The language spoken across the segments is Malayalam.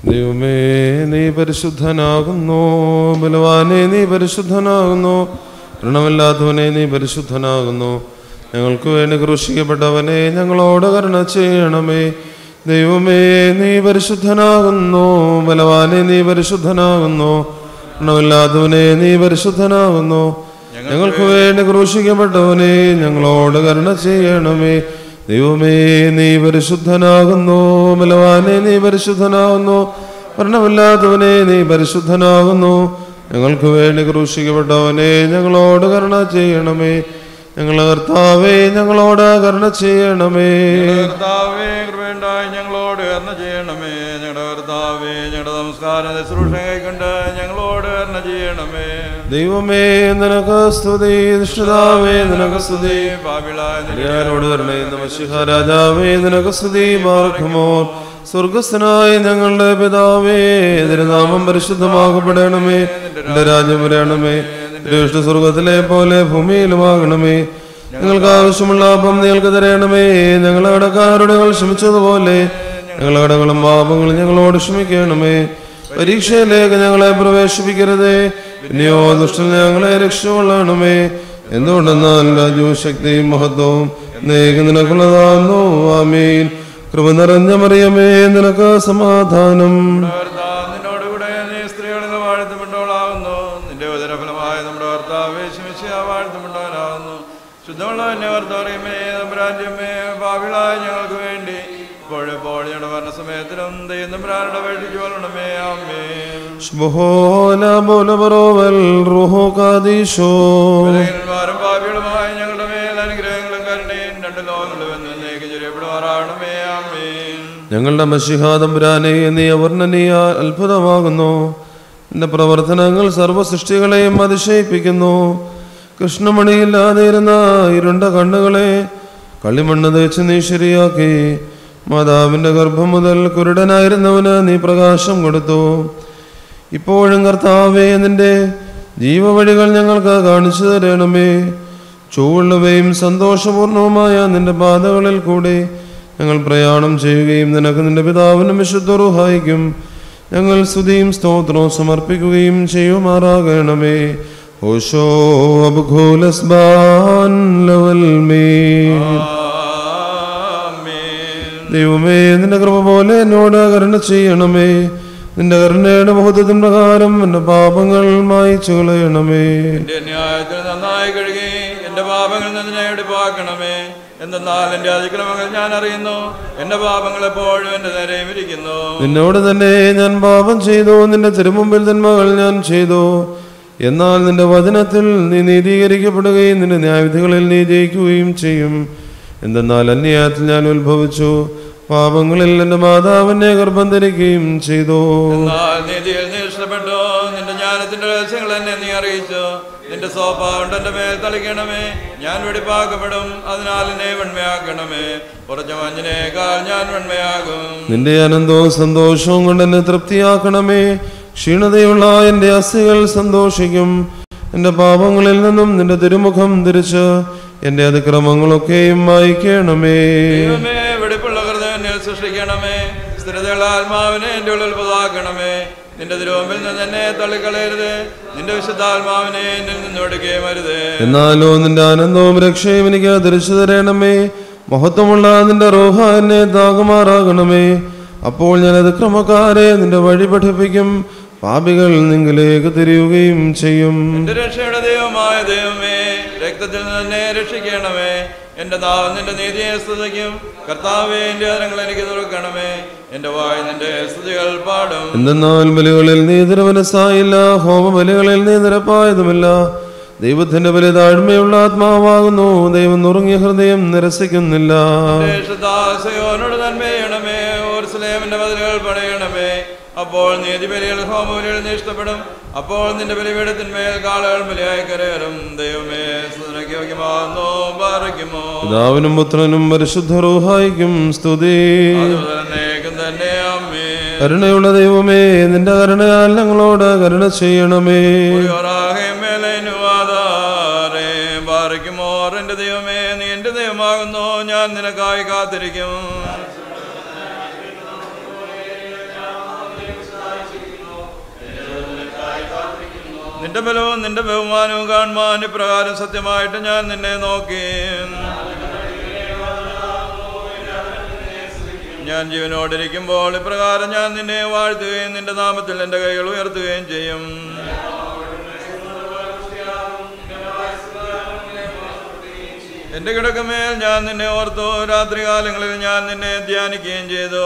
ദൈവമേ നീ പരിശുദ്ധനാകുന്നു ബലവാനെ നീ പരിശുദ്ധനാകുന്നു ഋണമില്ലാത്തവനെ നീ പരിശുദ്ധനാകുന്നു ഞങ്ങൾക്ക് വേണ്ടി ക്രൂശിക്കപ്പെട്ടവനെ ഞങ്ങളോട് കരുണ ചെയ്യണമേ ദൈവമേ നീ പരിശുദ്ധനാകുന്നു ബലവാനെ നീ പരിശുദ്ധനാകുന്നു ഋണമില്ലാത്തവനെ നീ പരിശുദ്ധനാകുന്നു ഞങ്ങൾക്ക് വേണ്ടി ക്രൂശിക്കപ്പെട്ടവനെ ഞങ്ങളോട് കരുണ ചെയ്യണമേ ദൈവമേ നീ പരിശുദ്ധനാകുന്നു ബലവാനെ നീ പരിശുദ്ധനാകുന്നു മരണമില്ലാത്തവനെ നീ പരിശുദ്ധനാകുന്നു ഞങ്ങൾക്ക് വേണ്ടി ക്രൂശിക്കപ്പെട്ടവനെ ഞങ്ങളോട് കരുണ ചെയ്യണമേ ഞങ്ങളെ കർത്താവേ ഞങ്ങളോട് കരുണ ചെയ്യണമേ കർത്താവേ കൃപയുണ്ടായി ഞങ്ങളോട് കരുണ ചെയ്യണമേ ഞങ്ങളുടെ കർത്താവേ ഞങ്ങളുടെ നമസ്കാരം ശുശ്രൂഷ കൈക്കൊണ്ട് ഞങ്ങളോട് കരുണ ചെയ്യണമേ ദൈവമേ നിനക്ക് സ്തുതി നിഷ്ഠിതാവേ നിനക്ക് സ്തുതി പാപിളായ ഞാനോട് തന്നെ നമശിഹ രാജാവേ നിനക്ക് സ്തുതി മാർഗമോ സ്വർഗസ്ഥനായ ഞങ്ങളുടെ പിതാവേ തിരുനാമം പരിശുദ്ധമാകപ്പെടണമേ എന്റെ രാജ്യം വരണമേ എന്റെ ഇഷ്ട സ്വർഗത്തിലെ പോലെ ഭൂമിയിലുമാകണമേ ഞങ്ങൾക്ക് ആവശ്യമുള്ള അപ്പം നിങ്ങൾക്ക് തരണമേ ഞങ്ങളുടെ കടക്കാരുടെ ഞങ്ങൾ ക്ഷമിച്ചതുപോലെ ഞങ്ങളുടെ കടകളും പാപങ്ങളും ഞങ്ങളോട് ക്ഷമിക്കണമേ പരീക്ഷയിലേക്ക് ഞങ്ങളെ പ്രവേശിപ്പിക്കരുതേ പിന്നെയോ ദുഷ്ടൻ ഞങ്ങളെ രക്ഷകൊള്ളണമേ എന്തുകൊണ്ടെന്നാൽ രാജ്യവും ശക്തിയും മഹത്വവും നേക്ക് നിനക്കുള്ളതാകുന്നു ആമീൻ കൃപ നിറഞ്ഞ മറിയമേ നിനക്ക് സമാധാനം കർത്താവ് നിന്നോടുകൂടെ നീ സ്ത്രീകളിൽ വാഴ്ത്തപ്പെട്ടവളാകുന്നു നിന്റെ ഉദരഫലമായ നമ്മുടെ കർത്താവ് ശമിശിയ വാഴ്ത്തപ്പെട്ടവനാകുന്നു ശുദ്ധമുള്ള എന്നെ കർത്താറിയമേ തമ്പുരാന്റെയമ്മേ പാപിളായ ഞങ്ങൾക്ക് വേണ്ടി ഇപ്പോഴെപ്പോൾ ഞങ്ങളുടെ മരണസമയത്തിലും ദൈവം തമ്പുരാനുടെ വേണ്ടിക്ക് വരണമേ അമ്മേ ശുഭോല ബോലബറോവൽ റുഹോ കാദീശോ ബലഹീനന്മാരും പാപികളുമായ ഞങ്ങളുടെ മേൽ അനുഗ്രഹങ്ങളും കരുണയും രണ്ട് ലോകങ്ങളും എന്നേക്ക് ചൊരിയപ്പെടുമാറാകണമേ അമ്മേ ഞങ്ങളുടെ മഷിഹാതമ്പുരാനെ നീ അവർണ്ണനീയ അത്ഭുതമാകുന്നു എൻ്റെ പ്രവർത്തനങ്ങൾ സർവ്വ സൃഷ്ടികളെയും അതിശയിപ്പിക്കുന്നു കൃഷ്ണമണിയില്ലാതെ ഇരുന്ന ഇരുണ്ട കണ്ണുകളെ കളിമണ്ണ് തേച്ച് നീ ശരിയാക്കി മാതാവിൻ്റെ ഗർഭം മുതൽ കുരുടനായിരുന്നവന് നീ പ്രകാശം കൊടുത്തു ഇപ്പോഴും കർത്താവേ നിന്റെ ജീവവഴികൾ ഞങ്ങൾക്ക് കാണിച്ചു തരണമേ ചൂടുള്ളവയും സന്തോഷപൂർണവുമായ നിന്റെ പാതകളിൽ കൂടി ഞങ്ങൾ പ്രയാണം ചെയ്യുകയും നിനക്ക് നിന്റെ പിതാവിനും വിശുദ്ധ റുഹായിക്കും ഞങ്ങൾ സ്തുതിയും സ്തോത്രവും സമർപ്പിക്കുകയും ചെയ്യുമാറാകണമേ ഓശോ അബ്ഘോലസ്ബാൻ ലവൽ മേ ആമേൻ ദൈവമേ നിന്റെ കൃപ പോലെ എന്നോട് കരുണ ചെയ്യണമേ നിന്റെ കരുണയുടെ ബോധത്തിൻ പ്രകാരം എന്റെ പാപങ്ങൾ മായിച്ചു കളയണമേ എന്റെ ന്യായത്തിൽ നന്നായി കഴുകി എന്റെ പാപങ്ങളിൽ നിന്ന് ഞാൻ എടുപ്പാക്കണമേ എന്തെന്നാൽ എന്റെ അതിക്രമങ്ങൾ ഞാൻ അറിയുന്നു എന്റെ പാപങ്ങൾ എപ്പോഴും എന്റെ നേരെയും ഇരിക്കുന്നു നിന്നോട് തന്നെ ഞാൻ പാപം ചെയ്തു നിന്റെ തിരുമുമ്പിൽ തന്മകൾ ഞാൻ ചെയ്തു എന്നാൽ നിന്റെ വചനത്തിൽ നീ നീതീകരിക്കപ്പെടുകയും നിന്റെ ന്യായവിധികളിൽ നീ ജയിക്കുകയും ചെയ്യും എന്തെന്നാൽ അന്യായത്തിൽ ഞാൻ ഉത്ഭവിച്ചു പാപങ്ങളിൽ എൻ്റെ മാതാവിനെ ഗർഭം ധരിക്കുകയും ചെയ്തു എന്നാൽ നീതിയിൽ നീ ഇഷ്ടപ്പെട്ടു നിന്റെ ജ്ഞാനത്തിന്റെ രഹസ്യങ്ങൾ എന്നെ നീ അറിയിച്ചു നിന്റെ സോപ്പ കൊണ്ട് എന്റെ മേൽ തളിക്കണമേ ഞാൻ വെടിപ്പാക്കപ്പെടും അതിനാൽ എന്നെ വെണ്മയാക്കണമേ കുറച്ച മഞ്ഞിനേക്കാൾ ഞാൻ വെണ്മയാകും നിന്റെ ആനന്ദവും സന്തോഷവും കൊണ്ട് എന്നെ തൃപ്തിയാക്കണമേ ക്ഷീണതയുള്ള എൻ്റെ അസ്ഥികൾ സന്തോഷിക്കും എൻ്റെ പാപങ്ങളിൽ നിന്നും നിന്റെ തിരുമുഖം തിരിച്ച് എൻ്റെ അതിക്രമങ്ങളൊക്കെയും വായിക്കണമേ ദൈവമേ വെടിപ്പുള്ള ഹൃദയം എന്നിൽ സൃഷ്ടിക്കണമേ സ്ഥിരതയുള്ള ആത്മാവിനെ എൻ്റെ ഉള്ളിൽ പുതാക്കണമേ നിന്റെ തിരുവമ്പിൽ നിന്ന് എന്നെ തള്ളിക്കളയരുത് നിന്റെ വിശുദ്ധാത്മാവിനെ എന്നിൽ നിന്ന് എടുക്കുകയും അരുത് എന്നാലോ നിന്റെ ആനന്ദവും രക്ഷയും എനിക്ക് തിരിച്ചു തരണമേ മഹത്വമുള്ള നിന്റെ റോഹ എന്നെ താകുമാറാകണമേ അപ്പോൾ ഞാൻ അതിക്രമക്കാരെ നിന്റെ വഴി പഠിപ്പിക്കും പാപികൾ നിങ്ങളിലേക്ക് തിരിയുകയും ചെയ്യും എന്റെ രക്ഷയുടെ ദൈവമായ ദൈവമേ രക്തത്തിൽ നിന്ന് എന്നെ രക്ഷിക്കണമേ എന്റെ നാവ് നിന്റെ നീതിയെ സ്തുതിക്കും കർത്താവേ എന്റെ അതിരങ്ങൾ എനിക്ക് തുറക്കണമേ എന്റെ വായ് നിന്റെ സ്തുതികൾ പാടും എന്തെന്നാൽ ബലികളിൽ നീ നിരവനസായില്ല ഹോമബലികളിൽ നീ നിരപ്പായതുമില്ല ദൈവത്തിന്റെ ബലി താഴ്മയുള്ള ആത്മാവാകുന്നു ദൈവം നുറുങ്ങിയ ഹൃദയം നിരസിക്കുന്നില്ല ോനോട് നന്മയണമേ ഓർസ്ലേമിന്റെ മതിലുകൾ പണിയണമേ അപ്പോൾ നീതി ബലികൾ ഹോമബലികൾ നീ ഇഷ്ടപ്പെടും അപ്പോൾ നിന്റെ ബലിപീഠത്തിന്മേൽ കാളുകൾ ബലിയായി കരയറും ദൈവമേ സ്തുതിക്ക് യോഗ്യമാകുന്നു പാറയ്ക്കുമോ പിതാവിനും പുത്രനും പരിശുദ്ധ റൂഹായിക്കും സ്തുതി അതുതന്നേക്കും തന്നെ അമ്മേ കരുണയുള്ള ദൈവമേ നിന്റെ കരുണയാൽ ഞങ്ങളോട് കരുണ ചെയ്യണമേ പാറയ്ക്കുമോർ എന്റെ ദൈവമേ നീ എന്റെ ദൈവമാകുന്നു ഞാൻ നിനക്കായി കാത്തിരിക്കും നിന്റെ ബലവും നിന്റെ ബഹുമാനവും കാണുവാൻ ഇപ്രകാരം സത്യമായിട്ട് ഞാൻ നിന്നെ നോക്കി ഞാൻ ജീവനോടിരിക്കുമ്പോൾ ഇപ്രകാരം ഞാൻ നിന്നെ വാഴ്ത്തുകയും നിന്റെ നാമത്തിൽ എൻ്റെ കൈകൾ ഉയർത്തുകയും ചെയ്യും എന്റെ കിടക്കമേൽ ഞാൻ നിന്നെ ഓർത്തു രാത്രികാലങ്ങളിൽ ഞാൻ നിന്നെ ധ്യാനിക്കുകയും ചെയ്തു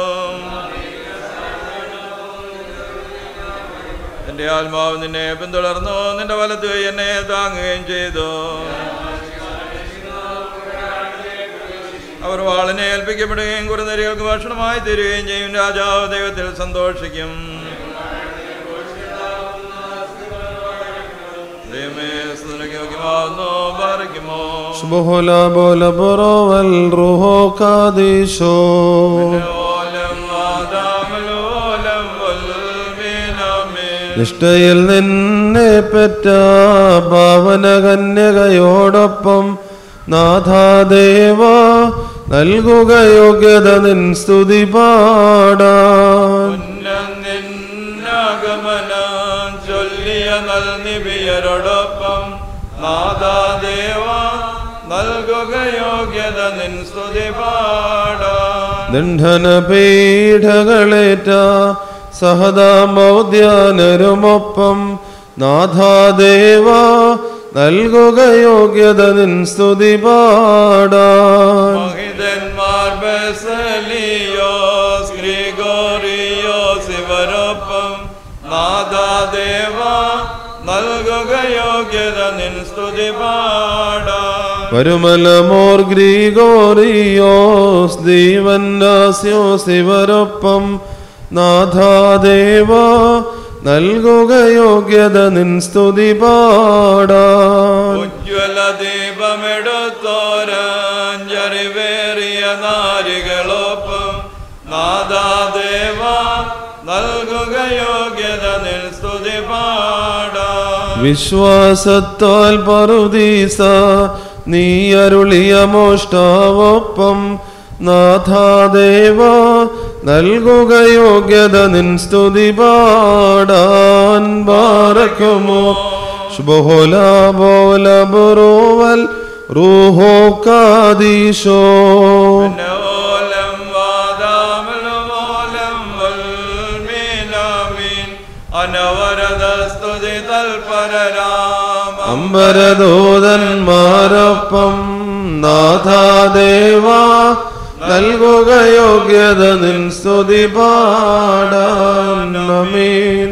എന്റെ ആത്മാവ് നിന്നെ പിന്തുടർന്നു നിന്റെ വലത്ത് കൈ എന്നെ താങ്ങുകയും ചെയ്തു അവർ വാളിനെ ഏൽപ്പിക്കപ്പെടുകയും കുറുനരികൾക്ക് ഭക്ഷണമായി തരികയും ചെയ്യും രാജാവ് ദൈവത്തിൽ സന്തോഷിക്കും ദൈവമേ സ്തുതിക്ക് യോഗ്യമാവുന്നു പാറിക്കുമോ സുബഹുല ബോല ബറോവൽ റുഹോ കാദീശോ ഓലം ആദാമലോലം വൽമീനാമേ. നിഷ്ഠയിൽ നിന്നെ പെറ്റ പാവന കന്യകയോടൊപ്പം നാഥാദേവ നൽകുക യോഗ്യത നിൻ സ്തുതി പാടാൻ ഉന്നം നിന്നാഗമനം ചൊല്ലിയ നൽനിബിയരോടൊപ്പം നാദാദേവ നൽകുക യോഗ്യത നിൻ സ്തുതി പാടാൻ ദണ്ഡന പീഠകളേറ്റ സഹദാമൗദ്യാനരുമൊപ്പം നാഥാദേവ നൽകുക യോഗ്യത നിൻ സ്തുതി പാടാൻ മഹിതന്മാർ ബസലിയോസ് ഗ്രിഗോറിയോസ് ഇവരൊപ്പം നാദാദേവ നൽകുക യോഗ്യത നിൻ സ്തുതി പാടാൻ വരുമലമോർ ഗ്രീഗോറിയോസ് ദീവന്നാസ്യോസ് ഇവരൊപ്പം നാഥാദേവ നൽകുക യോഗ്യത നിൻ സ്തുതി പാടാൻ ഉജ്ജ്വല ദീപമെടുത്തോരഞ്ചറിവേറിയ നാരികളൊപ്പം നാദാദേവ നൽകുക യോഗ്യത നിൻ സ്തുതി പാടാൻ വിശ്വാസത്താൽ പറുദീസ നീ അരുളിയ മോഷ്ടാവൊപ്പം നാഥാദേവ നൽകുക യോഗ്യത നിൻ സ്തുതി പാടാൻ ബാരക്കുമോ ശുഭോല ബോല ബറോവൽ റൂഹോ കാദീശോ ഓലം വാദാമലോലം വൽമീനാമീൻ അനവരത സ്തുതി തൽപരരാമ അമ്പരദൂതന്മാരൊപ്പം നാഥാദേവ നൽകുക യോഗ്യത നിൻ സ്തുതി പാടാൻ അമീൻ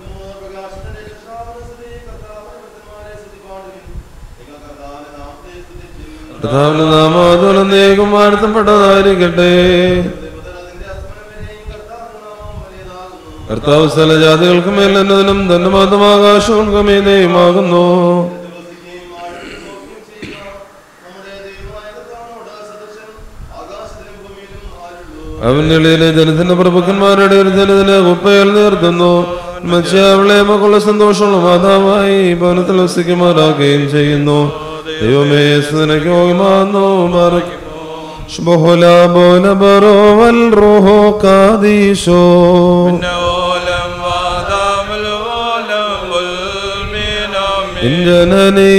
കർത്താവിന്റെ നാമോദുലന്തേക്കും വാഴ്ത്തപ്പെട്ടതായിരിക്കട്ടെ കർത്താവ് സ്ഥല ജാതികൾക്ക് മേൽ എന്നതിനും തന്റെ മതം ആകാശങ്ങൾക്ക് മീതെയുമാകുന്നു അവനിളിയിലെ ജനത്തിന്റെ പ്രഭുക്കന്മാരുടെ ഒരു ജനത്തിന് കുപ്പയിൽ നിർത്തുന്നു മച്ചാവളെ മക്കളുടെ സന്തോഷമുള്ള മാതാവായി ഭവനത്തിൽ വസിക്കുമാറാക്കുകയും ചെയ്യുന്നു ദൈവമേ നിനക്ക് യോഗ്യമാകുന്നു മറക്കും ശുഭഹുല ബോല ബറോവൽ റോഹോ കാദീശോ ഓലം വാദാമലോലം വൽമീനാമീൻ ജനനീ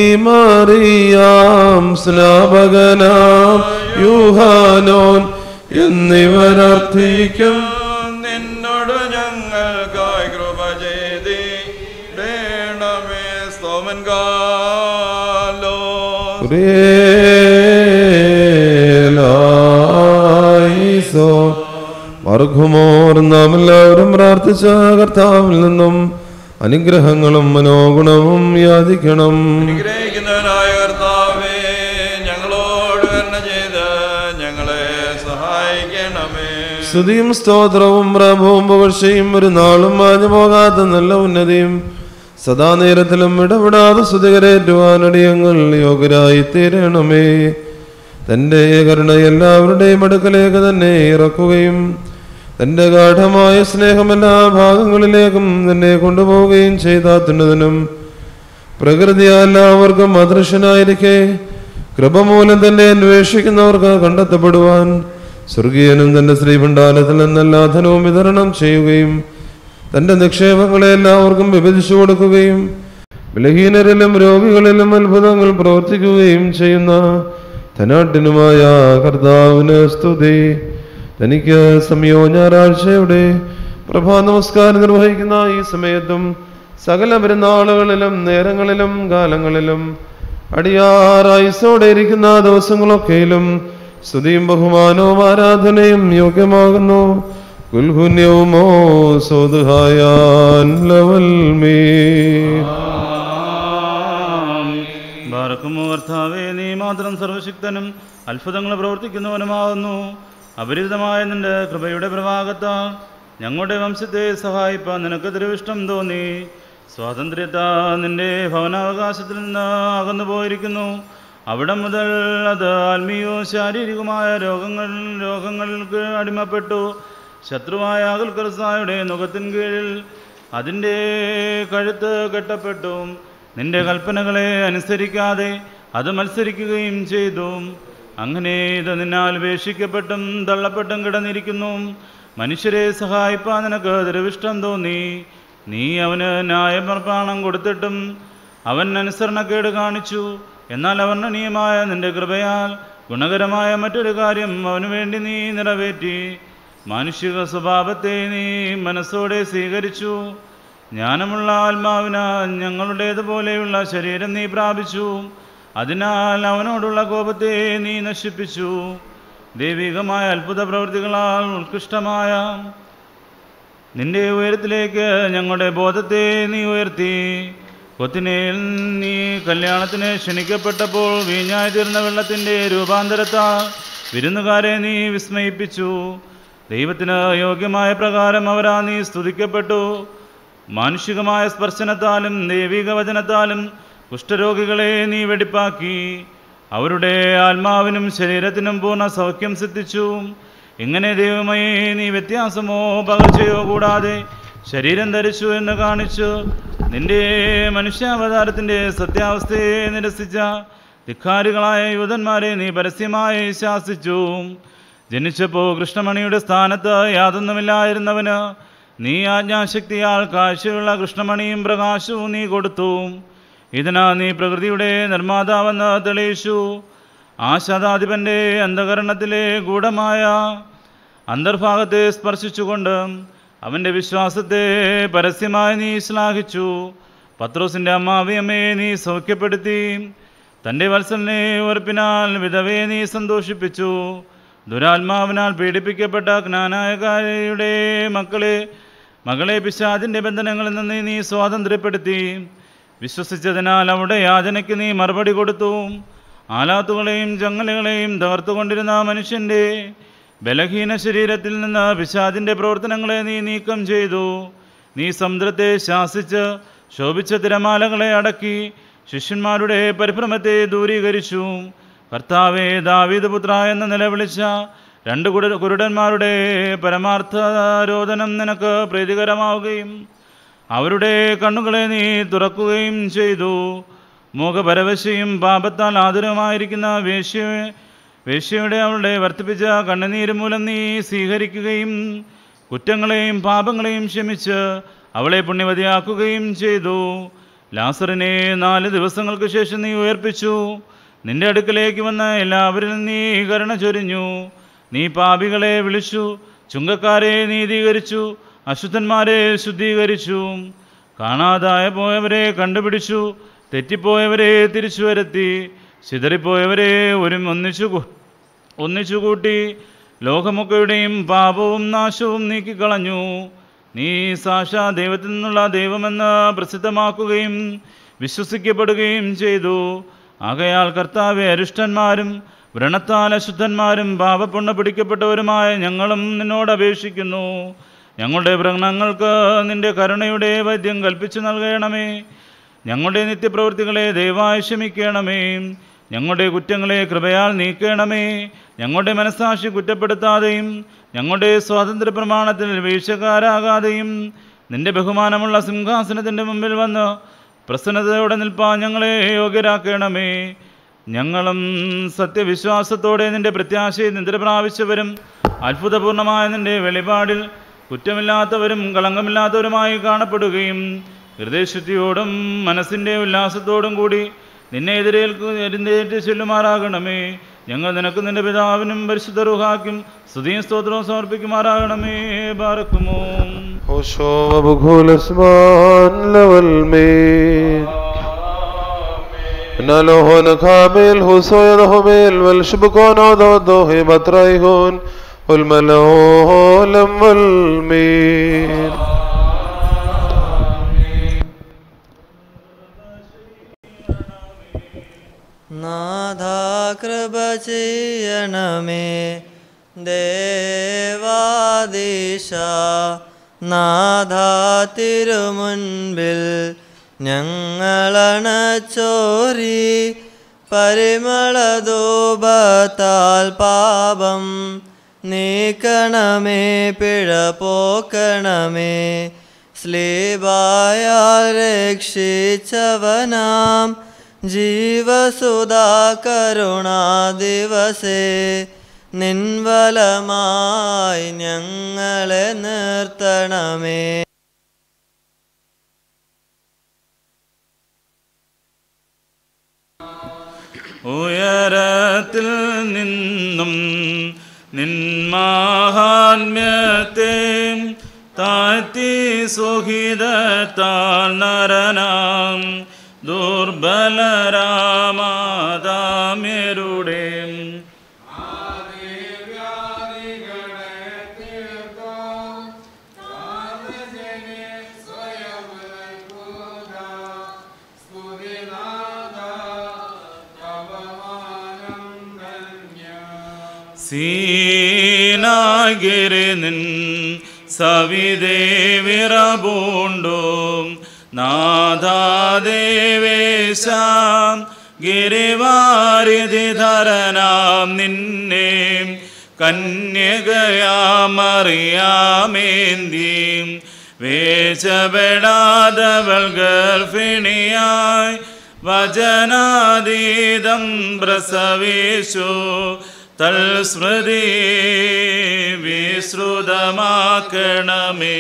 മറിയാം സ്നാപകനാം യൂഹാനോൻ എന്നിവരർത്ഥിക്കും നിന്നോട് ഞങ്ങൾക്കായി കൃപ ചെയ്തി വേണമേ സ്തോമൻ കാലോ ോ മർഘുമോർ നാം എല്ലാവരും പ്രാർത്ഥിച്ച കർത്താവിൽ നിന്നും അനുഗ്രഹങ്ങളും മനോഗുണവും യാചിക്കണം അനുഗ്രഹിക്കുന്നവനായ കർത്താവേ ഞങ്ങളോട് കരുണ ചെയ്ത് ഞങ്ങളെ സഹായിക്കണമേ സ്തുതിയും സ്തോത്രവും പ്രഭവും പുകഴ്ചയും ഒരു നാളും മാഞ്ഞു പോകാത്ത നല്ല ഉന്നതിയും സദാ നേരത്തിലും ഇടപെടാതെ സ്തുതികരേറ്റുവാനടിയങ്ങൾ യോഗ്യരായി തീരണമേ തന്റെ കരുണ എല്ലാവരുടെയും അടുക്കലേക്ക് തന്നെ ഇറക്കുകയും തന്റെ ഗാഠമായ സ്നേഹം എല്ലാ ഭാഗങ്ങളിലേക്കും തന്നെ കൊണ്ടുപോവുകയും ചെയ്താത്തുന്നതിനും പ്രകൃതി എല്ലാവർക്കും അദൃശ്യനായിരിക്കെ കൃപ മൂലം തന്നെ അന്വേഷിക്കുന്നവർക്ക് കണ്ടെത്തപ്പെടുവാൻ സ്വർഗീയനും തന്റെ ശ്രീഭണ്ഡാരത്തിൽ നിന്നെല്ലാ ധനവും വിതരണം ചെയ്യുകയും തന്റെ നിക്ഷേപങ്ങളെ എല്ലാവർക്കും വിഭജിച്ചു കൊടുക്കുകയും ബലഹീനരിലും രോഗികളിലും അത്ഭുതങ്ങൾ പ്രവർത്തിക്കുകയും ചെയ്യുന്ന ധനാട്ടിനുമായ കർത്താവിന് സ്തുതി തനിക്ക് സമയോ ഞായറാഴ്ചയുടെ പ്രഭാ നമസ്കാരം നിർവഹിക്കുന്ന ഈ സമയത്തും സകല പെരുന്നാളുകളിലും നേരങ്ങളിലും കാലങ്ങളിലും അടിയാറായുസോടെ ഇരിക്കുന്ന ദിവസങ്ങളൊക്കെയിലും സ്തുതിയും ബഹുമാനവും ആരാധനയും യോഗ്യമാകുന്നു കുൽഹുന്യവുമോ സോതുഹായാൻ ലവൽ മേ ബാറക്കുമോ കർത്താവേ നീ മാത്രം സർവശക്തനും അത്ഭുതങ്ങൾ പ്രവർത്തിക്കുന്നവനുമാകുന്നു അപരിതമായ നിന്റെ കൃപയുടെ പ്രഭാഗത്താൽ ഞങ്ങളുടെ വംശത്തെ സഹായിപ്പാൻ നിനക്ക് തിരുവിഷ്ടം തോന്നി സ്വാതന്ത്ര്യത്താ നിന്റെ ഭവനാവകാശത്തിൽ നിന്ന് അകന്നു പോയിരിക്കുന്നു അവിടെ മുതൽ അത് ആത്മീയവും ശാരീരികവുമായ രോഗങ്ങൾ രോഗങ്ങൾക്ക് അടിമപ്പെട്ടു ശത്രുവായ അകൽക്കർസായുടെ മുഖത്തിൻ കീഴിൽ അതിൻ്റെ കഴുത്ത് കെട്ടപ്പെട്ടു നിന്റെ കൽപ്പനകളെ അനുസരിക്കാതെ അത് മത്സരിക്കുകയും ചെയ്തു അങ്ങനെ ഇത് നിന്നാൽ ഉപേക്ഷിക്കപ്പെട്ടും തള്ളപ്പെട്ടും കിടന്നിരിക്കുന്നു മനുഷ്യരെ സഹായിപ്പാൻ നിനക്ക് ദുരവിഷ്ടം തോന്നി നീ അവന് ന്യായമർപ്പണം കൊടുത്തിട്ടും അവൻ അനുസരണക്കേട് കാണിച്ചു എന്നാൽ അവർണ്ണനീയമായ നിന്റെ കൃപയാൽ ഗുണകരമായ മറ്റൊരു കാര്യം അവനു വേണ്ടി നീ നിറവേറ്റി മാനുഷിക സ്വഭാവത്തെ നീ മനസ്സോടെ സ്വീകരിച്ചു ജ്ഞാനമുള്ള ആത്മാവിനാൽ ഞങ്ങളുടേതുപോലെയുള്ള ശരീരം നീ പ്രാപിച്ചു അതിനാൽ അവനോടുള്ള കോപത്തെ നീ നശിപ്പിച്ചു ദൈവികമായ അത്ഭുത പ്രവൃത്തികളാൽ ഉത്കൃഷ്ടമായ നിന്റെ ഉയരത്തിലേക്ക് ഞങ്ങളുടെ ബോധത്തെ നീ ഉയർത്തി കൊത്തിനയിൽ നീ കല്യാണത്തിന് ക്ഷണിക്കപ്പെട്ടപ്പോൾ വീഞ്ഞായി തീർന്ന വെള്ളത്തിൻ്റെ രൂപാന്തരത്താൽ വിരുന്നുകാരെ നീ വിസ്മയിപ്പിച്ചു ദൈവത്തിന് യോഗ്യമായ പ്രകാരം അവരാ നീ സ്തുതിക്കപ്പെട്ടു മാനുഷികമായ സ്പർശനത്താലും ദൈവിക വചനത്താലും കുഷ്ഠരോഗികളെ നീ വെടിപ്പാക്കി അവരുടെ ആത്മാവിനും ശരീരത്തിനും പൂർണ്ണ സൗഖ്യം സിദ്ധിച്ചു ഇങ്ങനെ ദൈവമേ നീ വ്യത്യാസമോ പകർച്ചയോ കൂടാതെ ശരീരം ധരിച്ചു എന്ന് കാണിച്ചു നിന്റെ മനുഷ്യാവതാരത്തിൻ്റെ സത്യാവസ്ഥയെ നിരസിച്ച ധിക്കാരികളായ യൂതന്മാരെ നീ പരസ്യമായി ശാസിച്ചു ജനിച്ചപ്പോൾ കൃഷ്ണമണിയുടെ സ്ഥാനത്ത് യാതൊന്നുമില്ലായിരുന്നവന് നീ ആജ്ഞാശക്തിയാൽ കാഴ്ചയുള്ള കൃഷ്ണമണിയും പ്രകാശവും നീ കൊടുത്തു ഇതിനാ നീ പ്രകൃതിയുടെ നിർമ്മാതാവെന്ന് തെളിയിച്ചു ആ ശതാധിപൻ്റെ അന്ധകരണത്തിലെ ഗൂഢമായ അന്തർഭാഗത്തെ സ്പർശിച്ചുകൊണ്ട് അവൻ്റെ വിശ്വാസത്തെ പരസ്യമായി നീ ശ്ലാഘിച്ചു പത്രോസിൻ്റെ അമ്മാവിയമ്മയെ നീ സൗഖ്യപ്പെടുത്തി തൻ്റെ വത്സലിനെ ഉറപ്പിനാൽ വിധവയെ നീ സന്തോഷിപ്പിച്ചു ദുരാത്മാവിനാൽ പീഡിപ്പിക്കപ്പെട്ട ജ്ഞാനായകാരിയുടെ മക്കളെ മകളെ പിശാചിൻ്റെ ബന്ധനങ്ങളിൽ നിന്ന് നീ സ്വാതന്ത്ര്യപ്പെടുത്തി വിശ്വസിച്ചതിനാൽ അവിടെ യാചനയ്ക്ക് നീ മറുപടി കൊടുത്തു ആലാത്തുകളെയും ചങ്ങലകളെയും തകർത്തുകൊണ്ടിരുന്ന മനുഷ്യൻ്റെ ബലഹീന ശരീരത്തിൽ നിന്ന് പിശാചിൻ്റെ പ്രവർത്തനങ്ങളെ നീ നീക്കം ചെയ്തു നീ സമുദ്രത്തെ ശാസിച്ച് ശോഭിച്ച തിരമാലകളെ അടക്കി ശിഷ്യന്മാരുടെ പരിഭ്രമത്തെ ദൂരീകരിച്ചു കർത്താവെ ദാവീദ് പുത്ര എന്ന് നിലവിളിച്ച രണ്ട് കുട കുരുടന്മാരുടെ പരമാർത്ഥരോധനം നിനക്ക് പ്രീതികരമാവുകയും അവരുടെ കണ്ണുകളെ നീ തുറക്കുകയും ചെയ്തു മുഖപരവശയും പാപത്താൽ ആതുരമായിരിക്കുന്ന വേശ്യ വേശ്യയുടെ അവളുടെ വർദ്ധിപ്പിച്ച കണ്ണുനീര് മൂലം നീ സ്വീകരിക്കുകയും കുറ്റങ്ങളെയും പാപങ്ങളെയും ക്ഷമിച്ച് അവളെ പുണ്യവതിയാക്കുകയും ചെയ്തു ലാസറിനെ നാല് ദിവസങ്ങൾക്ക് ശേഷം നീ ഉയർപ്പിച്ചു നിന്റെ അടുക്കലേക്ക് വന്ന എല്ലാവരിലും നീ കരുണ ചൊരിഞ്ഞു നീ പാപികളെ വിളിച്ചു ചുങ്കക്കാരെ നീതീകരിച്ചു അശുദ്ധന്മാരെ ശുദ്ധീകരിച്ചു കാണാതായ പോയവരെ കണ്ടുപിടിച്ചു തെറ്റിപ്പോയവരെ തിരിച്ചു വരുത്തി ചിതറിപ്പോയവരെ ഒരു ഒന്നിച്ചു കൂ- ഒന്നിച്ചു കൂട്ടി ലോകമൊക്കെയുടെയും പാപവും നാശവും നീക്കിക്കളഞ്ഞു നീ സാക്ഷാ ദൈവത്തിൽ നിന്നുള്ള ദൈവമെന്ന് പ്രസിദ്ധമാക്കുകയും വിശ്വസിക്കപ്പെടുകയും ചെയ്തു ആകയാൽ കർത്താവെ അരിഷ്ടന്മാരും വ്രണത്താൽ അശുദ്ധന്മാരും പാപപ്പുണ്ണ പിടിക്കപ്പെട്ടവരുമായ ഞങ്ങളും നിന്നോട് അപേക്ഷിക്കുന്നു ഞങ്ങളുടെ വ്രണങ്ങൾക്ക് നിന്റെ കരുണയുടെ വൈദ്യം കൽപ്പിച്ചു നൽകണമേ ഞങ്ങളുടെ നിത്യപ്രവൃത്തികളെ ദയവായി ക്ഷമിക്കണമേ ഞങ്ങളുടെ കുറ്റങ്ങളെ കൃപയാൽ നീക്കണമേ ഞങ്ങളുടെ മനസ്സാക്ഷി കുറ്റപ്പെടുത്താതെയും ഞങ്ങളുടെ സ്വാതന്ത്ര്യ പ്രമാണത്തിൽ വീഴ്ചക്കാരാകാതെയും നിന്റെ ബഹുമാനമുള്ള സിംഹാസനത്തിൻ്റെ മുമ്പിൽ വന്ന് പ്രസന്നതയോടെ നിൽപ്പാൻ ഞങ്ങളെ യോഗ്യരാക്കണമേ ഞങ്ങളും സത്യവിശ്വാസത്തോടെ നിന്റെ പ്രത്യാശയെ നിദ്ര പ്രാപിച്ചവരും അത്ഭുതപൂർണമായ നിന്റെ വെളിപാടിൽ കുറ്റമില്ലാത്തവരും കളങ്കമില്ലാത്തവരുമായി കാണപ്പെടുകയും ഹൃദയശുദ്ധിയോടും മനസ്സിൻ്റെ ഉല്ലാസത്തോടും കൂടി നിന്നെ എതിരേൽക്കു എഴുന്നേറ്റ് ചെല്ലുമാറാകണമേ ഞങ്ങൾ നിനക്ക് നിന്റെ പിതാവിനും പരിശുദ്ധ റുഹാക്കും സ്തുതിയും സ്തോത്രവും സമർപ്പിക്കുമാറാകണമേ ബാറക്കുമോ ഹോശോ ബഖുലസ്മാൻ ലവൽമീൻ نالوهن كامل هوسو يدهمل والشبكون عضوضه بطريهون والملوهم والمين നാഥാ കൃപ ചെയ്യണമേ ദേവാദീശ നാഥാ തിരുമുൻപിൽ ഞങ്ങളണച്ചോരി പരിമളധൂപത്താൽ പാപം നീക്കണമേ പിഴ പോക്കണമേ സ്ലീബായാൽ രക്ഷിച്ചവനാം ജീവസുധാ കരുണാ ദിവസേ നിൻവലമായി ഞങ്ങളെ നിർത്തണമേ ഉയരത്തിൽ നിന്നും നിന്മാഹാത്മ്യത്തെ താഴ്ത്തി സുഹിതത്താൽ നരനാം ദുർബലരാമാതാമ്യരുടെ സീനാഗിരി നിൻ സവിതേ വിറപൂണ്ടു നാഥാദേവേശാം ഗിരിവാരിധി ധരനാം നിന്നെ കന്യകയാമറിയാമേന്തി വേശപ്പെടാതവൾ ഗർഭിണിയായി വചനാതീതം പ്രസവേശു തൽസ്മൃതി വിശ്രുതമാക്കണമേ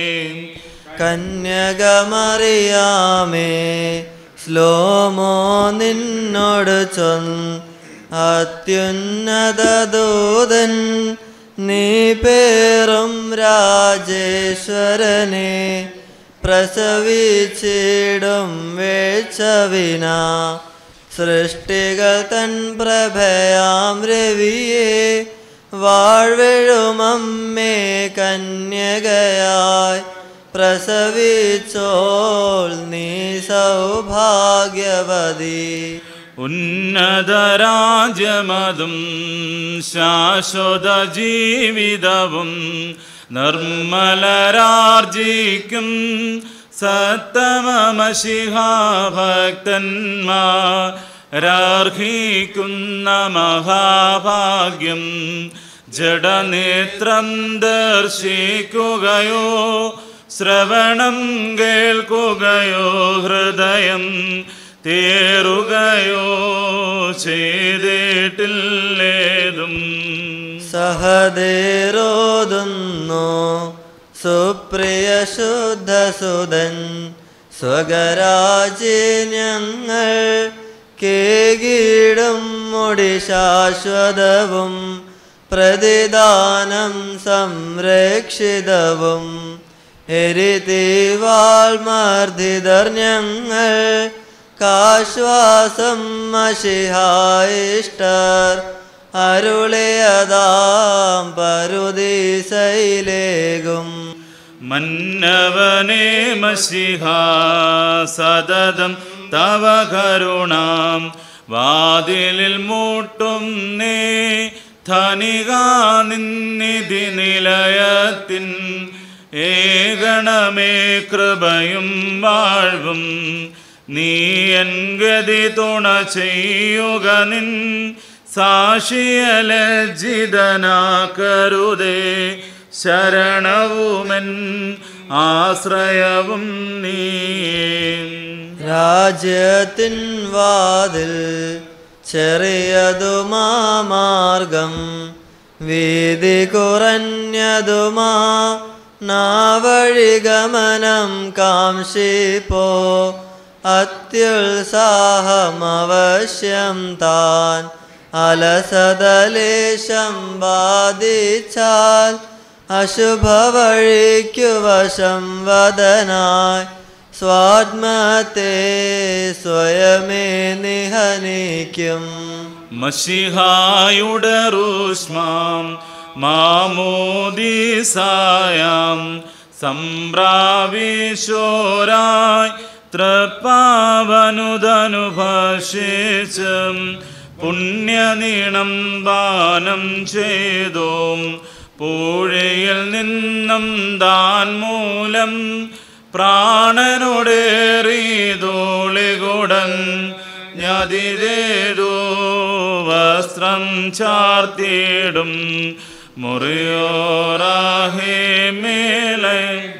കന്യകമറിയാമേ സ്ലോമോ നിന്നോട് ചൊന്ന് അത്യുന്നത ദൂതൻ നീ പേറും രാജേശ്വരനെ പ്രസവിച്ചിടും വേഴ്ചവിന സൃഷ്ടികൾ തൻ പ്രഭയാം രവിയെ വാഴ്വെഴുമമ്മേ കന്യകയായി പ്രസവിച്ചോൾ നീ സൗഭാഗ്യവതി ഉന്നതരാജ്യമതും ശാശ്വത ജീവിതവും നിർമ്മലരാർജിക്കും സത്തമമശിഹാഭക്തന്മാരർഹിക്കുന്ന മഹാഭാഗ്യം ജഡനേത്രം ദർശിക്കുകയോ ശ്രവണം കേൾക്കുകയോ ഹൃദയം തേറുകയോ ചെയ്തിട്ടില്ലേതും സഹദേരോതുന്നു സുപ്രിയ ശുദ്ധസുതൻ സ്വകരാജ്യങ്ങൾ കേകീടും മുടി ശാശ്വതവും പ്രതിദാനം സംരക്ഷിതവും എരിതീവാൾ മർദ്ദിതർ ഞങ്ങൾ കാശ്വാസം മഷിഹായിഷ്ടർ അരുളിയതാം പരുദീസയിലേകും മന്നവനേ മഷിഹ സതതം തവ കരുണാം വാതിലിൽ മൂട്ടും നേ ധനിക നിന്നിധി നിലയത്തിൻ ഏകണമേ കൃപയും വാഴ്വും നീ എൻ ഗതി തുണ ചെയ്യുക നിൻ സാക്ഷിയലജിതനാക്കരുതേ ശരണവുമൻ ആശ്രയവും നീ രാജ്യത്തിൻ വാതിൽ ചെറിയതുമാ മാർഗം വീതി കുറഞ്ഞതുമാ നാവഴിഗമനം കാംക്ഷിപ്പോ അത്യുത്സാഹമവശ്യം താൻ അലസതലേശം ബാധിച്ചാൽ അശുഭവഴിക്കു വശം വദനായി സ്വാത്മത്തെ സ്വയമേ നിഹനിക്കും മഷിഹായുടെ റൂഷ്മാം മാമോദീസായാം സംപ്രാവിശോരായി തൃപ്പാവനുതനുഭക്ഷിച്ചും പുണ്യനീണം ദാനം ചെയ്തോം പൂഴയിൽ നിന്നും താൻ മൂലം പ്രാണനോടേറിയതോളികുടൻ ഞതിരേതോ വസ്ത്രം ചാർത്തിയിടും മുറിയോറാഹേ മേലെ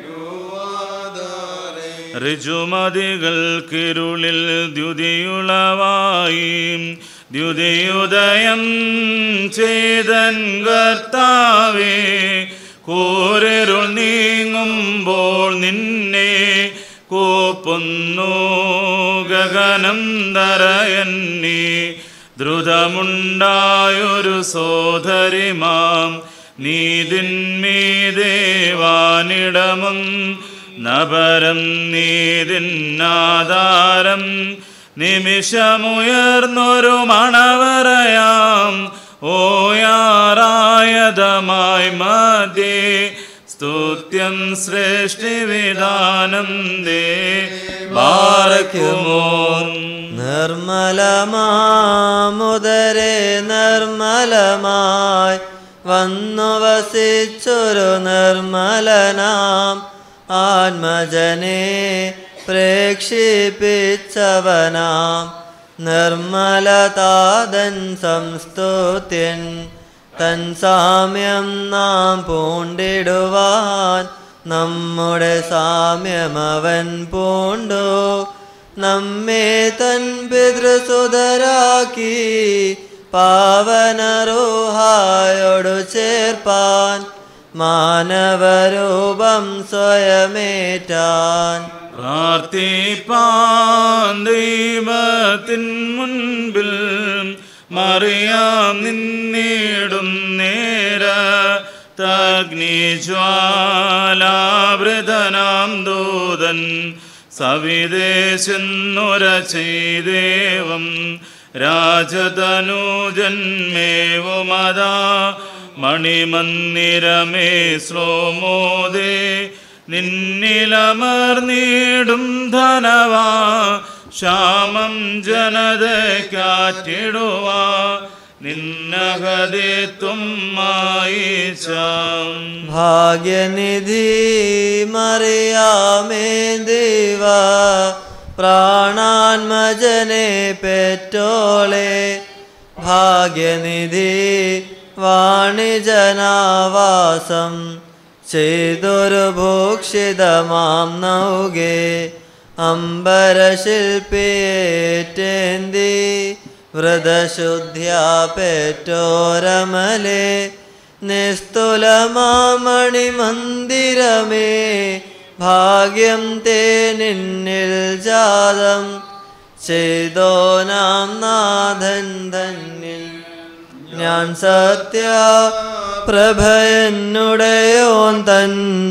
ഋജുമതികൾക്കിരുളിൽ ദ്യുതിയുളവായി ദ്യുതിയുദയം ചെയ്തൻ കർത്താവേ കോരരുൾ നീങ്ങുമ്പോൾ നിന്നെ കോപ്പൊന്നു ഗഗനം തറയന്നി ദ്രുതമുണ്ടായൊരു സോദരിമാം നീതിന്മീദേവാനിടമും നപരം നീതിന്നാധാരം നിമിഷമുയർന്നൊരു മണവറയാം ഓയാറായതമായി മധ്യേ സ്തുത്യം സൃഷ്ടിവിധാനം ദേ ബാറയ്ക്കുമോ നിർമ്മലമാമുദരെ നിർമ്മലമായി വന്നു വസിച്ചൊരു നിർമ്മലനാം ആത്മജനെ പ്രേക്ഷിപ്പിച്ചവനാം നിർമ്മലതാതൻ സംസ്തുത്യൻ തൻ സാമ്യം നാം പൂണ്ടിടുവാൻ നമ്മുടെ സാമ്യം അവൻ പൂണ്ടു നമ്മെ തൻ പിതൃസുതരാക്കി പാവനരോഹായോടു ചേർപ്പാൻ മാനവരൂപം സ്വയമേറ്റാൻ പ്രാർത്ഥിപ്പാൻ ദൈവത്തിൻ മുൻപിൽ മറിയാം നിന്നിടും നേര തഗ്നിജ്വാലാവൃതനാം ദൂതൻ സവിദേശെന്നുര ചെയ്ദേവം രാജതനൂജന്മേവുമതാ മണിമന്ദിരമേ ശ്ലോമോദേ നിന്നിലമർന്നിടും ധനവാ ശ്യാമം ജനതയ്ക്കാറ്റിടുവാ നിന്നകതെത്തും മായിച്ചാം ഭാഗ്യനിധി മറിയാമേ ദേവ പ്രാണാത്മജനെ പെറ്റോളെ ഭാഗ്യനിധി വാണിജനാവാസം ചെയ്തൊരു ഭൂക്ഷിതമാം നൗകെ അംബരശില്പിയേറ്റേന്തി വ്രതശുദ്ധ്യാ പെറ്റോരമലെ നിസ്തുലമാമണിമന്ദിരമേ ഭാഗ്യം തേ നിന്നിൽ ജാതം ചെയ്തോ നാം നാഥൻ തന്നിൽ ഞാൻ സത്യ പ്രഭയന്നുടയോൻ തൻ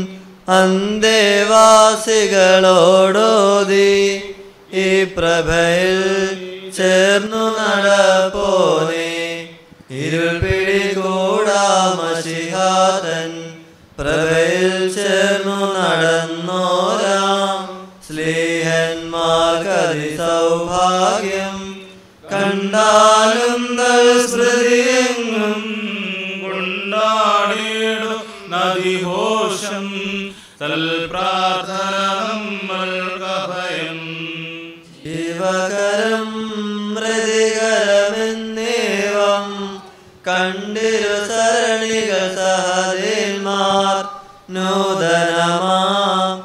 അന്തേവാസികളോടോതി ഈ പ്രഭയിൽ ചേർന്നു നടപ്പോനെ ഇരുൾ പിടികൂടാമശിഹാതൻ പ്രഭയിൽ ചേർന്നു നടന്നോരാം സ്ലീഹന്മാർക്കതി സൗഭാഗ്യം കണ്ടാലും സ്മൃതിയെങ്ങും കൊണ്ടാടിയിടും നദിഘോഷം തൽപ്രാർത്ഥന നമ്മൾക്കഭയം ശിവകരം മൃതികരമെന്നേവം കണ്ടിരു സരണികൾ സഹദേന്മാർ നൂതനമാം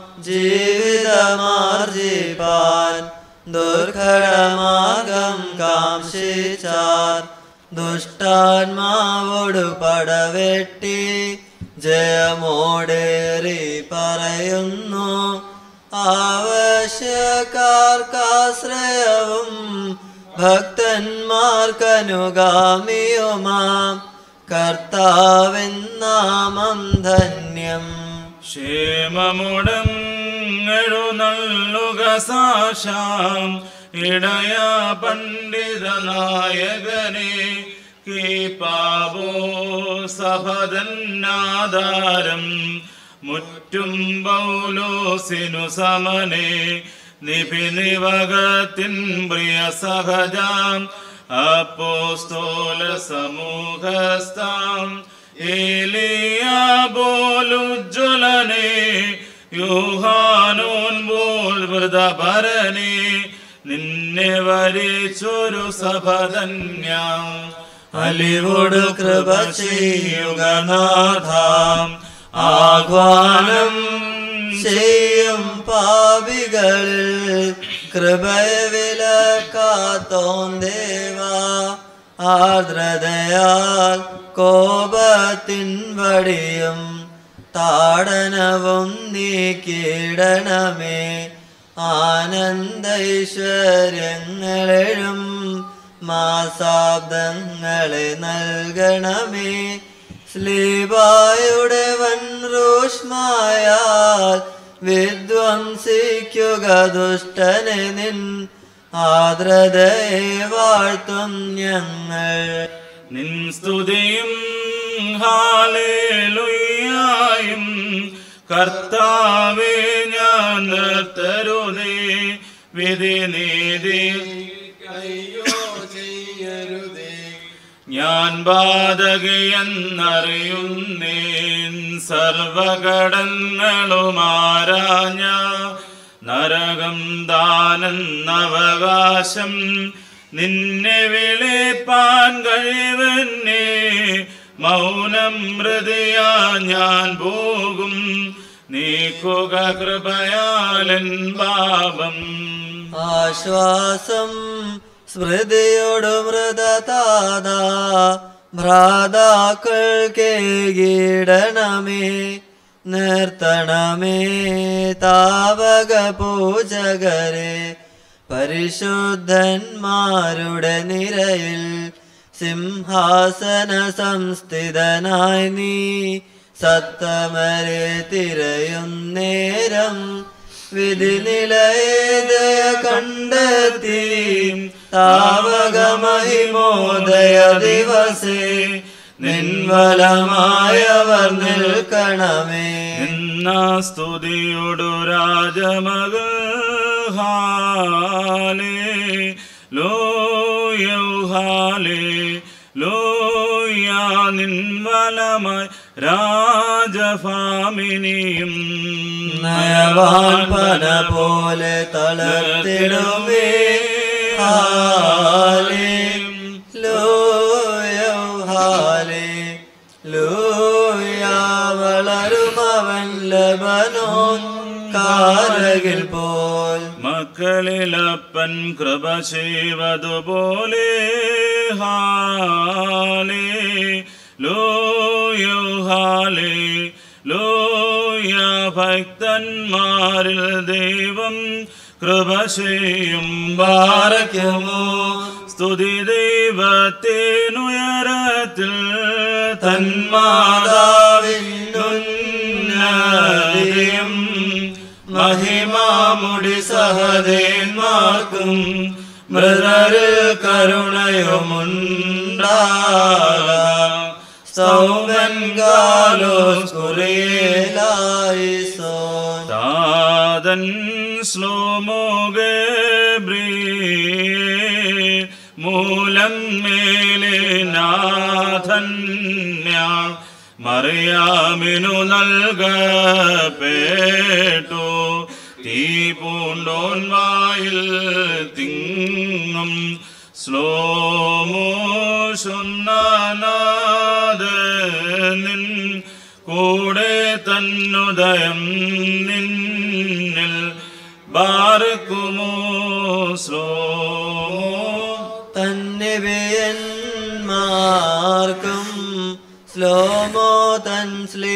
ജീവിതമാർജിപ്പാൻ ദുർഘടമാർഗം കാംക്ഷിച്ചാർ ദുഷ്ടാത്മാവോട് പടവെട്ടി ജയമോടേറി പറയുന്നു ആവശ്യക്കാർക്കാശ്രയവും ഭക്തന്മാർക്കനുഗാമിയുമാം കർത്താവിൻ നാമം ധന്യം ക്ഷേമമുടങ്ങെഴുന്നള്ളുക സാക്ഷാം ഇടയ പണ്ഡിത നായകനെ കീപാവോ സഭതന്നാധാരം മുറ്റും പൗലോസിനു സമനെ നിപിനിവകത്തിൻ പ്രിയ സഹജാം അപ്പോസ്തോല സമൂഹസ്ഥാം ഏലിയാ പോലുജ്വലനെ യൂഹാനോൻ പോൽ വൃതഭരനെ നിന്നെ വരിച്ചൊരു സഭധന്യം അലിവോട് കൃപ ചെയ്യുക നാഥാം ആഹ്വാനം ചെയ്യും പാപികളിൽ കൃപയെ വിലക്കാത്തോൻ ദേവാ ആർദ്രതയാൽ കോപത്തിൻ വടിയും താടനവും നീക്കിയിടണമേ ആനന്ദൈശ്വര്യങ്ങളെഴും മാസാബ്ദങ്ങളെ നൽകണമേ സ്ലീബായുടെ വൻ റൂഷ്മായാൽ വിധ്വംസിക്കുക ദുഷ്ടനെ നിൻ ആദ്രതയെ വാഴ്ത്തും ഞങ്ങൾ നിൻ സ്തുതിയും ഹാലേലുയായും കർത്താവേ ഞാൻ നിർത്തരുതേ വിധി നീതി ഞാൻ ബാധകയെന്നറിയുന്നേൻ സർവകടങ്ങളുമാരാഞ്ഞ നരകം ദാനെന്നവകാശം നിന്നെ വിളിപ്പാൻ കഴിവന്നെ മൗനം ഹൃദയാ ഞാൻ പോകും നീക്കുക കൃപയാലൻ പാപം ആശ്വാസം സ്മൃതിയോട് മൃതതാത ഭ്രാതാക്കൾക്കേകിടണമേ നിർത്തണമേ താവക പൂജകരെ പരിശുദ്ധന്മാരുടെ നിരയിൽ സിംഹാസന സംസ്ഥിതനായി നീ സത്തമരെ തിരയുന്നേരം വിധി നിലയതയ കണ്ടെത്തി താവകമഹിമോദയ ദിവസേ നിൻവലമായവർ നിൽക്കണമേ എന്ന സ്തുതിയോടു രാജമകൾ ഹാലേ ലോയൗഹാലേ ലോയാ നിൻവലമായി രാജഫാമിനിയും നയവാൻ പന പോലെ തളർത്തിടുമേ ഹാലേ ലോയ ഹാലേ ലോയ വളരുമവൻ ലബനോൻ കാരകിൽ പോൽ മക്കളിലപ്പൻ കൃപ ചെയ്വതുപോലെ ഹാലേ ലോയോ ഹാലേ ലോയ ഭക്തന്മാരിൽ ദൈവം കൃപ ചെയ്യും ബാരക്കുമോ സ്തുതി ദൈവത്തിനുയരത്തിൽ തന്മാതാവിന്നുന്നതിയും മഹിമാമുടി സഹദേന്മാർക്കും മൃതരിൽ കരുണയുമുണ്ടാകാം സൗമൻ കാലോസ് കുറിയേലായി സോൻ താതൻ ശ്ലോമോഗബ്രീ മൂലം മേലെ നാഥന്യ മറിയാമിനു നൽകപ്പെട്ടു തീ പൂണ്ടോൻ വായിൽ തിങ്ങും സ്ലോമോഷുന്നാനാദനിൻ കൂടെ തന്നുദയം നിന്നിൽ ബാർക്കുമോ സ്ലോമോ തന്നിവയന്മാർ മാർക്കും സ്ലോമോ തൻ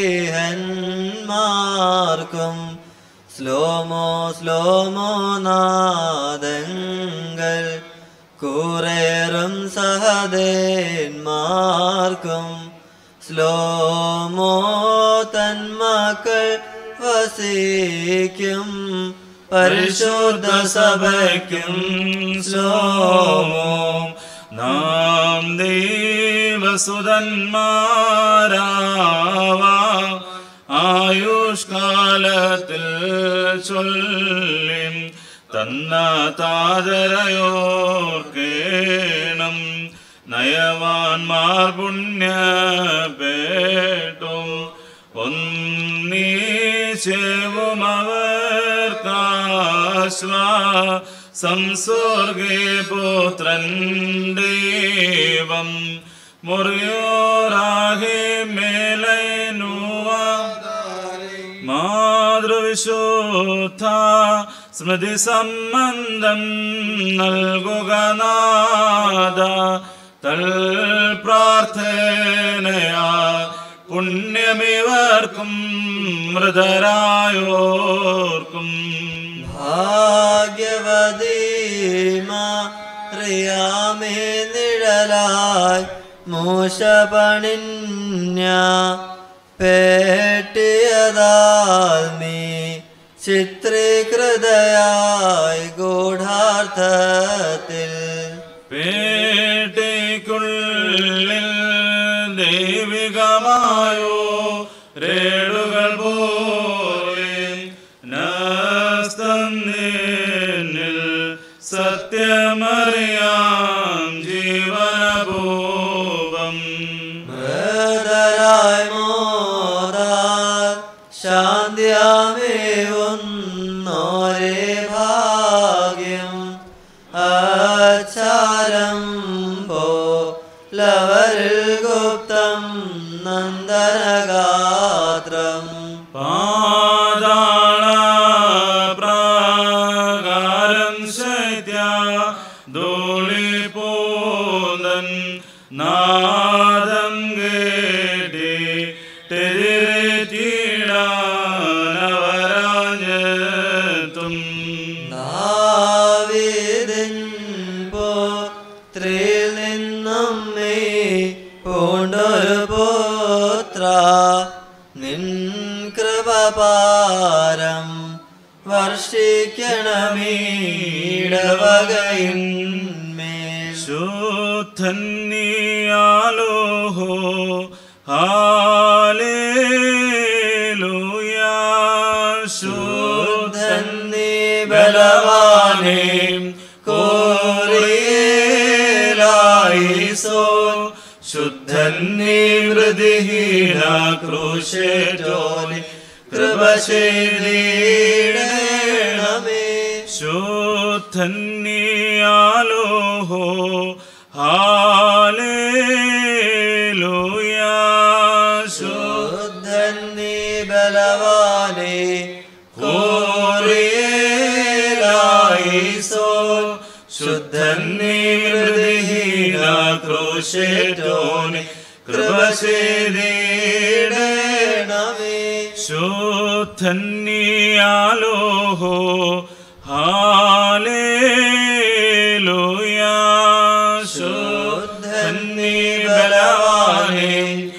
സ്ലേഹന്മാർക്കും സ്ലോമോ സ്ലോമോ നാദങ്ങൾ കൂറേറും സഹദേന്മാർക്കും സ്ലോമോ തന്മക്കൾ വസിക്കും പരിശുദ്ധ സഭയ്ക്കും സ്ലോമോ നാം ദൈവസുതന്മാരാവാം ആയുഷ്കാലത്തിൽ ചൊല്ലിം തന്ന താതരയോർക്കേണം നയവാൻമാർ പുണ്യപേട്ടും ഒന്നീശവും അവർക്കാശ്വാ സംസർഗേ പുത്രൻ ദൈവം മുറിയോറാഹേ മേലൈനുവ മാതൃവിശുദ്ധ സ്മൃതി സംബന്ധം നൽകുക നാദ തൽ പ്രാർത്ഥനയാ പുണ്യമിവർക്കും മൃതരായോർക്കും ഭാഗ്യവതീമറിയാമേ നിഴലായി മൂശ പണിഞ്ഞ പേട്ടിയതാൽ നീ ചിത്രീകൃതയായി ഗൂഢാർത്ഥത്തിൽ പേട്ടിക്കുള്ളിൽ ദൈവികമായോ രേടുകൾ പോലെ നസ്തന്നിൽ സത്യമറിയാം ജീവനപൂപം മൃതരായി മോതാൽ ശാന്തിയാമേ ഒന്നോരേ ഭാഗ്യം ആചാരം പോലവരിൽ ഗുപ്തം നന്ദനഗാത്രം പാതാള പ്രാകാരം ശൈത്യ ധൂളിപൂതൻ നാദം കേട്ടി ും ദാവീദിൻ പുത്രിയിൽ നിന്നും നീ പൂണ്ടൊരു പുത്ര നിൻ കൃപപാരം വർഷിക്കണമീടവകയിന്മേൽ ശുദ്ധന്നിയാലോഹോ ഹാലേലൂയാ ശുദ്ധൻ നീ ബലവാനേ കോറിയേലായിസോ ശുദ്ധൻ നീ മൃതിഹീന ക്രൂശേറ്റോലി കൃപ ചെയ്തിടണമേ ശുദ്ധന്നിയാലോഹോ ഹാലേലൂയാ ശുദ്ധൻ നീ ബലവാനേ കോറിയേലായിസോ ശുദ്ധൻ നീ മൃതിഹീന ക്രൂശേറ്റോലി കൃപ ചെയ്തിടണമേ ശുദ്ധന്നിയാലോഹോ ഹാലേലൂയാ ശുദ്ധൻ നീ ബലവാനേ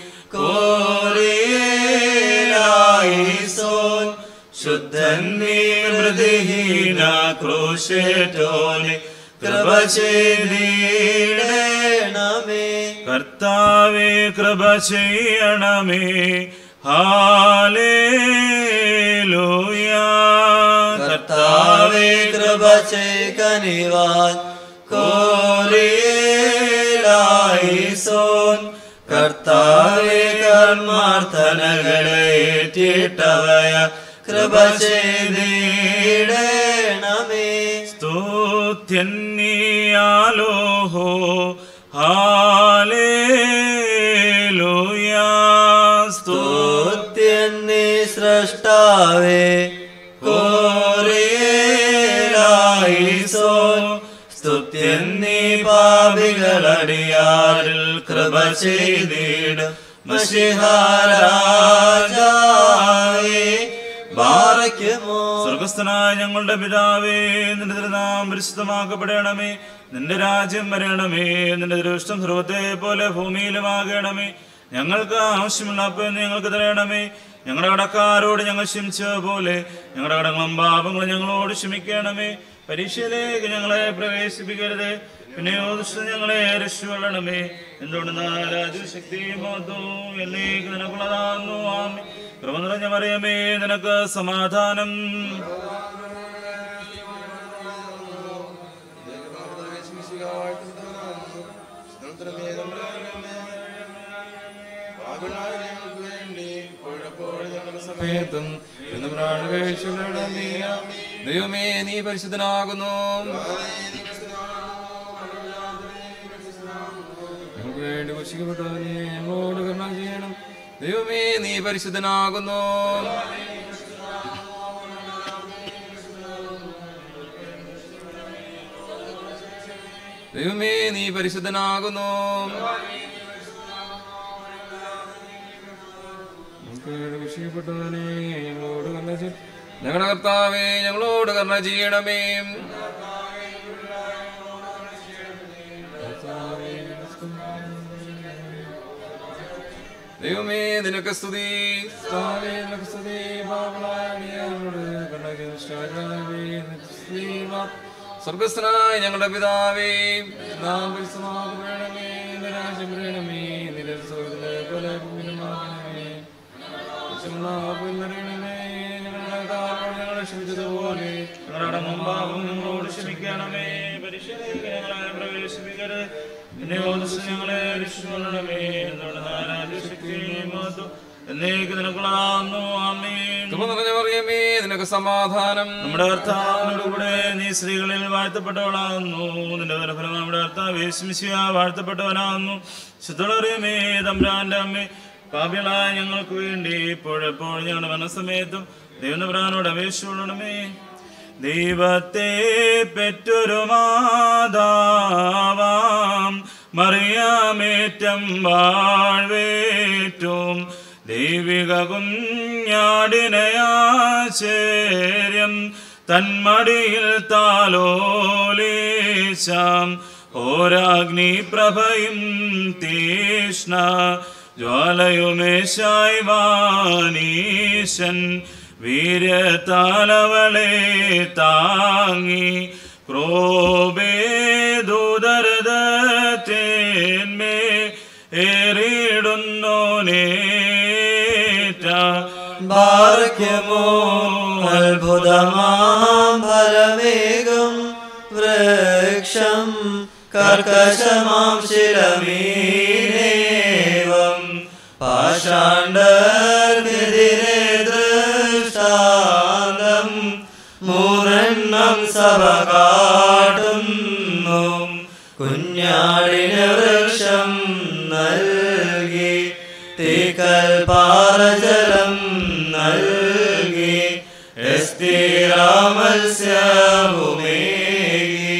കോറിയേലായിസോൻ ശുദ്ധൻ നീ മൃതിഹീന ക്രൂശേറ്റോനെ കൃപ ചെയ്തിടണമേ കർത്താവേ കൃപ ചെയ്യണമേ ഹാലേലൂയാ കർത്താവേ കൃപ ചെയ്കനിവാൻ കോറിയേലായിസോൻ കർത്താവേ കർമാർത്ഥനകളെ ഏറ്റിട്ടവയ കൃപ ചെയ്തിടണമേ സ്തുത്യന്നിയാലോഹോ ഹാലേലൂയാ സ്തുത്യൻ നീ സൃഷ്ടാവേ കോറിയേലായിസോ സ്തുത്യൻ നീ പാപികളടിയാരിൽ കൃപ ചെയ്തിടും മഷിഹാരാജായേ ബാറയ്ക്കുമോ സ്വർഗസ്ഥനായ ഞങ്ങളുടെ പിതാവേ നിന്റെ തിരുനാം പരിശുദ്ധമാക്കപ്പെടണമേ നിന്റെ രാജ്യം വരണമേ നിന്റെ ദൃഷ്ടം സർവത്തെ പോലെ ഭൂമിയിലുമാകണമേ ഞങ്ങൾക്ക് ആവശ്യമുള്ള അപ്പം ഞങ്ങൾക്ക് തരണമേ ഞങ്ങളുടെ കടക്കാരോട് ഞങ്ങൾ ക്ഷമിച്ച പോലെ ഞങ്ങളുടെ കടങ്ങളും പാപങ്ങളും ഞങ്ങളോട് ക്ഷമിക്കണമേ പരീക്ഷയിലേക്ക് ഞങ്ങളെ പ്രവേശിപ്പിക്കരുത് പിന്നെ ദുഷ്ടം ഞങ്ങളെ രക്ഷപ്പെടണമേ എന്തുകൊണ്ട് രാജ്യശക്തിയും മഹത്വവും എന്നേക്ക് നിനക്കുള്ളതാകുന്നു ആമേ കൃപ നിറഞ്ഞ മറിയമേ നിനക്ക് സമാധാനം സമയത്തും എന്നും പ്രാണപേക്ഷണമേ. ദൈവമേ നീ പരിശുദ്ധനാകുന്നു ഞങ്ങൾക്ക് വേണ്ടി കുശിക്കപ്പെട്ടവനെ ഞങ്ങളോട് കരുണ ചെയ്യണം ദൈവമേ നീ പരിശുദ്ധനാകുന്നു ദൈവമേ നീ പരിശുദ്ധനാകുന്നു ഞങ്ങൾക്ക് വേണ്ടി കുശിക്കപ്പെട്ടവനെ ഞങ്ങളോട് കരുണ ചെയ്യണം ഞങ്ങളുടെ കർത്താവേ ഞങ്ങളോട് കരുണ ചെയ്യണമേ ദൈവമേ നിനക്ക് സ്തുതി കർത്താവേ, നിനക്ക് സ്തുതി പാവങ്ങളായ അടിയാരോട് കരുണ ചെയ്ത ഇഷ്ടവാനായവേ, നിനക്ക് സ്തുതി. സ്വർഗസ്ഥനായ ഞങ്ങളുടെ പിതാവേ നാം പരിശുദ്ധമാകണമേ നിന്റെ രാജ്യം വരണമേ നിന്റെ സൗകര്യ പോലെ ഭൂമിയിലുമാകണമേ ആവശ്യമുള്ള ആപത്തിൽ നിറയണമേ ഞങ്ങളുടെ കാരണങ്ങൾ ഞങ്ങളെ ക്ഷമിച്ചതുപോലെ ഞങ്ങളുടെ മുമ്പാകും ഞങ്ങളോട് ക്ഷമിക്കണമേ പരിശോധിക്കുക ഞങ്ങളെ പ്രവേശിപ്പിക്കരുത് പിന്നെ ദുഷ്ടം ഞങ്ങളെ രക്ഷിക്കണമേ എന്തുകൊണ്ട് രാജ്യശക്തിയും മഹത്വവും എന്നേക്ക് നിനക്കുള്ളതാകുന്നു ആമേൻ കൃപ നിറഞ്ഞ മറിയമേ നിനക്ക് സമാധാനം നമ്മുടെ കർത്താവിനോട് കൂടെ നീ സ്ത്രീകളിൽ വാഴ്ത്തപ്പെട്ടവളാകുന്നു നിന്റെ ഫലം നമ്മുടെ കർത്താവ് യേശുമിശിഹ വാഴ്ത്തപ്പെട്ടവനാകുന്നു ശുദ്ധളറിയമേ തമ്പ്രാന്റെ അമ്മേ പാപികളായ ഞങ്ങൾക്ക് വേണ്ടി ഇപ്പോഴെപ്പോഴും ഞങ്ങളുടെ മനസ്സമയത്തും ദൈവനപുരാനോട് അപേക്ഷിച്ചോളണമേ ദൈവത്തെ പെറ്റൊരു മാതാവാം മറിയാമേറ്റം വാഴ്വേറ്റും ദൈവിക കുഞ്ഞാടിനയാശ്ചര്യം തന്മടിയിൽ താലോലേശാം ഓരാഗ്നി പ്രഭയും തീഷ്ണ ജ്വാലയുമേശായി വാനീശൻ വീരത്താലവളെ താങ്ങി ക്രോബേദുദരതേന്മേ ഏറിയിടുന്നോനേറ്റ ബാറയ്ക്കുമോ അത്ഭുതമാം ഫലമേകും വൃക്ഷം കർക്കശമാം ശിലമീനേവം പാഷാണ്ഡർക്കെതിരെ ദൃഷ്ടാന്തം മൂന്നെണ്ണം സഭ കാട്ടുന്നു കുഞ്ഞാടിന് വൃക്ഷം നൽകി തീക്കൽ പാറജലം നൽകി എസ്തിരാമത്സ്യഭൂമേകി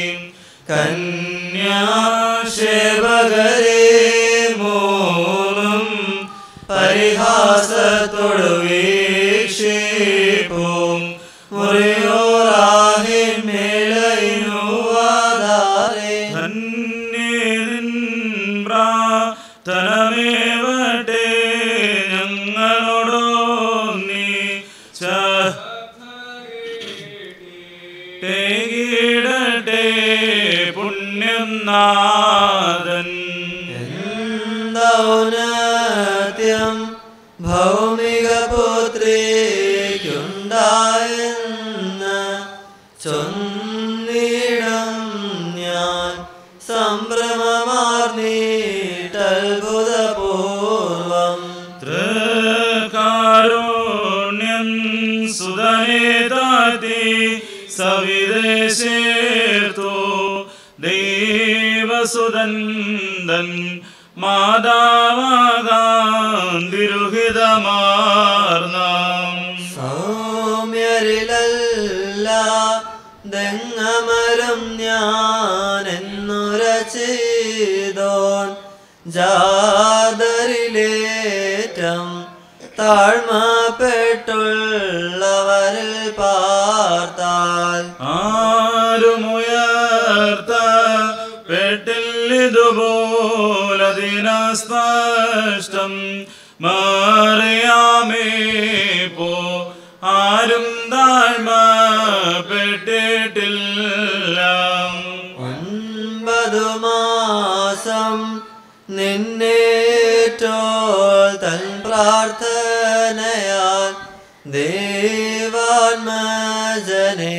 കന്യാശേവകരെ മൂന്നും പരിഹാസത്തോടു വീക്ഷിപ്പും മുറിയോറാഹിൻ മേലയിനുവാദാരേ ധന്യേതിൻ പ്രാർത്ഥനമേവട്ടെ ഞങ്ങളോടോ നീ ചീടട്ടെ പുണ്യം നാഥൻ ദൗനത്യം ഭൗമിക പുത്രിക്കുണ്ടായെന്ന് ചൊന്നിടം ഞാൻ സംഭ്രമമാർന്നീട്ടത്ഭുതപൂർവം തൃകാരുണ്യം സുതനേ താത്തി സവിദേശേർത്തു ദൈവസുതന്തൻ മാതാവാകാന്തിരുഹിതമാർന്നാം സൗമ്യരിലല്ല ദങ്ങമരം ഞാൻ എന്നുര ചെയ്തോൻ ജാതരിലേറ്റം താഴ്മപ്പെട്ടുള്ളവരിൽ പാർത്താൽ ആരുമുയർത്ത പെട്ടില്ലിതുപോലതിനസ്പഷ്ടം മാറിയാമേ പോ ആരും താഴ്മ പെട്ടിട്ടില്ല ഒൻപതു മാസം നിന്നേറ്റോൾ തൻ പ്രാർത്ഥനയാൽ ദേവാത്മജനെ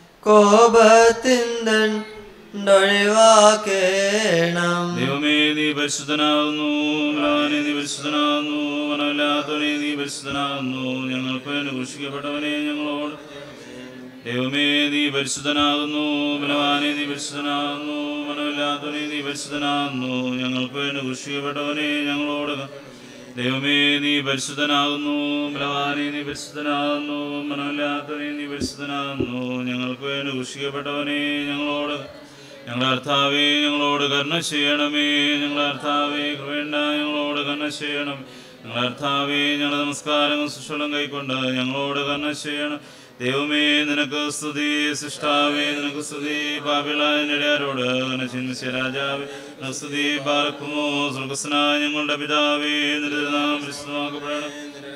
കോപത്തിന്തൊഴിവാക്കേണം ദൈവമേ നീ പരിശുദ്ധനാകുന്നു മ്ലാനെ നീ പരിശുദ്ധനാകുന്നു മനമില്ലാത്തവനെ നീ പരിശുദ്ധനാകുന്നു ഞങ്ങൾക്ക് അനുഘോഷിക്കപ്പെട്ടവനെ ഞങ്ങളോട് ദൈവമേ നീ പരിശുദ്ധനാകുന്നു ബലവാനെ നീ പരിശുദ്ധനാകുന്നു മനമില്ലാത്തവനെ നീ പരിശുദ്ധനാകുന്നു ഞങ്ങൾക്ക് അനുഘോഷിക്കപ്പെട്ടവനെ ഞങ്ങളോട് ദൈവമേ നീ പരിശുദ്ധനാകുന്നു ബലവാനെ നീ പരിശുദ്ധനാകുന്നു മനമില്ലാത്തവനെ നീ പരിശുദ്ധനാകുന്നു ഞങ്ങൾക്ക് അനുഘോഷിക്കപ്പെട്ടവനെ ഞങ്ങളോട് ഞങ്ങളുടെ അർത്ഥാവേ ഞങ്ങളോട് കരുണ ചെയ്യണമേ ഞങ്ങളുടെ അർത്ഥാവേ കൃപേണ്ട ഞങ്ങളോട് കരുണ ചെയ്യണം ഞങ്ങളുടെ അർത്ഥാവേ ഞങ്ങളുടെ നമസ്കാരങ്ങൾ സുഷളം കൈക്കൊണ്ട് ഞങ്ങളോട് കരുണ ചെയ്യണം ദൈവമേ നിനക്ക് സ്തുതി സൃഷ്ടാവേ നിനക്ക് സ്തുതി പാപിളാരോട് ചിന്മിച്ച രാജാവേ നിനക്ക് സ്തുതി പാർക്കുമോ സ്വർഗസ്നായ ഞങ്ങളുടെ പിതാവേ നിരുനാം വിശുദ്ധമാക്കപ്പെടണം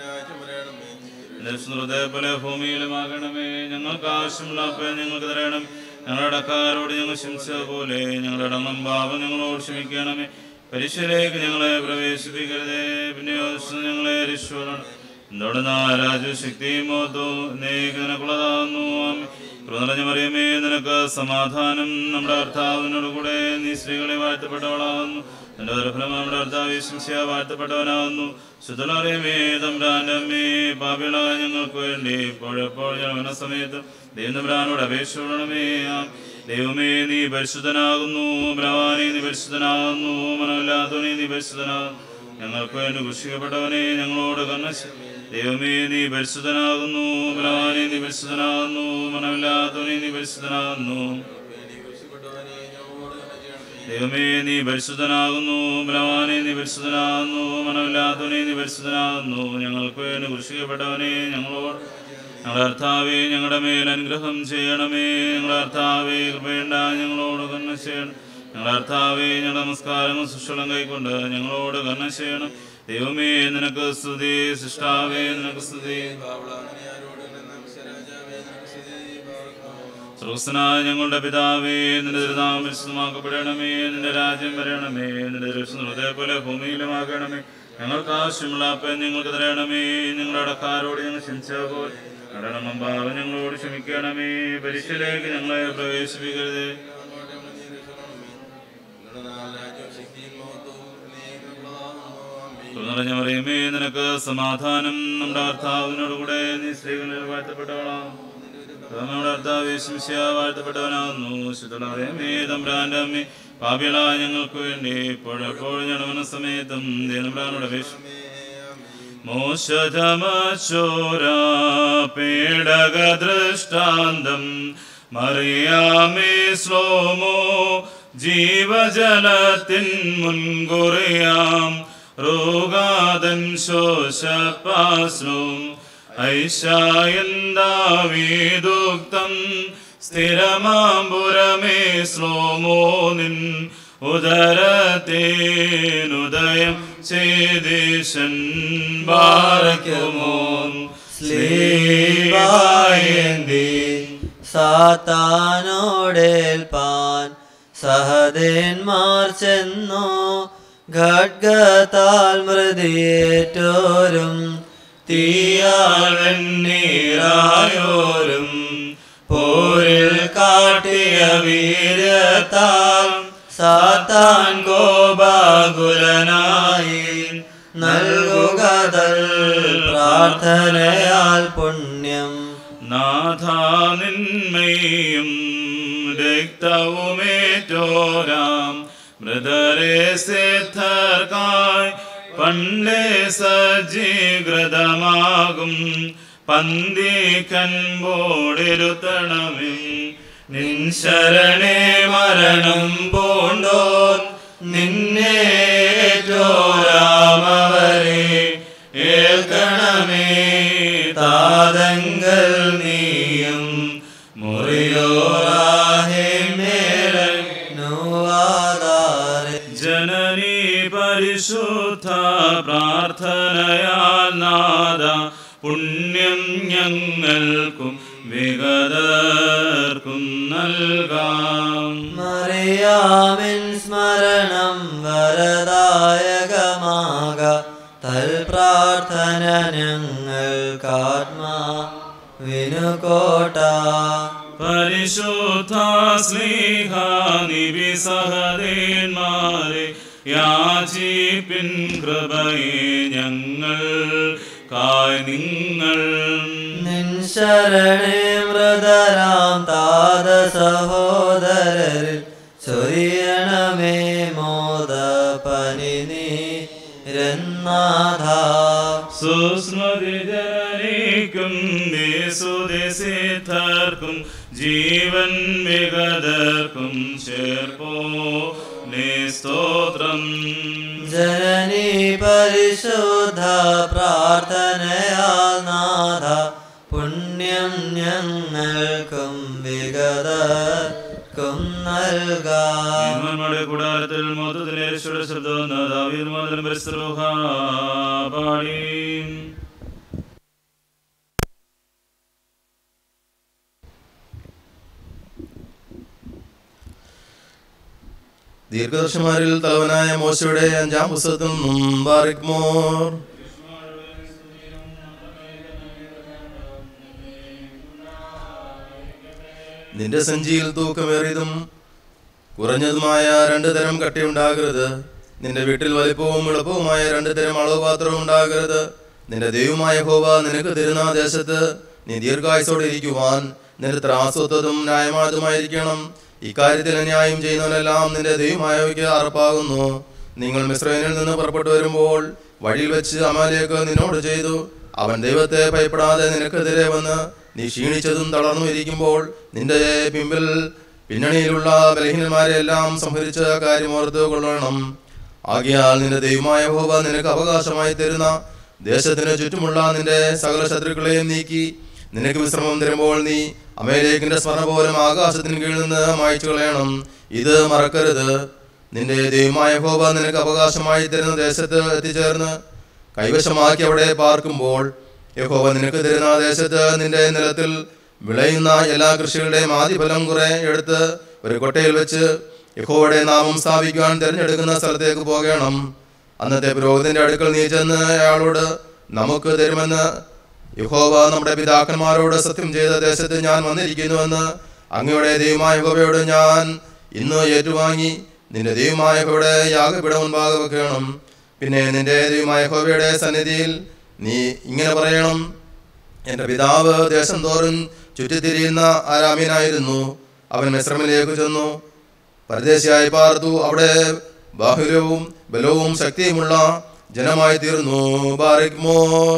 പോലെ ഭൂമിയിലുമാകണമേ ഞങ്ങൾക്ക് ആവശ്യമുള്ള അപ്പം ഞങ്ങൾക്ക് തരണം ഞങ്ങളുടെ അടക്കാരോട് ഞങ്ങൾ ക്ഷമിച്ച പോലെ ഞങ്ങളുടെ അടങ്ങം പാപം ഞങ്ങളോട് ക്ഷമിക്കണമേ പരീക്ഷയിലേക്ക് ഞങ്ങളെ പ്രവേശിപ്പിക്കരുതേ പിന്നെ ഞങ്ങളെ രക്ഷിക്കണം എന്തുകൊണ്ട് രാജു ശക്തിയും മോത്തോ നിനക്കുള്ളതാകുന്നു നിറഞ്ഞ മറിയമേ നിനക്ക് സമാധാനം നമ്മുടെ ഭർത്താവിനോട് കൂടെ നീ സ്ത്രീകളെ വാഴ്ത്തപ്പെട്ടവളാകുന്നു എന്റെ ഫലം നമ്മുടെ ഭർത്താവ് ശംശയ വാഴ്ത്തപ്പെട്ടവനാകുന്നു ശുദ്ധലറിയമേ തമ്പ്രാൻ്റെ അമ്മേ പാപികളായ ഞങ്ങൾക്ക് വേണ്ടി ഇപ്പോഴെപ്പോൾ ഞങ്ങളുടെ സമയത്ത് ദൈവതമ്പ്രാനോട് അപേക്ഷിക്കണമേ ദൈവമേ നീ പരിശുദ്ധനാകുന്നു ബ്രവാനെ നീ പരിശുദ്ധനാകുന്നു മനമില്ലാത്തവനെ നീ പരിശുദ്ധനാകുന്നു ഞങ്ങൾക്ക് വേണ്ടി കുഷിക്കപ്പെട്ടവനെ ഞങ്ങളോട് കണ്ണശ ദൈവമേ നീ പരിശുദ്ധനാകുന്നു ബലവാനെ നീ പരിശുദ്ധനാകുന്നു മനമില്ലാത്തവനെ നീ പരിശുദ്ധനാകുന്നു ദൈവമേ നീ പരിശുദ്ധനാകുന്നു ബലവാനെ നീ പരിശുദ്ധനാകുന്നു മനമില്ലാത്തവനെ നീ പരിശുദ്ധനാകുന്നു ഞങ്ങൾക്ക് വേണ്ടി കുഷിക്കപ്പെട്ടവനെ ഞങ്ങളോട് ഞങ്ങളുടെ അർത്ഥാവേ ഞങ്ങളുടെ മേൽ അനുഗ്രഹം ചെയ്യണമേ ഞങ്ങളുടെ അർത്ഥാവേ കൃപയുണ്ട ഞങ്ങളോട് കണ്ണ ചെയ്യണം ഞങ്ങളുടെ അർത്ഥാവേ ഞങ്ങളുടെ നമസ്കാരങ്ങൾ സുഷളം കൈക്കൊണ്ട് ഞങ്ങളോട് കണ്ണ ചെയ്യണം ദൈവമേ നിനക്ക് സ്തുതി സൃഷ്ടാവേ നിനക്ക് സ്തുതി സ്രോസ്തനായ ഞങ്ങളുടെ പിതാവേ നിന്റെ ദുരിതാം വിശുദ്ധമാക്കപ്പെടണമേ നിന്റെ രാജ്യം വരണമേ നിന്റെ ദർശനം പോലെ ഭൂമിയിലുമാകണമേ ഞങ്ങൾക്ക് ആവശ്യമുള്ള അപ്പം ഞങ്ങൾക്ക് തരണമേ ഞങ്ങളുടെ അടക്കാരോട് ഞങ്ങൾ ക്ഷമിച്ച പോലെ നടണം പാവം ഞങ്ങളോട് ക്ഷമിക്കണമേ പരീക്ഷയിലേക്ക് ഞങ്ങളെ പ്രവേശിപ്പിക്കരുതേ നിറഞ്ഞ പറയുമേ നിനക്ക് സമാധാനം നമ്മുടെ ഭർത്താവിനോട് കൂടെ നീ സ്ത്രീകളിൽ വാഴ്ത്തപ്പെട്ടവളാം നമ്മുടെ ഭർത്താവ് ശിംശയ വാഴ്ത്തപ്പെട്ടവനാകുന്നു ശുദ്ധമേ തമ്പ്രാന്റെ അമ്മേ പാപികളാ ഞങ്ങൾക്ക് വേണ്ടി ഇപ്പോഴെപ്പോഴും ഞങ്ങളുടെ സമയത്തും ദീനമ്പ്രാനോട് അപേക്ഷ മോശതമച്ചോര പേടക ദൃഷ്ടാന്തം മറിയാമേ ശ്ലോമോ ജീവജലത്തിൻ മുൻകുറിയാം രോഗാതൻ ശോശപാശ്രും ഐശായന്താവീദുക്തം സ്ഥിരമാമ്പുരമേ ശ്ലോമോ നിൻ ഉദരത്തേനുദയം ചെയ്തീശൻ ബാരക്കുമോ സ്ലീവായന്തി സാത്താനോടേൽപ്പാൻ സഹദേന്മാർ ചെന്നു ഖഡ്ഗത്താൽ മൃതിയേറ്റോരും തീയാഴന്നീരായോരും പോരിൽ കാട്ടിയ വീരത്താൽ സാത്താൻ കോപാകുലനായി നൽകുക തൽ പ്രാർത്ഥനയാൽ പുണ്യം നാഥാനിന്മയും രക്തവുമേറ്റോരാം മൃതരെ സിദ്ധർക്കായി പണ്ടേ സജ്ജീകൃതമാകും പന്തിക്കൻപോടിരുത്തണമേ നിൻ ശരണേ മരണം പൂണ്ടോൻ നിന്നേറ്റ പ്രാർത്ഥനയാൽ നാദ പുണ്യം ഞങ്ങൾക്കും വിഗതർക്കും നൽകാം മറിയാമിൻ സ്മരണം വരദായകമാക തൽ പ്രാർത്ഥന ഞങ്ങൾക്കാത്മാ വിനുകോട്ട പരിശുദ്ധ സ്നേഹ നിബി സഹദേന്മാരെ യാചിപ്പിൻ കൃപയെ ഞങ്ങൾ കായ് നിങ്ങൾ നിൻ ശരണേ മൃതരാം താത സഹോദരരിൽ ചൊരിയണമേ മോദ പനി നീരന്നാഥ സുസ്മൃതി ജനനിക്കും ദേശുദേശിദ്ധർക്കും ജീവൻ വിഗതർക്കും ചേർപ്പോ സ്തോത്രം ജനനി പരിശുദ്ധ പ്രാർത്ഥനയാൽ നാഥ പുണ്യം ഞങ്ങൾക്കും വിഗതർക്കും നൽകാം നമ്മുടെ കൂടാരത്തിൽ മൊത്തത്തിലെ രക്ഷയുടെ ശബ്ദം ദാവീദ് മുതലും പരിസ്ഥലോഹ പാടി ദീർഘദർശന്മാരിൽ തലവനായ മോശയുടെ അഞ്ചാം പുസ്തകത്തിൽ നിന്നും ബാറിക് മോർ നിന്റെ സഞ്ചിയിൽ തൂക്കമേറിയതും കുറഞ്ഞതുമായ രണ്ട് തരം കട്ടിയുണ്ടാകരുത് നിന്റെ വീട്ടിൽ വലിപ്പവും എളുപ്പവുമായ രണ്ട് തരം അളവ് പാത്രവും ഉണ്ടാകരുത് നിന്റെ ദൈവമായ ഹോവ നിനക്ക് തരുന്ന ദേശത്ത് നീ ദീർഘായുസോടെ ഇരിക്കുവാൻ നിന്റെ ത്രാസ്വത്വതും ന്യായമായതുമായിരിക്കണം ഇക്കാര്യത്തിൽ ന്യായം ചെയ്യുന്നവനെല്ലാം നിന്റെ ദൈവമായവയ്ക്ക് അറപ്പാകുന്നു നിങ്ങൾ മിശ്രൈനിൽ നിന്ന് പുറപ്പെട്ടു വരുമ്പോൾ വഴിയിൽ വെച്ച് അമാലേക്ക് നിന്നോട് ചെയ്തു അവൻ ദൈവത്തെ ഭയപ്പെടാതെ നിനക്കെതിരെ വന്ന് നീ ക്ഷീണിച്ചതും തളർന്നു ഇരിക്കുമ്പോൾ നിന്റെ പിമ്പിൽ പിന്നണിയിലുള്ള ബലഹീനന്മാരെ എല്ലാം സംഹരിച്ച കാര്യം ഓർത്ത് കൊള്ളണം ആകയാൽ നിന്റെ ദൈവമായ ഹോവ നിനക്ക് അവകാശമായി തരുന്ന ദേശത്തിന് ചുറ്റുമുള്ള നിന്റെ സകല ശത്രുക്കളെയും നീക്കി നിനക്ക് വിശ്രമം തരുമ്പോൾ നീ അമേരിക്കിന്റെ സ്മരണ പോലും ആകാശത്തിന് കീഴിൽ നിന്ന് മായ്ച്ചു കളയണം ഇത് മറക്കരുത് നിന്റെ ദൈവമായ ഹോവ നിനക്ക് അവകാശമായി തരുന്ന ദേശത്ത് എത്തിച്ചേർന്ന് കൈവശമാക്കി അവിടെ പാർക്കുമ്പോൾ യഹോവ നിനക്ക് തരുന്ന ദേശത്ത് നിന്റെ നിലത്തിൽ വിളയുന്ന എല്ലാ കൃഷികളുടെയും ആദ്യഫലം കുറെ എടുത്ത് ഒരു കൊട്ടയിൽ വെച്ച് യഹോവയുടെ നാമം സ്ഥാപിക്കുവാൻ തിരഞ്ഞെടുക്കുന്ന സ്ഥലത്തേക്ക് പോകണം അന്നത്തെ പുരോഹിതന്റെ അടുക്കൽ നീ ചെന്ന് അയാളോട് നമുക്ക് തരുമെന്ന് യഹോവ നമ്മുടെ പിതാക്കന്മാരോട് സത്യം ചെയ്ത ദേശത്ത് ഞാൻ വന്നിരിക്കുന്നുവെന്ന് അങ്ങയുടെ ദൈവമായ യഹോവയോട് ഞാൻ ഇന്ന് ഏറ്റുവാങ്ങി നിന്റെ ദൈവമായ യഹോവയുടെ യാഗപീഠം മുൻപാകെ വെക്കണം പിന്നെ നിന്റെ ദൈവമായ യഹോവയുടെ സന്നിധിയിൽ നീ ഇങ്ങനെ പറയണം എന്റെ പിതാവ് ദേശം തോറും ചുറ്റിത്തിരിയുന്ന ആരാമ്യനായിരുന്നു അവൻ മെസ്രമിലേക്ക് ചെന്നു പരദേശിയായി പാർത്തു അവിടെ ബാഹുല്യവും ബലവും ശക്തിയുമുള്ള ജനമായി തീർന്നു ബാറിക് മോർ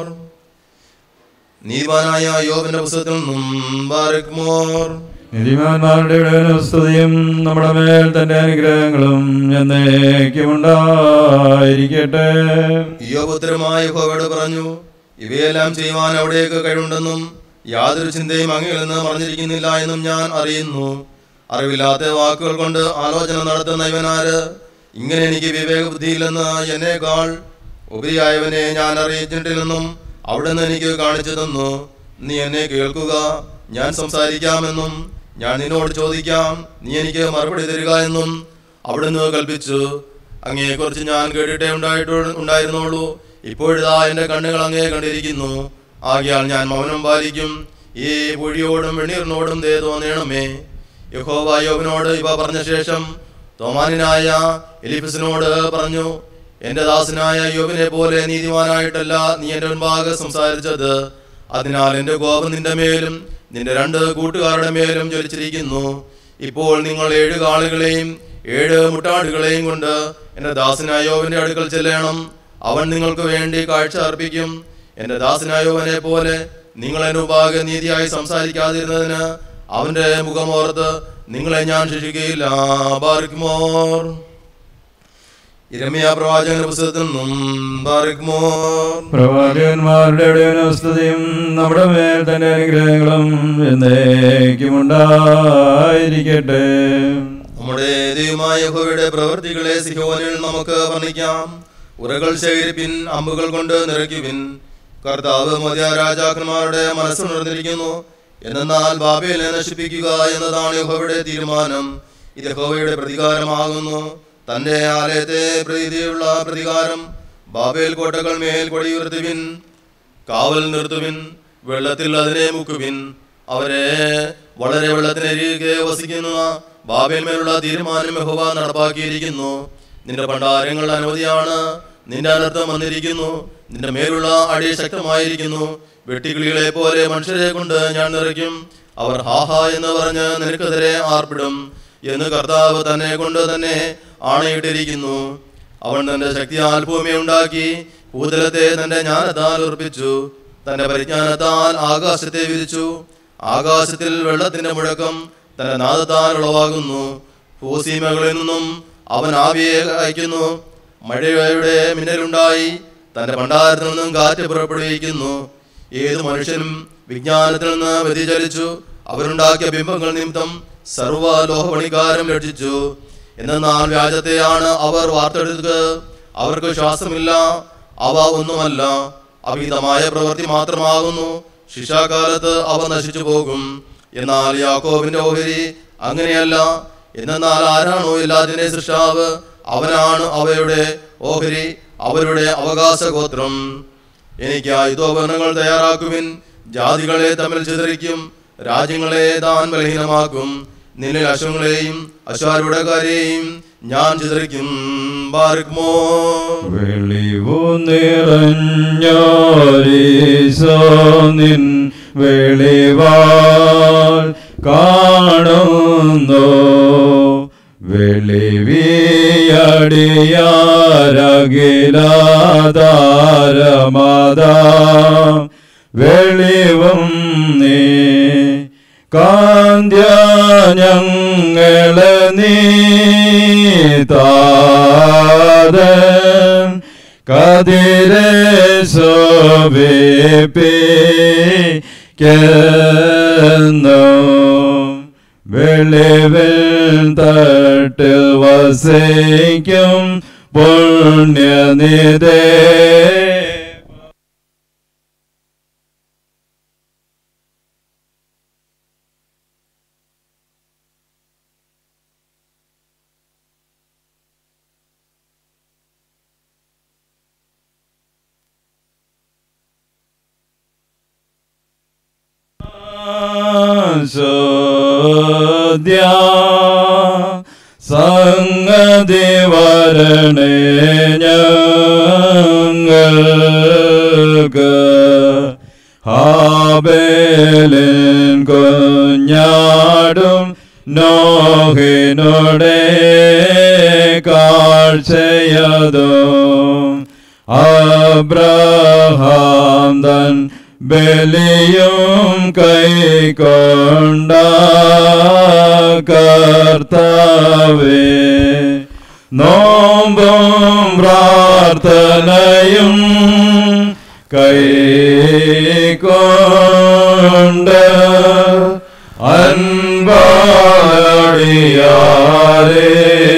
നീതിമാനായ യോബിന്റെ പുസ്തകത്തിൽ നിന്നും ബാറിക് മോർ നീതിമാന്മാരുടെ സ്തുതിയും നമ്മുടെ മേൽ തന്റെ അനുഗ്രഹങ്ങളും എന്നേക്കും ഉണ്ടായിരിക്കട്ടെ യോപുത്രമായ യഹോവയോട് പറഞ്ഞു ഇവയെല്ലാം ചെയ്യുവാൻ അവിടേക്ക് കഴിവുണ്ടെന്നും യാതൊരു ചിന്തയും അങ്ങിൽ നിന്ന് മറിഞ്ഞിരിക്കുന്നില്ല എന്നും ഞാൻ അറിയുന്നു അറിവില്ലാത്ത വാക്കുകൾ കൊണ്ട് ആലോചന നടത്തുന്ന ഇവനാര് ഇങ്ങനെ എനിക്ക് വിവേക ബുദ്ധിയില്ലെന്ന് എന്നേക്കാൾ ഉപരിയായവനെ ഞാൻ അറിയിച്ചിട്ടില്ലെന്നും അവിടുന്ന് എനിക്ക് കാണിച്ചു തന്നു നീ എന്നെ കേൾക്കുക ഞാൻ സംസാരിക്കാമെന്നും ഞാൻ നിന്നോട് ചോദിക്കാം നീ എനിക്ക് മറുപടി തരിക എന്നും അവിടുന്ന് കൽപ്പിച്ചു അങ്ങയെക്കുറിച്ച് ഞാൻ കേട്ടിട്ടേ ഉണ്ടായിട്ടു ഉണ്ടായിരുന്നുള്ളൂ ഇപ്പോഴിതാ എൻ്റെ കണ്ണുകൾ അങ്ങേ കണ്ടിരിക്കുന്നു ആകയാൽ ഞാൻ മൗനം പാലിക്കും ഈ പുഴിയോടും വെണ്ണീറിനോടും ദേ തോന്നണമേ യഹോവ യോബിനോട് ഇവ പറഞ്ഞ ശേഷം തോമാനിനായ എലിഫസിനോട് പറഞ്ഞു എന്റെ ദാസനായ യോബിനെ പോലെ നീതിമാനായിട്ടല്ല നീ എന്റെ മുൻപാകെ സംസാരിച്ചത് അതിനാൽ എന്റെ കോപം നിന്റെ മേലും നിന്റെ രണ്ട് കൂട്ടുകാരുടെ മേലും ജ്വലിച്ചിരിക്കുന്നു ഇപ്പോൾ നിങ്ങൾ ഏഴ് കാളുകളെയും ഏഴ് മുട്ടാടുകളെയും കൊണ്ട് എന്റെ ദാസനായ യോബിന്റെ അടുക്കൽ ചെല്ലണം അവൻ നിങ്ങൾക്ക് വേണ്ടി കാഴ്ച അർപ്പിക്കും എന്റെ ദാസനായോവനെ പോലെ നിങ്ങൾ എന്റെ മുമ്പാകെ നീതിയായി സംസാരിക്കാതിരുന്നതിന് അവന്റെ മുഖമോർത്ത് നിങ്ങളെ ഞാൻ ശിക്ഷിക്കുകയില്ല ബാറിക്കുമോർ ഇരമിയ പ്രവാചകന്റെ പുസ്തകത്തിൽ നിന്നും ബാറിക്കുമോർ പ്രവാചകന്മാരുടെ സ്തുതിയും നമ്മുടെ മേൽ തന്റെ അനുഗ്രഹങ്ങളും എന്നേക്കും ഉണ്ടായിരിക്കട്ടെ നമ്മുടെ ദൈവമായ യഹോവയുടെ പ്രവൃത്തികളെ സിഹോനിൽ നമുക്ക് വർണ്ണിക്കാം ഉറകൾ ശേഖരിപ്പിൻ അമ്പുകൾ കൊണ്ട് നിറയ്ക്കുവിൻ കർത്താവ് മതിയ രാജാക്കന്മാരുടെ മനസ്സുണർന്നിരിക്കുന്നു എന്നാൽ ബാബേലിനെ നശിപ്പിക്കുക എന്നതാണ് യഹോവയുടെ തീരുമാനം ഇത് യഹോവയുടെ പ്രതികാരമാകുന്നു തന്റെ ആലയത്തെ പ്രീതിയുള്ള പ്രതികാരം ബാബേൽ കോട്ടകൾ മേൽ കൊടിയുയർത്തുവിൻ കാവൽ നിർത്തുവിൻ വെള്ളത്തിൽ അതിനെ മുക്കുവിൻ അവരെ വളരെ വെള്ളത്തിനരികെ വസിക്കുന്ന ബാബേൽമേലുള്ള തീരുമാനം യഹോവ നടപ്പാക്കിയിരിക്കുന്നു നിന്റെ ഭണ്ഡാരങ്ങൾ അനവധിയാണ് നിന്റെ അനർത്ഥം വന്നിരിക്കുന്നു നിന്റെ മേലുള്ള അടി ശക്തമായിരിക്കുന്നു വെട്ടിക്കിളികളെ പോലെ മനുഷ്യരെ കൊണ്ട് ഞാൻ നിറയ്ക്കും അവർ ഹാഹ എന്ന് പറഞ്ഞ് നിനക്കെതിരെ ആർപ്പിടും എന്ന് കർത്താവ് തന്നെ കൊണ്ട് തന്നെ ആണയിട്ടിരിക്കുന്നു അവൻ തന്റെ ശക്തിയാൽ ഭൂമി ഉണ്ടാക്കി ഭൂതലത്തെ തന്റെ ജ്ഞാനത്താൽ ഉറപ്പിച്ചു തന്റെ പരിജ്ഞാനത്താൽ ആകാശത്തെ വിരിച്ചു ആകാശത്തിൽ വെള്ളത്തിന്റെ മുഴക്കം തന്റെ നാദത്താൽ ഉളവാകുന്നു ഭൂസീമകളിൽ നിന്നും അവൻ ആവിയെ അയക്കുന്നു മഴയുടെ മിന്നലുണ്ടായി തന്റെ ഭണ്ഡാരത്തിൽ നിന്നും കാറ്റ് പുറപ്പെടുവിക്കുന്നു ഏത് മനുഷ്യനും വിജ്ഞാനത്തിൽ നിന്ന് വ്യതിചലിച്ചു അവരുണ്ടാക്കിയ ബിംബങ്ങൾ നിമിത്തം സർവ്വലോഹപണിക്കാരം രക്ഷിച്ചു എന്നാൽ വ്യാജത്തെയാണ് അവർ വാർത്തെടുത്തത് അവർക്ക് ശ്വാസമില്ല അവ ഒന്നുമല്ല അമിതമായ പ്രവൃത്തി മാത്രമാകുന്നു ശിശാകാലത്ത് അവ നശിച്ചു പോകും എന്നാൽ യാക്കോബിന്റെ ഓഹരി അങ്ങനെയല്ല എന്നാൽ ആരാണോ എല്ലാത്തിനെ സൃഷ്ടാവ് അവനാണ് അവയുടെ ഓഹരി അവരുടെ അവകാശ ഗോത്രം എനിക്ക് ആയുധോപകരണങ്ങൾ തയ്യാറാക്കുവിൻ ജാതികളെ തമ്മിൽ ചിതറിക്കും രാജ്യങ്ങളെ താൻ ബലഹീനമാക്കും നിന്നിൽ അശ്വങ്ങളെയും അശ്വാരൂഢക്കാരെയും ഞാൻ ചിതറിക്കും ബാർഗ്മോ വെളിവു നിറഞ്ഞോരീശോ നിൻ വെളിവാൾ കാണുന്നു വെളിവിയടിയാരകിലാതാരമാതാ വെളിവും നീ കാന്ത്യ ഞങ്ങളെ നീ താതൻ കതിരെ ശോഭിപ്പിക്കുന്നു വെളിവിൽ തട്ടിൽ വസിക്കും പുണ്യനിധേ സോദ്യ സംഗതി വരണേ ഞങ്ങൾക്ക് ഹാബേലിൻ കുഞ്ഞാടും നോഹിനുടെ കാഴ്ചയതും അബ്രഹാം തൻ ബലിയും കൈക്കൊണ്ട കർത്താവേ നോമ്പും പ്രാർത്ഥനയും കൈക്കൊണ്ട് അൻപാടിയാരെ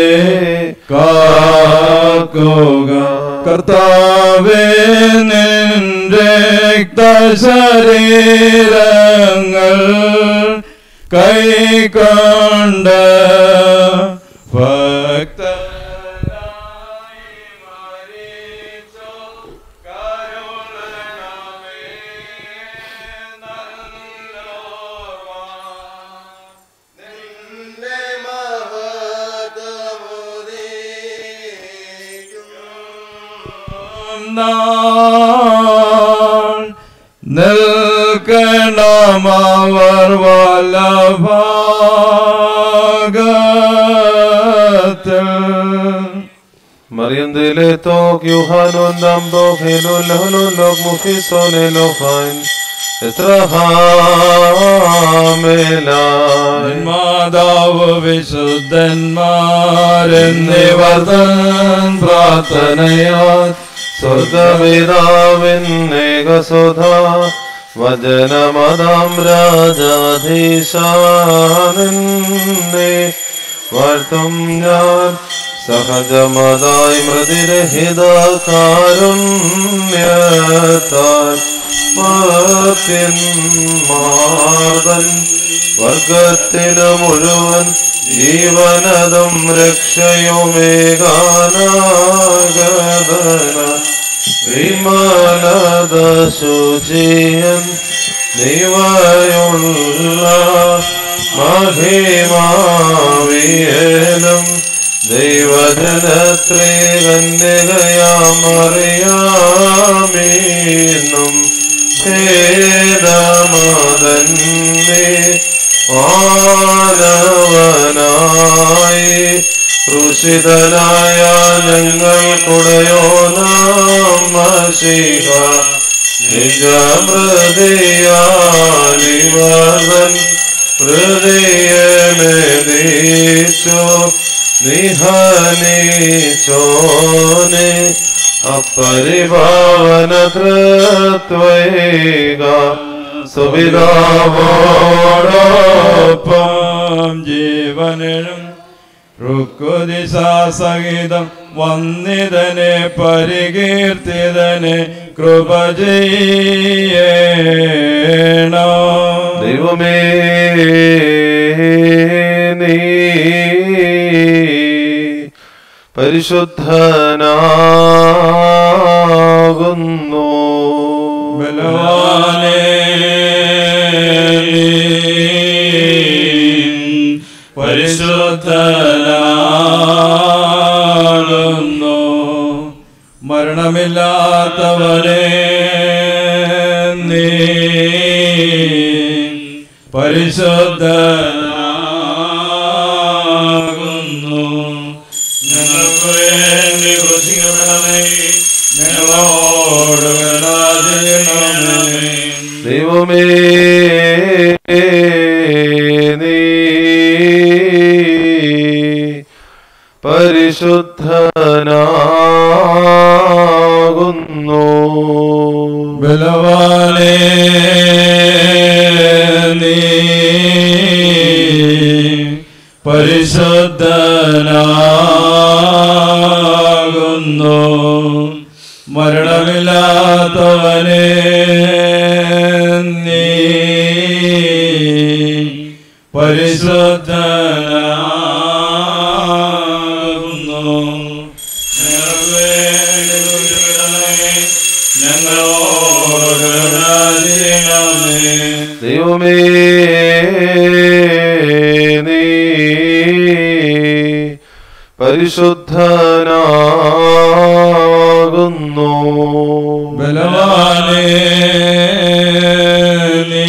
കാക്കുക കർത്താവേ നിന്റെ ശരീരങ്ങൾ കൈക്കൊണ്ട് ഭക്തനായി മരിച്ചോ കരുണമേ നല്ലോർമ്മ നിന്റെ മഹത്വമുദീക്കും. നാൾ നിൽക്കണമവർ വലഭാഗത്തിൽ Mariam de Letok, Yohanon Dam Dov, Helon Lehonon Log Mufison Elochain, Estraham Elai. മാതാവ് വിശുദ്ധന്മാരെന്നിവർ തൻ പ്രാർത്ഥനയാൽ സ്വർഗപിതാവിൻ ഏകസുധ വചനമതാം രാജാധീശാനെ വാഴ്ത്തും ഞാൻ സഹജമതായി മൃതിരഹിത കാരുണ്യത്താൽ മാത്യൻ മാർദൻ വർഗത്തിനു മുഴുവൻ ജീവനതും രക്ഷയുമേകാനാഗതന വിമലത ശുചിയൻ നിവയുള്ള മഹിമാവിയലും ദൈവജനത്രികന്യകയാമറിയാമീന്നും ഭേദമതന്നെ മാനവനായി കൃഷിതനായ ഞങ്ങൾക്കുടയോ നാമശിഹ നിജമൃതിയാലിവൻ ഹൃദയമേദീച്ചു നിഹനിച്ചോനെ അപരിഭാവന തൃത്വൈക സുവിധാവോടൊപ്പം ജീവനും ഋക്കുദിശാസഹിതം വന്നിതനെ പരികീർത്തിതനെ കൃപ ചെയ്യണം ദൈവമേ നീ പരിശുദ്ധനാകുന്നു ബലവാനേ പരിശുദ്ധനാകുന്നു മരണമില്ലാത്തവനെ നീ പരിശുദ്ധനാകുന്നു ഞങ്ങൾക്ക് വേണ്ടി ക്രൂശിക്കപ്പെടണമേ ഞങ്ങളോട് കരുണ ചെയ്യണമേ ദൈവമേ നീ പരിശുദ്ധനാകുന്നു ബലവാനേ നീ പരിശുദ്ധനാകുന്നു മരണമില്ലാത്തവനെ നീ പരിശുദ്ധനാകുന്നു ഞങ്ങൾക്ക് വേണ്ടി ക്രൂശിക്കണമേ. ഞങ്ങളോട് കരുണ ചെയ്യണമേ ദൈവമേ നീ പരിശുദ്ധനാകുന്നു ബലവാനേ നീ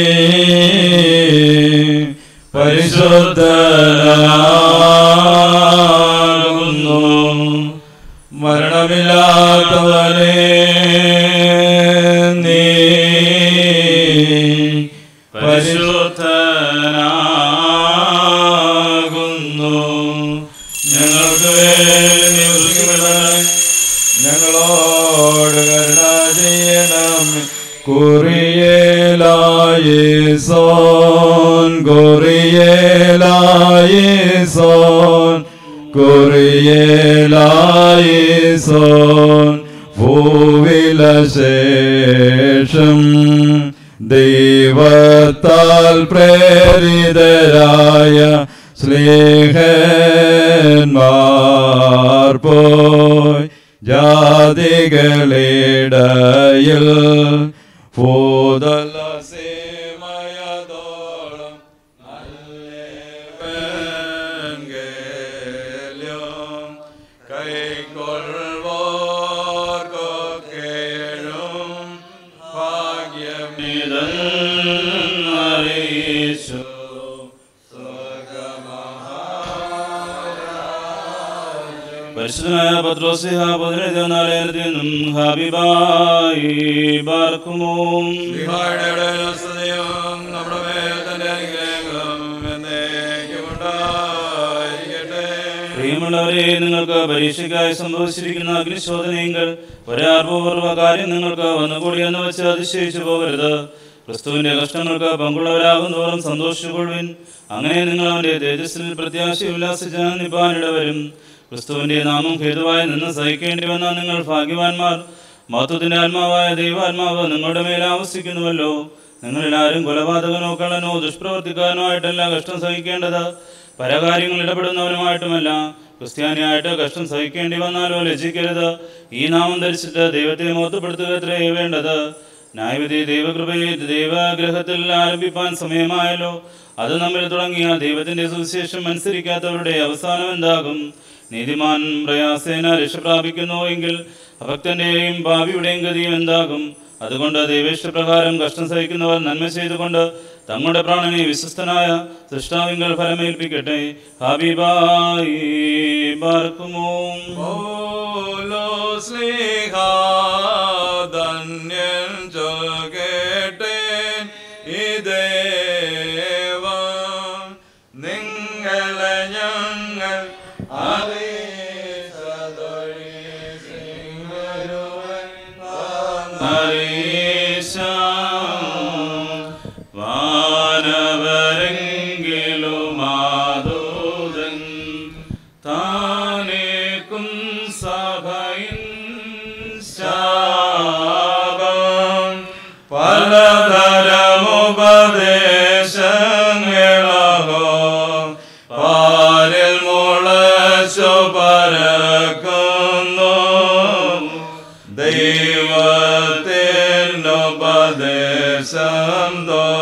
പരിശുദ്ധനാകുന്നു മരണമില്ലാത്തവനെ നീ പരിശുദ്ധനാകുന്നു ഞങ്ങൾക്ക് വേണ്ടി ഉരുകിവിടണമേ. ഞങ്ങളോട് കരുണ ചെയ്യണം കുറിയേലായി സോൻ കുറിയേലായി സോൻ കുറിയേലായി സോൻ ഭൂവില ശേഷം ദൈവത്താൽ പ്രേരിതരായ സ്നേഹന്മാർ പോയി ജാതികളിടയിൽ ഭൂതല സേമയതോളം നല്ലേവെങ്കേലും കൈക്കൊള്ളുവാർക്കൊക്കെയും ഭാഗ്യമിതൻ അറിയിച്ചു പരിശുദ്ധനായ പത്രോസിഹ പതിനെഴുതിനാലയത്തിൽ നിന്നും ഹാബിബായി ബാർക്കുമോ ശ്രീഹായുടെ സ്തുതിയും നമ്മുടെ മേൽ തന്നെ അനുഗ്രഹങ്ങളും എന്നേക്കും ഉണ്ടായിരിക്കട്ടെ. പ്രിയമുള്ളവരെ നിങ്ങൾക്ക് പരീക്ഷയ്ക്കായി സംഭവിച്ചിരിക്കുന്ന അഗ്നിശോധനയെങ്കിൽ ഒരാർവപൂർവ്വ കാര്യം നിങ്ങൾക്ക് വന്നുകൂടിയെന്ന് വെച്ച് അതിശയിച്ചു പോകരുത് ക്രിസ്തുവിന്റെ കഷ്ടങ്ങൾക്ക് പങ്കുള്ളവരാകുന്നതോറും സന്തോഷിച്ചുകൊള്ളുവിൻ അങ്ങനെ നിങ്ങൾ അവന്റെ തേജസ്സിൽ പ്രത്യാശ ഉല്ലാസിച്ചാൽ നിപ്പാനിട വരും ക്രിസ്തുവിന്റെ നാമം ഹേതുവായി നിന്ന് സഹിക്കേണ്ടി വന്ന നിങ്ങൾ ഭാഗ്യവാന്മാർ മഹത്വത്തിന്റെ ആത്മാവായ ദൈവാത്മാവ് നിങ്ങളുടെ മേൽ ആവസിക്കുന്നുവല്ലോ നിങ്ങളെല്ലാവരും കൊലപാതകനോ കള്ളനോ ദുഷ്പ്രവർത്തിക്കാരനോ ആയിട്ടല്ല കഷ്ടം സഹിക്കേണ്ടത് പരകാര്യങ്ങൾ ഇടപെടുന്നവനുമായിട്ടുമല്ല ക്രിസ്ത്യാനിയായിട്ട് കഷ്ടം സഹിക്കേണ്ടി വന്നാലോ ലജ്ജിക്കരുത് ഈ നാമം ധരിച്ചിട്ട് ദൈവത്തെ മോത്തപ്പെടുത്തുക എത്രയേ വേണ്ടത് ന്യായവിധി ദൈവകൃപയെ ദൈവഗ്രഹത്തിൽ ആരംഭിപ്പാൻ സമയമായല്ലോ അത് നമ്മിൽ തുടങ്ങിയ ദൈവത്തിന്റെ സുവിശേഷം അനുസരിക്കാത്തവരുടെ അവസാനം എന്താകും നീതിമാൻ പ്രയാസേന രക്ഷ പ്രാപിക്കുന്നു എങ്കിൽ അഭക്തന്റെയും ഭാവിയുടെയും ഗതിയും എന്താകും അതുകൊണ്ട് ദൈവേഷ്ടപ്രകാരം കഷ്ടം സഹിക്കുന്നവർ നന്മ ചെയ്തുകൊണ്ട് തങ്ങളുടെ പ്രാണനെ വിശ്വസ്തനായ സൃഷ്ടാവിങ്കൽ ഫലമേൽപ്പിക്കട്ടെ ഹബീബായി ബാർക്കുമോ ധന്യൻ ചൊൽകേട്ടേൻ ഇദേവം നിങ്ങളെ ഞങ്ങൾ വാനവരെങ്കിലും ആദൂതൻ താനേക്കും സഭയിൻ ശാപം പലതരമുപദേശങ്ങളോ പാലിൽ മുളച്ചു പരക്കുന്നു ദൈവത്തിനുപദേശം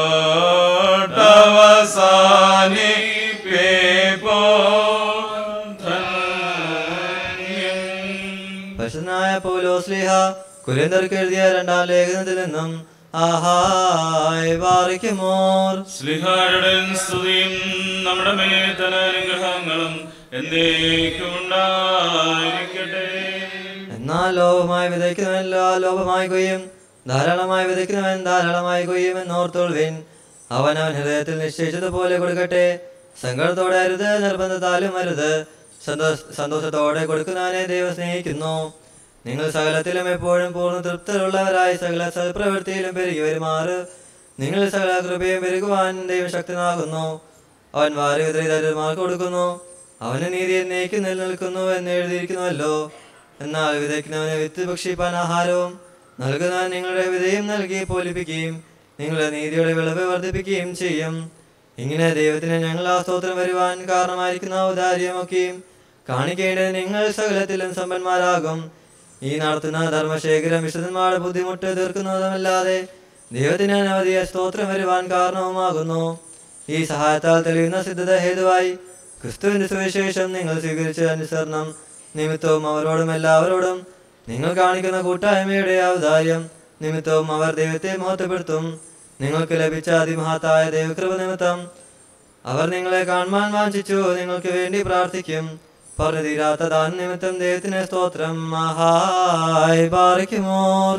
ധന്യൻ പരിശുദ്ധനായ പൗലോസ്ലിഹ കുര്യന്തർക്ക് എഴുതിയ രണ്ടാം ലേഖനത്തിൽ നിന്നും ആഹായ് വാറിക്കുമോർ ശ്രീഹാരുടെ സ്തുതിയും നമ്മുടെ മേത്തന അനുഗ്രഹങ്ങളും എന്നേക്കും ഉണ്ടായിരിക്കട്ടെ എന്നാൽ ലോപമായി വിതയ്ക്കുന്നവൻ ലാ- ലോപമായി കൊയ്യും ധാരാളമായി വിതയ്ക്കുന്നവൻ ധാരാളമായി കൊയ്യും എന്നോർത്തോൾവിൻ അവൻ അവൻ ഹൃദയത്തിൽ നിശ്ചയിച്ചതുപോലെ കൊടുക്കട്ടെ സങ്കടത്തോടെ അരുത് നിർബന്ധത്താലും അരുത് സന്തോഷ സന്തോഷത്തോടെ കൊടുക്കുന്നവനെ ദൈവം സ്നേഹിക്കുന്നു നിങ്ങൾ സകലത്തിലും എപ്പോഴും പൂർണ്ണ തൃപ്തരുള്ളവരായി സകല സൽപ്രവൃത്തിയിലും പെരുകി വരുമാറ് നിങ്ങൾ സകല കൃപയും പെരുകുവാൻ ദൈവം ശക്തനാകുന്നു അവൻ വാരി വിതറിതരുമാർക്ക് കൊടുക്കുന്നു അവന് നീതി എന്നേക്ക് നിലനിൽക്കുന്നു എന്ന് എഴുതിയിരിക്കുന്നുവല്ലോ എന്നാൽ വിതയ്ക്കുന്നവന് വിത്ത് ഭക്ഷിപ്പാൻ ആഹാരവും നൽകുന്നവൻ നിങ്ങളുടെ വിധയും നൽകി പോലിപ്പിക്കുകയും നിങ്ങളുടെ നീതിയുടെ വിളവ് വർദ്ധിപ്പിക്കുകയും ചെയ്യും ഇങ്ങനെ ദൈവത്തിന് ഞങ്ങൾ ആ സ്തോത്രം വരുവാൻ കാരണമായിരിക്കുന്ന ഔദാര്യമൊക്കെയും കാണിക്കേണ്ടത് നിങ്ങൾ സകലത്തിലും സമ്പന്മാരാകും ഈ നടത്തുന്ന ധർമ്മശേഖരം വിശുദ്ധന്മാരുടെ ബുദ്ധിമുട്ട് തീർക്കുന്നതുമല്ലാതെ ദൈവത്തിന് അനവധിയ സ്തോത്രം വരുവാൻ കാരണവുമാകുന്നു ഈ സഹായത്താൽ തെളിയുന്ന സിദ്ധത ഹേതുവായി ക്രിസ്തുവിന്റെ സുവിശേഷം നിങ്ങൾ സ്വീകരിച്ച അനുസരണം നിമിത്തവും അവരോടും എല്ലാവരോടും നിങ്ങൾ കാണിക്കുന്ന കൂട്ടായ്മയുടെ ഔദാര്യം നിമിത്തവും അവർ ദൈവത്തെ മഹത്വപ്പെടുത്തും നിങ്ങൾക്ക് ലഭിച്ച അതിമഹത്തായ ദൈവകൃപ നിമിത്തം അവർ നിങ്ങളെ കാണുവാൻ വാഞ്ചിച്ചു നിങ്ങൾക്ക് വേണ്ടി പ്രാർത്ഥിക്കും പറഞ്ഞു തീരാത്ത ദാന നിമിത്തം ദൈവത്തിന് സ്തോത്രം മഹായ് പാറിക്കുമോർ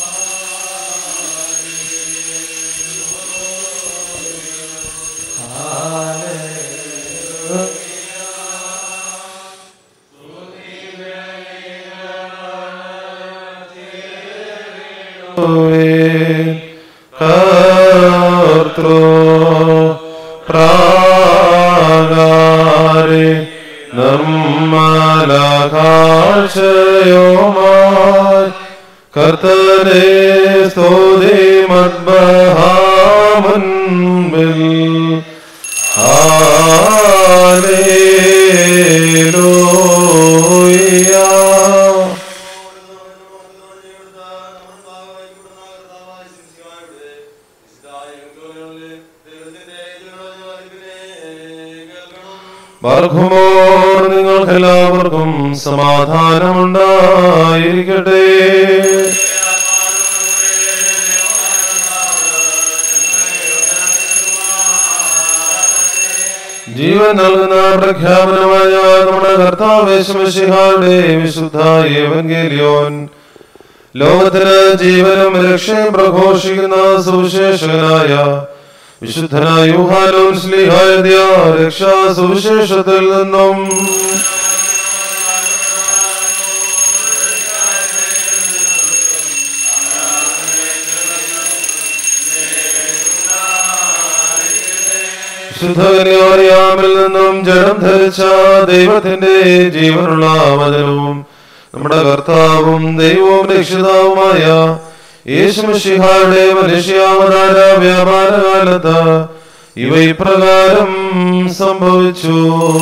കർത്തൃ പ്രാകാരെ നിർമ്മല കാഴ്ചയോമായി കർത്തനെ സ്തുതി മദ്ബഹാമുൻപിൽ ഹല്ലേലൂയ ബർഖുമോർ നിങ്ങൾക്ക് എല്ലാവർക്കും സമാധാനമുണ്ടായിരിക്കട്ടെ ജീവൻ നൽകുന്ന പ്രഖ്യാപനമായ നമ്മുടെ കർത്താവേശമിഷിഹായുടെ വിശുദ്ധ ഏവൻഗേലിയോൻ ലോകത്തിന് ജീവനും രക്ഷയും പ്രഘോഷിക്കുന്ന സുവിശേഷകനായ വിശുദ്ധനായ യൂഹാനോൻ സ്ലിഹായ രക്ഷാ സുവിശേഷത്തിൽ നിന്നും ശുദ്ധകന്യാമറിയാമിൽ നിന്നും ജഡം ധരിച്ച ദൈവത്തിന്റെ ജീവനുള്ള വചനവും നമ്മുടെ കർത്താവും ദൈവവും രക്ഷിതാവുമായ യേശുമിഷിഹായുടെ മനുഷ്യാവതാര വ്യാപാര കാലത്ത് ഇവ ഇപ്രകാരം സംഭവിച്ചു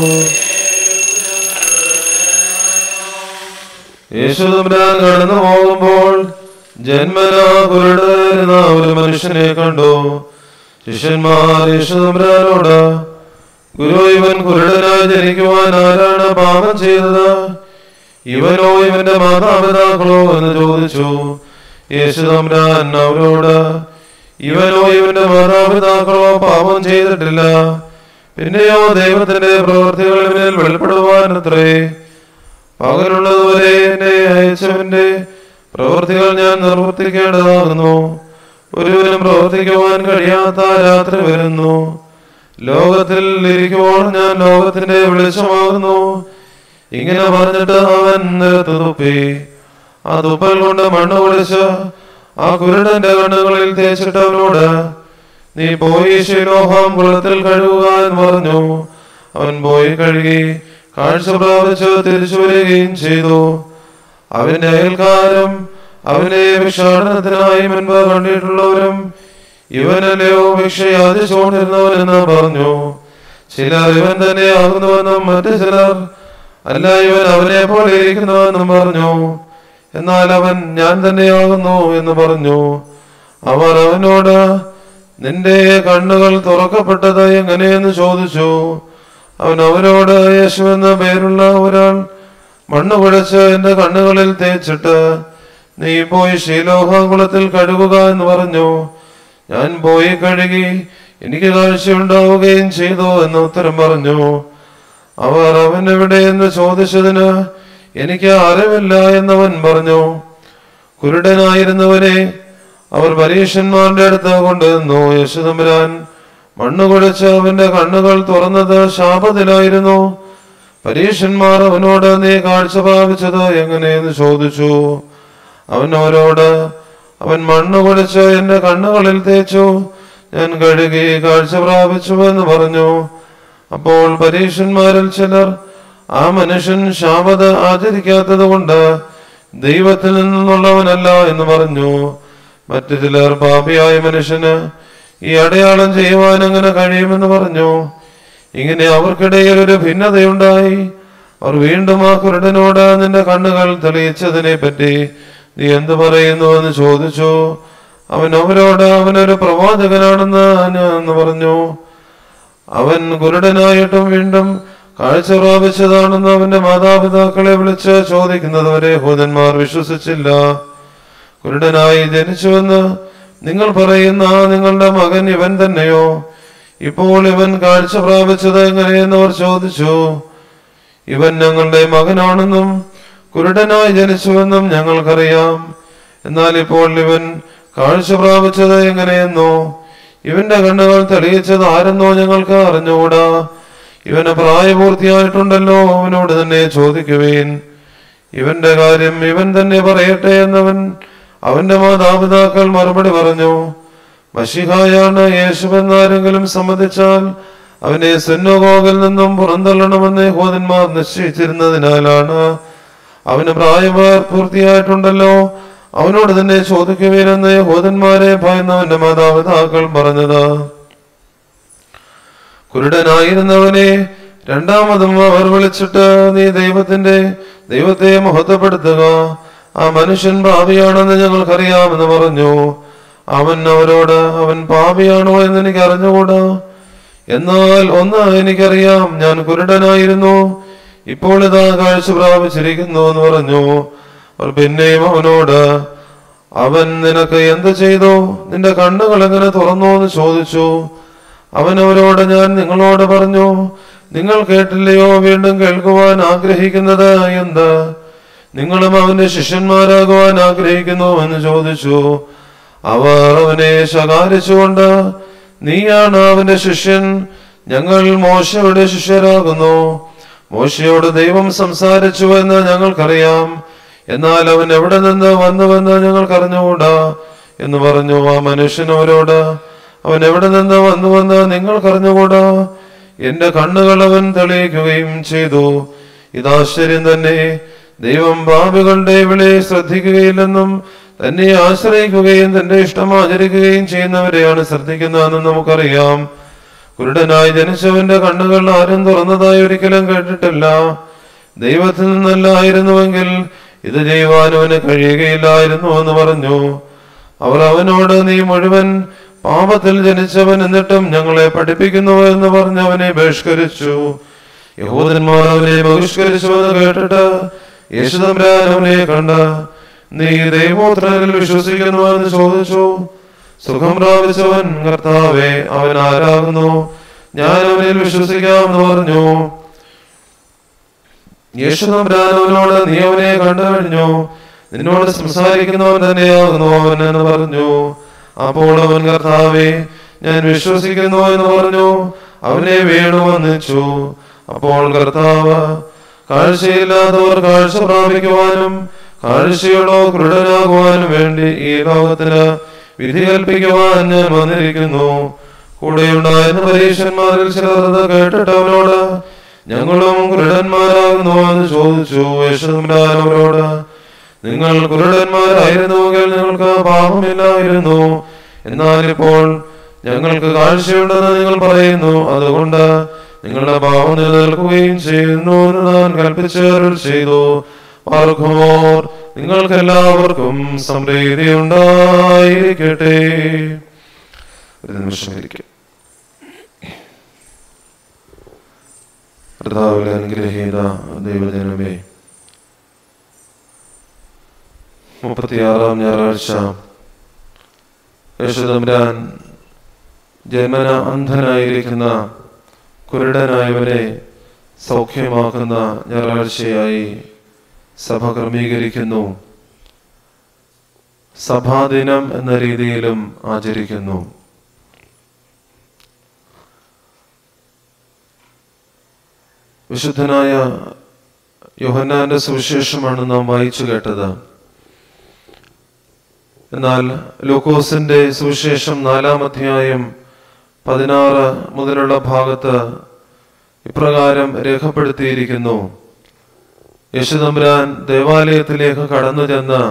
യേശുദമ്പരാൻ കടന്നു പോകുമ്പോൾ ജന്മന കുരുടരുന്ന ഒരു മനുഷ്യനെ കണ്ടു ശിഷ്യന്മാർ യേശുദമ്പരാനോട് ഗുരു ഇവൻ കുരുടനായി ജനിക്കുവാൻ ആരാണ് പാപം ചെയ്തത് ഇവനോ ഇവന്റെ മാതാപിതാക്കളോ എന്ന് ചോദിച്ചു യേശുദമ്പരാൻ അവരോട് ഇവനോ ഇവന്റെ മാതാപിതാക്കളോ പാപം ചെയ്തിട്ടില്ല പിന്നെയോ ദൈവത്തിന്റെ പ്രവൃത്തികളിൽ മേൽ വെളിപ്പെടുവാനത്രേ പകലുള്ളതുപോലെ എന്നെ അയച്ചവന്റെ പ്രവൃത്തികൾ ഞാൻ നിർവർത്തിക്കേണ്ടതാകുന്നു ഒരുവനും പ്രവർത്തിക്കുവാൻ കഴിയാത്ത രാത്രി വരുന്നു ലോകത്തിൽ ഇരിക്കുമ്പോൾ ഞാൻ ലോകത്തിന്റെ വെളിച്ചമാകുന്നു ഇങ്ങനെ പറഞ്ഞിട്ട് അവൻ നിരത്ത് തുപ്പി ആ തുപ്പൽ കൊണ്ട് മണ്ണ് കുളിച്ച് ആ കുരുടന്റെ കണ്ണുകളിൽ തേച്ചിട്ട് അവനോട് നീ പോയി ശിലോഹാം കുളത്തിൽ കഴുകുക എന്ന് പറഞ്ഞു അവൻ പോയി കഴുകി കാഴ്ച പ്രാപിച്ച് തിരിച്ചു വരികയും ചെയ്തു അവന്റെ അയൽക്കാരും അവനെ ഭിക്ഷാടനത്തിനായി മുൻപ് കണ്ടിട്ടുള്ളവരും ഇവനല്ലയോ ഭിക്ഷ യാചിച്ചുകൊണ്ടിരുന്നവനെന്ന് പറഞ്ഞു ചിലർ ഇവൻ തന്നെ ആകുന്നുവെന്നും മറ്റു ചിലർ അല്ല ഇവൻ അവനെ പോലെ ഇരിക്കുന്നുവെന്നും പറഞ്ഞു എന്നാൽ അവൻ ഞാൻ തന്നെയാകുന്നു എന്ന് പറഞ്ഞു അവർ അവനോട് നിന്റെ കണ്ണുകൾ തുറക്കപ്പെട്ടത് എങ്ങനെയെന്ന് ചോദിച്ചു അവൻ അവരോട് യേശു എന്ന പേരുള്ള ഒരാൾ മണ്ണ് കുഴച്ച് എന്റെ കണ്ണുകളിൽ തേച്ചിട്ട് നീ പോയി ശീലോഹാകുളത്തിൽ കഴുകുക എന്ന് പറഞ്ഞു ഞാൻ പോയി കഴുകി എനിക്ക് കാഴ്ചയുണ്ടാവുകയും ചെയ്തു എന്ന് ഉത്തരം പറഞ്ഞു അവർ അവൻ എവിടെ എന്ന് ചോദിച്ചതിന് എനിക്ക് അറിവില്ല എന്നവൻ പറഞ്ഞു കുരുടനായിരുന്നവനെ അവർ പരീക്ഷന്മാരുടെ അടുത്ത് കൊണ്ടുവന്നു യശുതമ്പുരാൻ മണ്ണ് കുഴച്ച് അവന്റെ കണ്ണുകൾ തുറന്നത് ശാപത്തിലായിരുന്നു പരീക്ഷന്മാർ അവനോട് നീ കാഴ്ച പ്രാപിച്ചത് എങ്ങനെയെന്ന് ചോദിച്ചു അവൻ അവരോട് അവൻ മണ്ണ് കുഴച്ച് എന്റെ കണ്ണുകളിൽ തേച്ചു ഞാൻ കഴുകി കാഴ്ച പ്രാപിച്ചു എന്ന് പറഞ്ഞു അപ്പോൾ പരീക്ഷന്മാരിൽ ചിലർ ആ മനുഷ്യൻ ശാപത ആചരിക്കാത്തത് കൊണ്ട് ദൈവത്തിൽ നിന്നുള്ളവനല്ല എന്ന് പറഞ്ഞു മറ്റു ചിലർ പാപിയായ മനുഷ്യന് ഈ അടയാളം ചെയ്യുവാൻ അങ്ങനെ കഴിയുമെന്ന് പറഞ്ഞു ഇങ്ങനെ അവർക്കിടയിൽ ഒരു ഭിന്നതയുണ്ടായി അവർ വീണ്ടും ആ കുരുടനോട് നിന്റെ കണ്ണുകൾ തെളിയിച്ചതിനെ പറ്റി നീ എന്ത് പറയുന്നു എന്ന് ചോദിച്ചു അവൻ അവരോട് അവനൊരു പ്രവാചകനാണെന്ന് ഞാൻ എന്ന് പറഞ്ഞു അവൻ കുരുടനായിട്ടും വീണ്ടും കാഴ്ച പ്രാപിച്ചതാണെന്ന് അവന്റെ മാതാപിതാക്കളെ വിളിച്ച് ചോദിക്കുന്നത് വരെ ഹൂതന്മാർ വിശ്വസിച്ചില്ല കുരുടനായി ജനിച്ചുവെന്ന് നിങ്ങൾ പറയുന്ന ആ നിങ്ങളുടെ മകൻ ഇവൻ തന്നെയോ ഇപ്പോൾ ഇവൻ കാഴ്ച പ്രാപിച്ചത് എങ്ങനെയെന്ന് അവർ ചോദിച്ചു ഇവൻ ഞങ്ങളുടെ മകനാണെന്നും കുരുടനായി ജനിച്ചുവെന്നും ഞങ്ങൾക്കറിയാം എന്നാൽ ഇപ്പോൾ ഇവൻ കാഴ്ച പ്രാപിച്ചത് എങ്ങനെയെന്നോ ഇവന്റെ കണ്ണുകൾ തെളിയിച്ചത് ആരെന്നോ ഞങ്ങൾക്ക് അറിഞ്ഞുകൂടാ ഇവന് പ്രായപൂർത്തിയായിട്ടുണ്ടല്ലോ അവനോട് തന്നെ ചോദിക്കുവേൻ ഇവന്റെ കാര്യം ഇവൻ തന്നെ പറയട്ടെ എന്നവൻ അവന്റെ മാതാപിതാക്കൾ മറുപടി പറഞ്ഞു മഷിഹായാണ് യേശുവെന്നാരെങ്കിലും സമ്മതിച്ചാൽ അവനെ സുന്നോഗോഗിൽ നിന്നും പുറന്തള്ളണമെന്ന് ഹോദന്മാർ നിശ്ചയിച്ചിരുന്നതിനാലാണ് അവന് പ്രായപൂർത്തിയായിട്ടുണ്ടല്ലോ അവനോട് തന്നെ ചോദിക്കുവീരെന്ന് ഹോദന്മാരെ ഭയന്നവന്റെ മാതാപിതാക്കൾ പറഞ്ഞത് കുരുടനായിരുന്നവനെ രണ്ടാമതും അവർ വിളിച്ചിട്ട് നീ ദൈവത്തിന്റെ ദൈവത്തെ മഹത്വപ്പെടുത്തുക ആ മനുഷ്യൻ പാപിയാണെന്ന് ഞങ്ങൾക്കറിയാമെന്ന് പറഞ്ഞു അവൻ അവരോട് അവൻ പാപിയാണോ എന്ന് എനിക്ക് അറിഞ്ഞുകൂടാ എന്നാൽ ഒന്ന് എനിക്കറിയാം ഞാൻ കുരുടനായിരുന്നു ഇപ്പോൾ ഇതാ കാഴ്ച പ്രാപിച്ചിരിക്കുന്നു എന്ന് പറഞ്ഞു അവർ പിന്നെയും അവനോട് അവൻ നിനക്ക് എന്ത് ചെയ്തു നിന്റെ കണ്ണുകൾ എങ്ങനെ തുറന്നു എന്ന് ചോദിച്ചു അവൻ അവരോട് ഞാൻ നിങ്ങളോട് പറഞ്ഞു നിങ്ങൾ കേട്ടില്ലയോ വീണ്ടും കേൾക്കുവാൻ ആഗ്രഹിക്കുന്നത് എന്ത് നിങ്ങളും അവന്റെ ശിഷ്യന്മാരാകുവാൻ ആഗ്രഹിക്കുന്നു എന്ന് ചോദിച്ചു അവർ അവനെ ശകാരിച്ചുകൊണ്ട് നീയാണ് അവന്റെ ശിഷ്യൻ ഞങ്ങൾ മോശയുടെ ശിഷ്യരാകുന്നു മോശയോട് ദൈവം സംസാരിച്ചു എന്ന് ഞങ്ങൾക്കറിയാം എന്നാൽ അവൻ എവിടെ നിന്ന് വന്നുവെന്ന് ഞങ്ങൾക്ക് അറിഞ്ഞുകൂടാ എന്ന് പറഞ്ഞു ആ മനുഷ്യൻ അവരോട് അവൻ എവിടെ നിന്ന് വന്നുവെന്ന് നിങ്ങൾക്കറിഞ്ഞുകൂടാ എന്റെ കണ്ണുകൾ അവൻ തെളിയിക്കുകയും ചെയ്തു ഇതാശ്ചര്യം തന്നെ ദൈവം പാപികളുടെ വിളി ശ്രദ്ധിക്കുകയില്ലെന്നും തന്നെ ആശ്രയിക്കുകയും തന്റെ ഇഷ്ടം ആചരിക്കുകയും ചെയ്യുന്നവരെയാണ് ശ്രദ്ധിക്കുന്നതെന്ന് നമുക്കറിയാം കുരുടനായി ജനിച്ചവന്റെ കണ്ണുകൾ ആരും തുറന്നതായി ഒരിക്കലും കേട്ടിട്ടില്ല ദൈവത്തിൽ നിന്നല്ലായിരുന്നുവെങ്കിൽ ഇത് ചെയ്യുവാൻ അവന് കഴിയുകയില്ലായിരുന്നു എന്ന് പറഞ്ഞു അവർ അവനോട് നീ മുഴുവൻ പാപത്തിൽ ജനിച്ചവൻ എന്നിട്ടും ഞങ്ങളെ പഠിപ്പിക്കുന്നു എന്ന് പറഞ്ഞ് അവനെ ബഹിഷ്കരിച്ചു യഹൂദന്മാർ അവനെ ബഹിഷ്കരിച്ചു എന്ന് കേട്ടിട്ട് യേശുദമ്പരാൻ അവനെ കണ്ട നീ ദൈവോത്രനിൽ വിശ്വസിക്കുന്നു എന്ന് ചോദിച്ചു സുഖം പ്രാപിച്ചവൻ കർത്താവെ അവൻ ആരാകുന്നു ഞാൻ അവനിൽ വിശ്വസിക്കാമെന്ന് പറഞ്ഞു യേശുദമ്പരാൻ അവനോട് നീ അവനെ കണ്ടു കഴിഞ്ഞു നിന്നോട് സംസാരിക്കുന്നവൻ തന്നെയാകുന്നു അവൻ എന്ന് പറഞ്ഞു അപ്പോൾ അവൻ കർത്താവെ ഞാൻ വിശ്വസിക്കുന്നു എന്ന് പറഞ്ഞു അവനെ വീണു വന്നിച്ചു അപ്പോൾ കർത്താവ് കാഴ്ചയില്ലാത്തവർ കാഴ്ച പ്രാപിക്കുവാനും കാഴ്ചയോടോ ക്രുഡനാകുവാനും വേണ്ടി ഈ ലോകത്തിന് വിധി കൽപ്പിക്കുവാൻ ഞാൻ വന്നിരിക്കുന്നു കൂടെയുണ്ടായിരുന്ന പരീക്ഷന്മാരിൽ ചിലർ അത് കേട്ടിട്ട് അവനോട് ഞങ്ങളും കുരുടന്മാരാകുന്നു എന്ന് ചോദിച്ചു യേശുദമ്പരാൻ അവരോട് നിങ്ങൾ കുരുടന്മാരായിരുന്നുവെങ്കിൽ നിങ്ങൾക്ക് പാപമില്ലായിരുന്നു എന്നാൽ ഇപ്പോൾ ഞങ്ങൾക്ക് കാഴ്ചയുണ്ടെന്ന് നിങ്ങൾ പറയുന്നു അതുകൊണ്ട് നിങ്ങളുടെ പാപം നിലനിൽക്കുകയും ചെയ്യുന്നു എന്ന് ഞാൻ കൽപ്പിച്ചവരിൽ ചെയ്തു പാർക്കുമോർ നിങ്ങൾക്ക് എല്ലാവർക്കും സമൃദ്ധി ഉണ്ടായിരിക്കട്ടെ ഒരു നിമിഷം ഇരിക്കും കർത്താവിലെ അനുഗ്രഹീത ദൈവജനമേ മുപ്പത്തിയാറാം ഞായറാഴ്ച യേശുദമ്പരാൻ ജന്മന അന്ധനായിരിക്കുന്ന കുരുടനായവനെ സൗഖ്യമാക്കുന്ന ഞായറാഴ്ചയായി സഭ ക്രമീകരിക്കുന്നു സഭാദിനം എന്ന രീതിയിലും ആചരിക്കുന്നു വിശുദ്ധനായ യോഹന്നാന്റെ സുവിശേഷമാണ് നാം വായിച്ചു കേട്ടത് എന്നാൽ ലൂക്കോസിന്റെ സുവിശേഷം നാലാം അധ്യായം പതിനാറ് മുതലുള്ള ഭാഗത്ത് ഇപ്രകാരം രേഖപ്പെടുത്തിയിരിക്കുന്നു യേശുദമ്പുരാൻ ദേവാലയത്തിലേക്ക് കടന്നു ചെന്ന്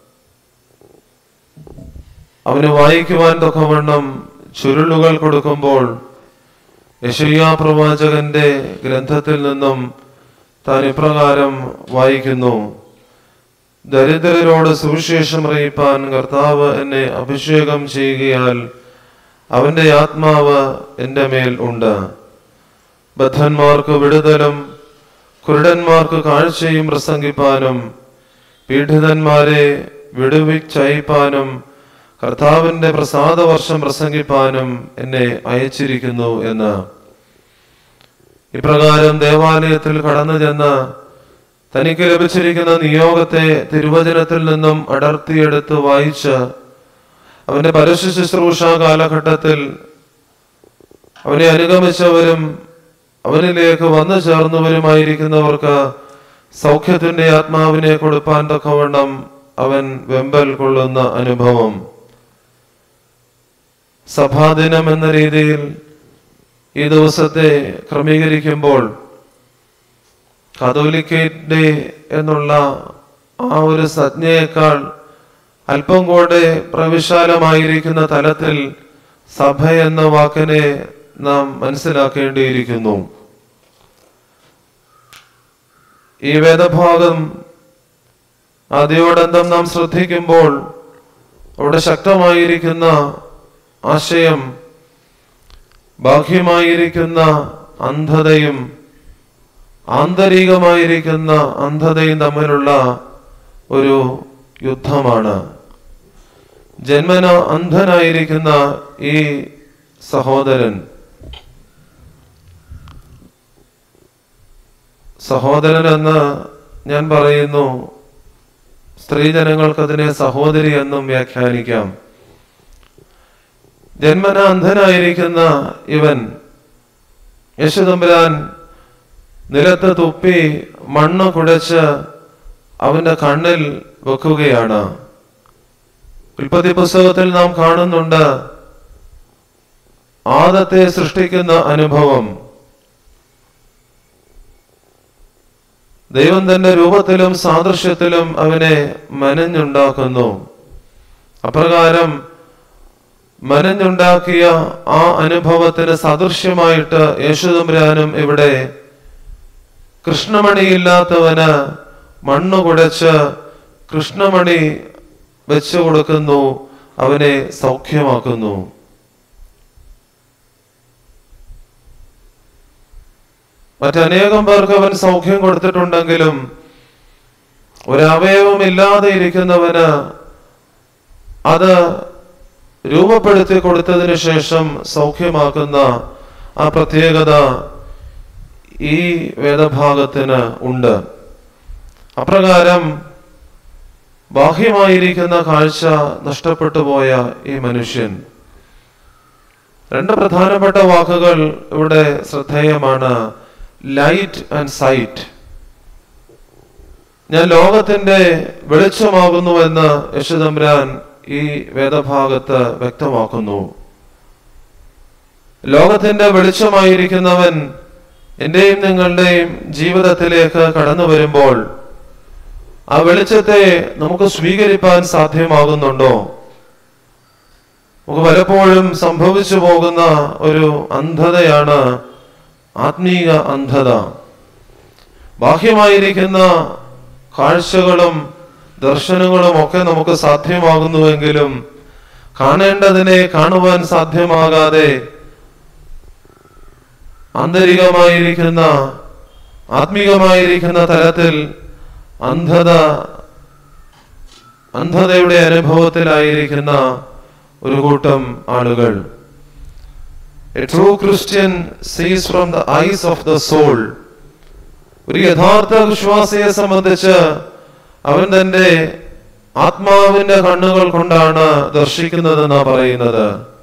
അവന് വായിക്കുവാൻ തൊക്കവണ്ണം ചുരുളുകൾ കൊടുക്കുമ്പോൾ യശയ്യാ പ്രവാചകന്റെ ഗ്രന്ഥത്തിൽ നിന്നും താൻ ഇപ്രകാരം വായിക്കുന്നു ദരിദ്രരോട് സുവിശേഷം അറിയിപ്പാൻ കർത്താവ് എന്നെ അഭിഷേകം ചെയ്യുകയാൽ അവന്റെ ആത്മാവ് എൻ്റെ മേൽ ഉണ്ട് ബദ്ധന്മാർക്ക് വിടുതലും കുരുടന്മാർക്ക് കാഴ്ചയും പ്രസംഗിപ്പാനും പീഡിതന്മാരെ വിടുവിച്ചയപ്പാനും കർത്താവിന്റെ പ്രസാദവർഷം പ്രസംഗിപ്പാനും എന്നെ അയച്ചിരിക്കുന്നു എന്ന് ഇപ്രകാരം ദേവാലയത്തിൽ കടന്നു ചെന്ന് തനിക്ക് ലഭിച്ചിരിക്കുന്ന നിയോഗത്തെ തിരുവചനത്തിൽ നിന്നും അടർത്തിയെടുത്ത് വായിച്ച് അവന്റെ പരസ്യ ശുശ്രൂഷ കാലഘട്ടത്തിൽ അവനെ അനുഗമിച്ചവരും അവനിലേക്ക് വന്നു ചേർന്നവരുമായിരിക്കുന്നവർക്ക് സൗഖ്യത്തിന്റെ ആത്മാവിനെ കൊടുപ്പാൻ തക്കവണ്ണം അവൻ വെമ്പൽ കൊള്ളുന്ന അനുഭവം സഭാദിനം എന്ന രീതിയിൽ ഈ ദിവസത്തെ ക്രമീകരിക്കുമ്പോൾ കത്തോലിക്കേറ്റ് ഡേ എന്നുള്ള ആ ഒരു സംജ്ഞയേക്കാൾ അല്പം കൂടെ പ്രവിശാലമായിരിക്കുന്ന തലത്തിൽ സഭ എന്ന വാക്കിനെ നാം മനസ്സിലാക്കേണ്ടിയിരിക്കുന്നു ഈ വേദഭാഗം ആദ്യോടന്തം നാം ശ്രദ്ധിക്കുമ്പോൾ അവിടെ ശക്തമായിരിക്കുന്ന ആശയം ബാഹ്യമായിരിക്കുന്ന അന്ധതയും ആന്തരികമായിരിക്കുന്ന അന്ധതയും തമ്മിലുള്ള ഒരു യുദ്ധമാണ് ജന്മന അന്ധനായിരിക്കുന്ന ഈ സഹോദരൻ സഹോദരൻ എന്ന് ഞാൻ പറയുന്നു സ്ത്രീജനങ്ങൾക്ക് അതിനെ സഹോദരി എന്നും വ്യാഖ്യാനിക്കാം ജന്മന അന്ധനായിരിക്കുന്ന ഇവൻ യശുതമ്പുരാൻ നിലത്ത് തുപ്പി മണ്ണ് കുഴച്ച് അവന്റെ കണ്ണിൽ വെക്കുകയാണ് ഉൽപ്പത്തി പുസ്തകത്തിൽ നാം കാണുന്നുണ്ട് ആദത്തെ സൃഷ്ടിക്കുന്ന അനുഭവം ദൈവം തന്റെ രൂപത്തിലും സാദൃശ്യത്തിലും അവനെ മനഞ്ഞുണ്ടാക്കുന്നു അപ്രകാരം മനഞ്ഞുണ്ടാക്കിയ ആ അനുഭവത്തിന് സദൃശ്യമായിട്ട് യേശുദമ്പുരാനും ഇവിടെ കൃഷ്ണമണിയില്ലാത്തവന് മണ്ണ് കുടച്ച് കൃഷ്ണമണി വെച്ചു കൊടുക്കുന്നു അവനെ സൗഖ്യമാക്കുന്നു മറ്റനേകം പേർക്ക് അവൻ സൗഖ്യം കൊടുത്തിട്ടുണ്ടെങ്കിലും ഒരവയവം ഇല്ലാതെ ഇരിക്കുന്നവന് അത് രൂപപ്പെടുത്തി കൊടുത്തതിന് ശേഷം സൗഖ്യമാക്കുന്ന ആ പ്രത്യേകത ഈ വേദഭാഗത്തിന് ഉണ്ട് അപ്രകാരം ബാഹ്യമായിരിക്കുന്ന കാഴ്ച നഷ്ടപ്പെട്ടു പോയ ഈ മനുഷ്യൻ രണ്ട് പ്രധാനപ്പെട്ട വാക്കുകൾ ഇവിടെ ശ്രദ്ധേയമാണ് ലൈറ്റ് ആൻഡ് സൈറ്റ് ഞാൻ ലോകത്തിന്റെ വെളിച്ചമാകുന്നുവെന്ന് യശുദമ്പുരാൻ ഈ വേദഭാഗത്ത് വ്യക്തമാക്കുന്നു ലോകത്തിന്റെ വെളിച്ചമായിരിക്കുന്നവൻ എന്റെയും നിങ്ങളുടെയും ജീവിതത്തിലേക്ക് കടന്നു വരുമ്പോൾ ആ വെളിച്ചത്തെ നമുക്ക് സ്വീകരിപ്പാൻ സാധ്യമാകുന്നുണ്ടോ നമുക്ക് പലപ്പോഴും സംഭവിച്ചു പോകുന്ന ഒരു അന്ധതയാണ് ആത്മീയ അന്ധത ബാഹ്യമായിരിക്കുന്ന കാഴ്ചകളും ദർശനങ്ങളും ഒക്കെ നമുക്ക് സാധ്യമാകുന്നുവെങ്കിലും കാണേണ്ടതിനെ കാണുവാൻ സാധ്യമാകാതെ ആന്തരികമായിരിക്കുന്ന ആത്മീകമായിരിക്കുന്ന തലത്തിൽ അന്ധത അന്ധതയുടെ അനുഭവത്തിലായിരിക്കുന്ന ഒരു കൂട്ടം ആളുകൾ a true Christian sees from the eyes of the soul ഒരു യഥാർത്ഥ വിശ്വാസിയെ സംബന്ധിച്ച് അവൻ തന്റെ ആത്മാവിന്റെ കണ്ണുകൾ കൊണ്ടാണ് ദർശിക്കുന്നതെന്നാ പറയുന്നത്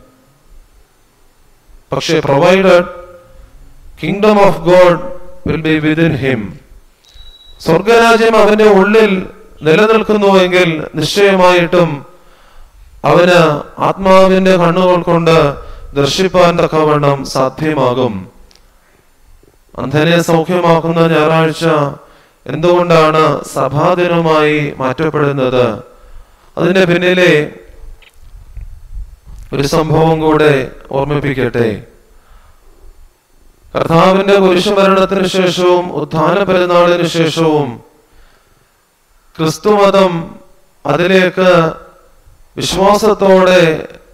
പക്ഷേ provided kingdom of God will be within him സ്വർഗരാജ്യം അവന്റെ ഉള്ളിൽ നിലനിൽക്കുന്നുവെങ്കിൽ നിശ്ചയമായിട്ടും അവന് ആത്മാവിന്റെ കണ്ണുകൾ കൊണ്ട് ദർശിപ്പാൻ തക്കവണ്ണം സാധ്യമാകും അന്ധനെ സൗഖ്യമാക്കുന്ന ഞായറാഴ്ച എന്തുകൊണ്ടാണ് സഭാദിനമായി മാറ്റപ്പെടുന്നത് അതിന്റെ പിന്നിലെ ഒരു സംഭവം കൂടെ ഓർമ്മിപ്പിക്കട്ടെ കർത്താവിന്റെ കുരിശുമരണത്തിന് ശേഷവും ഉത്ഥാന പെരുന്നാളിന് ശേഷവും ക്രിസ്തുമതം അതിലേക്ക് വിശ്വാസത്തോടെ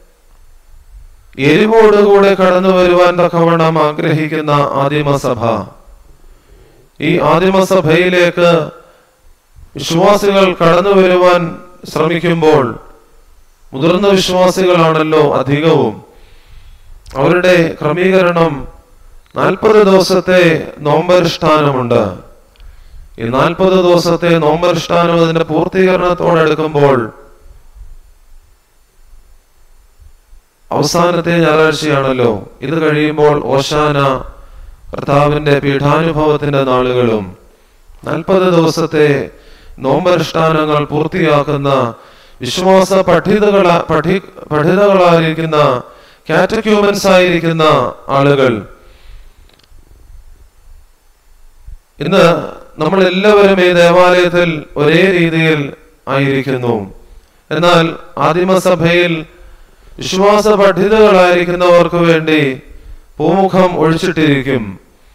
എരിവോടുകൂടെ കടന്നു വരുവാൻ തക്കവണ്ണം ആഗ്രഹിക്കുന്ന ആദിമസഭ ഈ ആദിമസഭയിലേക്ക് വിശ്വാസികൾ കടന്നു വരുവാൻ ശ്രമിക്കുമ്പോൾ മുതിർന്ന വിശ്വാസികളാണല്ലോ അധികവും അവരുടെ ക്രമീകരണം നാൽപ്പത് ദിവസത്തെ നോമ്പനുഷ്ഠാനമുണ്ട് ഈ നാൽപ്പത് ദിവസത്തെ നോമ്പനുഷ്ഠാനം അതിന്റെ പൂർത്തീകരണത്തോടെടുക്കുമ്പോൾ അവസാനത്തെ ഞായറാഴ്ചയാണല്ലോ ഇത് കഴിയുമ്പോൾ ഓശാന കർത്താവിന്റെ പീഠാനുഭവത്തിന്റെ നാളുകളും നാൽപ്പത് ദിവസത്തെ നോമ്പനുഷ്ഠാനങ്ങൾ പൂർത്തിയാക്കുന്ന വിശ്വാസ പഠിതകള പഠി പഠിതകളായിരിക്കുന്ന കാറ്റക്യൂമൻസ് ആയിരിക്കുന്ന ആളുകൾ ഇന്ന് നമ്മൾ എല്ലാവരും ഈ ദേവാലയത്തിൽ ഒരേ രീതിയിൽ ആയിരിക്കുന്നു എന്നാൽ ആദിമസഭയിൽ വിശ്വാസ പഠിതകളായിരിക്കുന്നവർക്ക് വേണ്ടി പൂമുഖം ഒഴിച്ചിട്ടിരിക്കും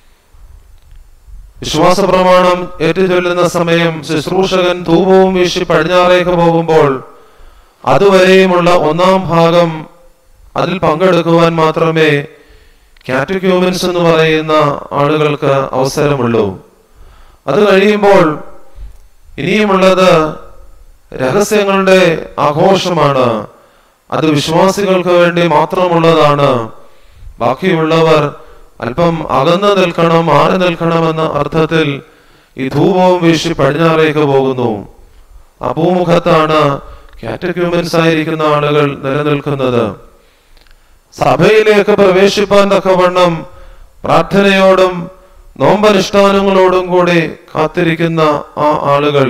വിശ്വാസ പ്രമാണം ഏറ്റുചൊല്ലുന്ന സമയം ശുശ്രൂഷകൻ ധൂപവും വീശി പടിഞ്ഞാറേക്ക് പോകുമ്പോൾ അതുവരെയുമുള്ള ഒന്നാം ഭാഗം അതിൽ പങ്കെടുക്കുവാൻ മാത്രമേ കാറ്റക്യൂമൻസ് എന്ന് പറയുന്ന ആളുകൾക്ക് അവസരമുള്ളൂ അത് കഴിയുമ്പോൾ ഇനിയുമുള്ളത് രഹസ്യങ്ങളുടെ ആഘോഷമാണ് അത് വിശ്വാസികൾക്ക് വേണ്ടി മാത്രമുള്ളതാണ് ബാക്കിയുള്ളവർ അല്പം അകന്നു നിൽക്കണം മാറി നിൽക്കണമെന്ന അർത്ഥത്തിൽ ഈ ധൂപവും വീശി പടിഞ്ഞാറേക്ക് പോകുന്നു ആ ഭൂമുഖത്താണ് കാറ്റക്യൂമൻസ് ആയിരിക്കുന്ന ആളുകൾ നിലനിൽക്കുന്നത് സഭയിലേക്ക് പ്രവേശിപ്പാൻ തക്കവണ്ണം പ്രാർത്ഥനയോടും നോമ്പനുഷ്ഠാനങ്ങളോടും കൂടി കാത്തിരിക്കുന്ന ആ ആളുകൾ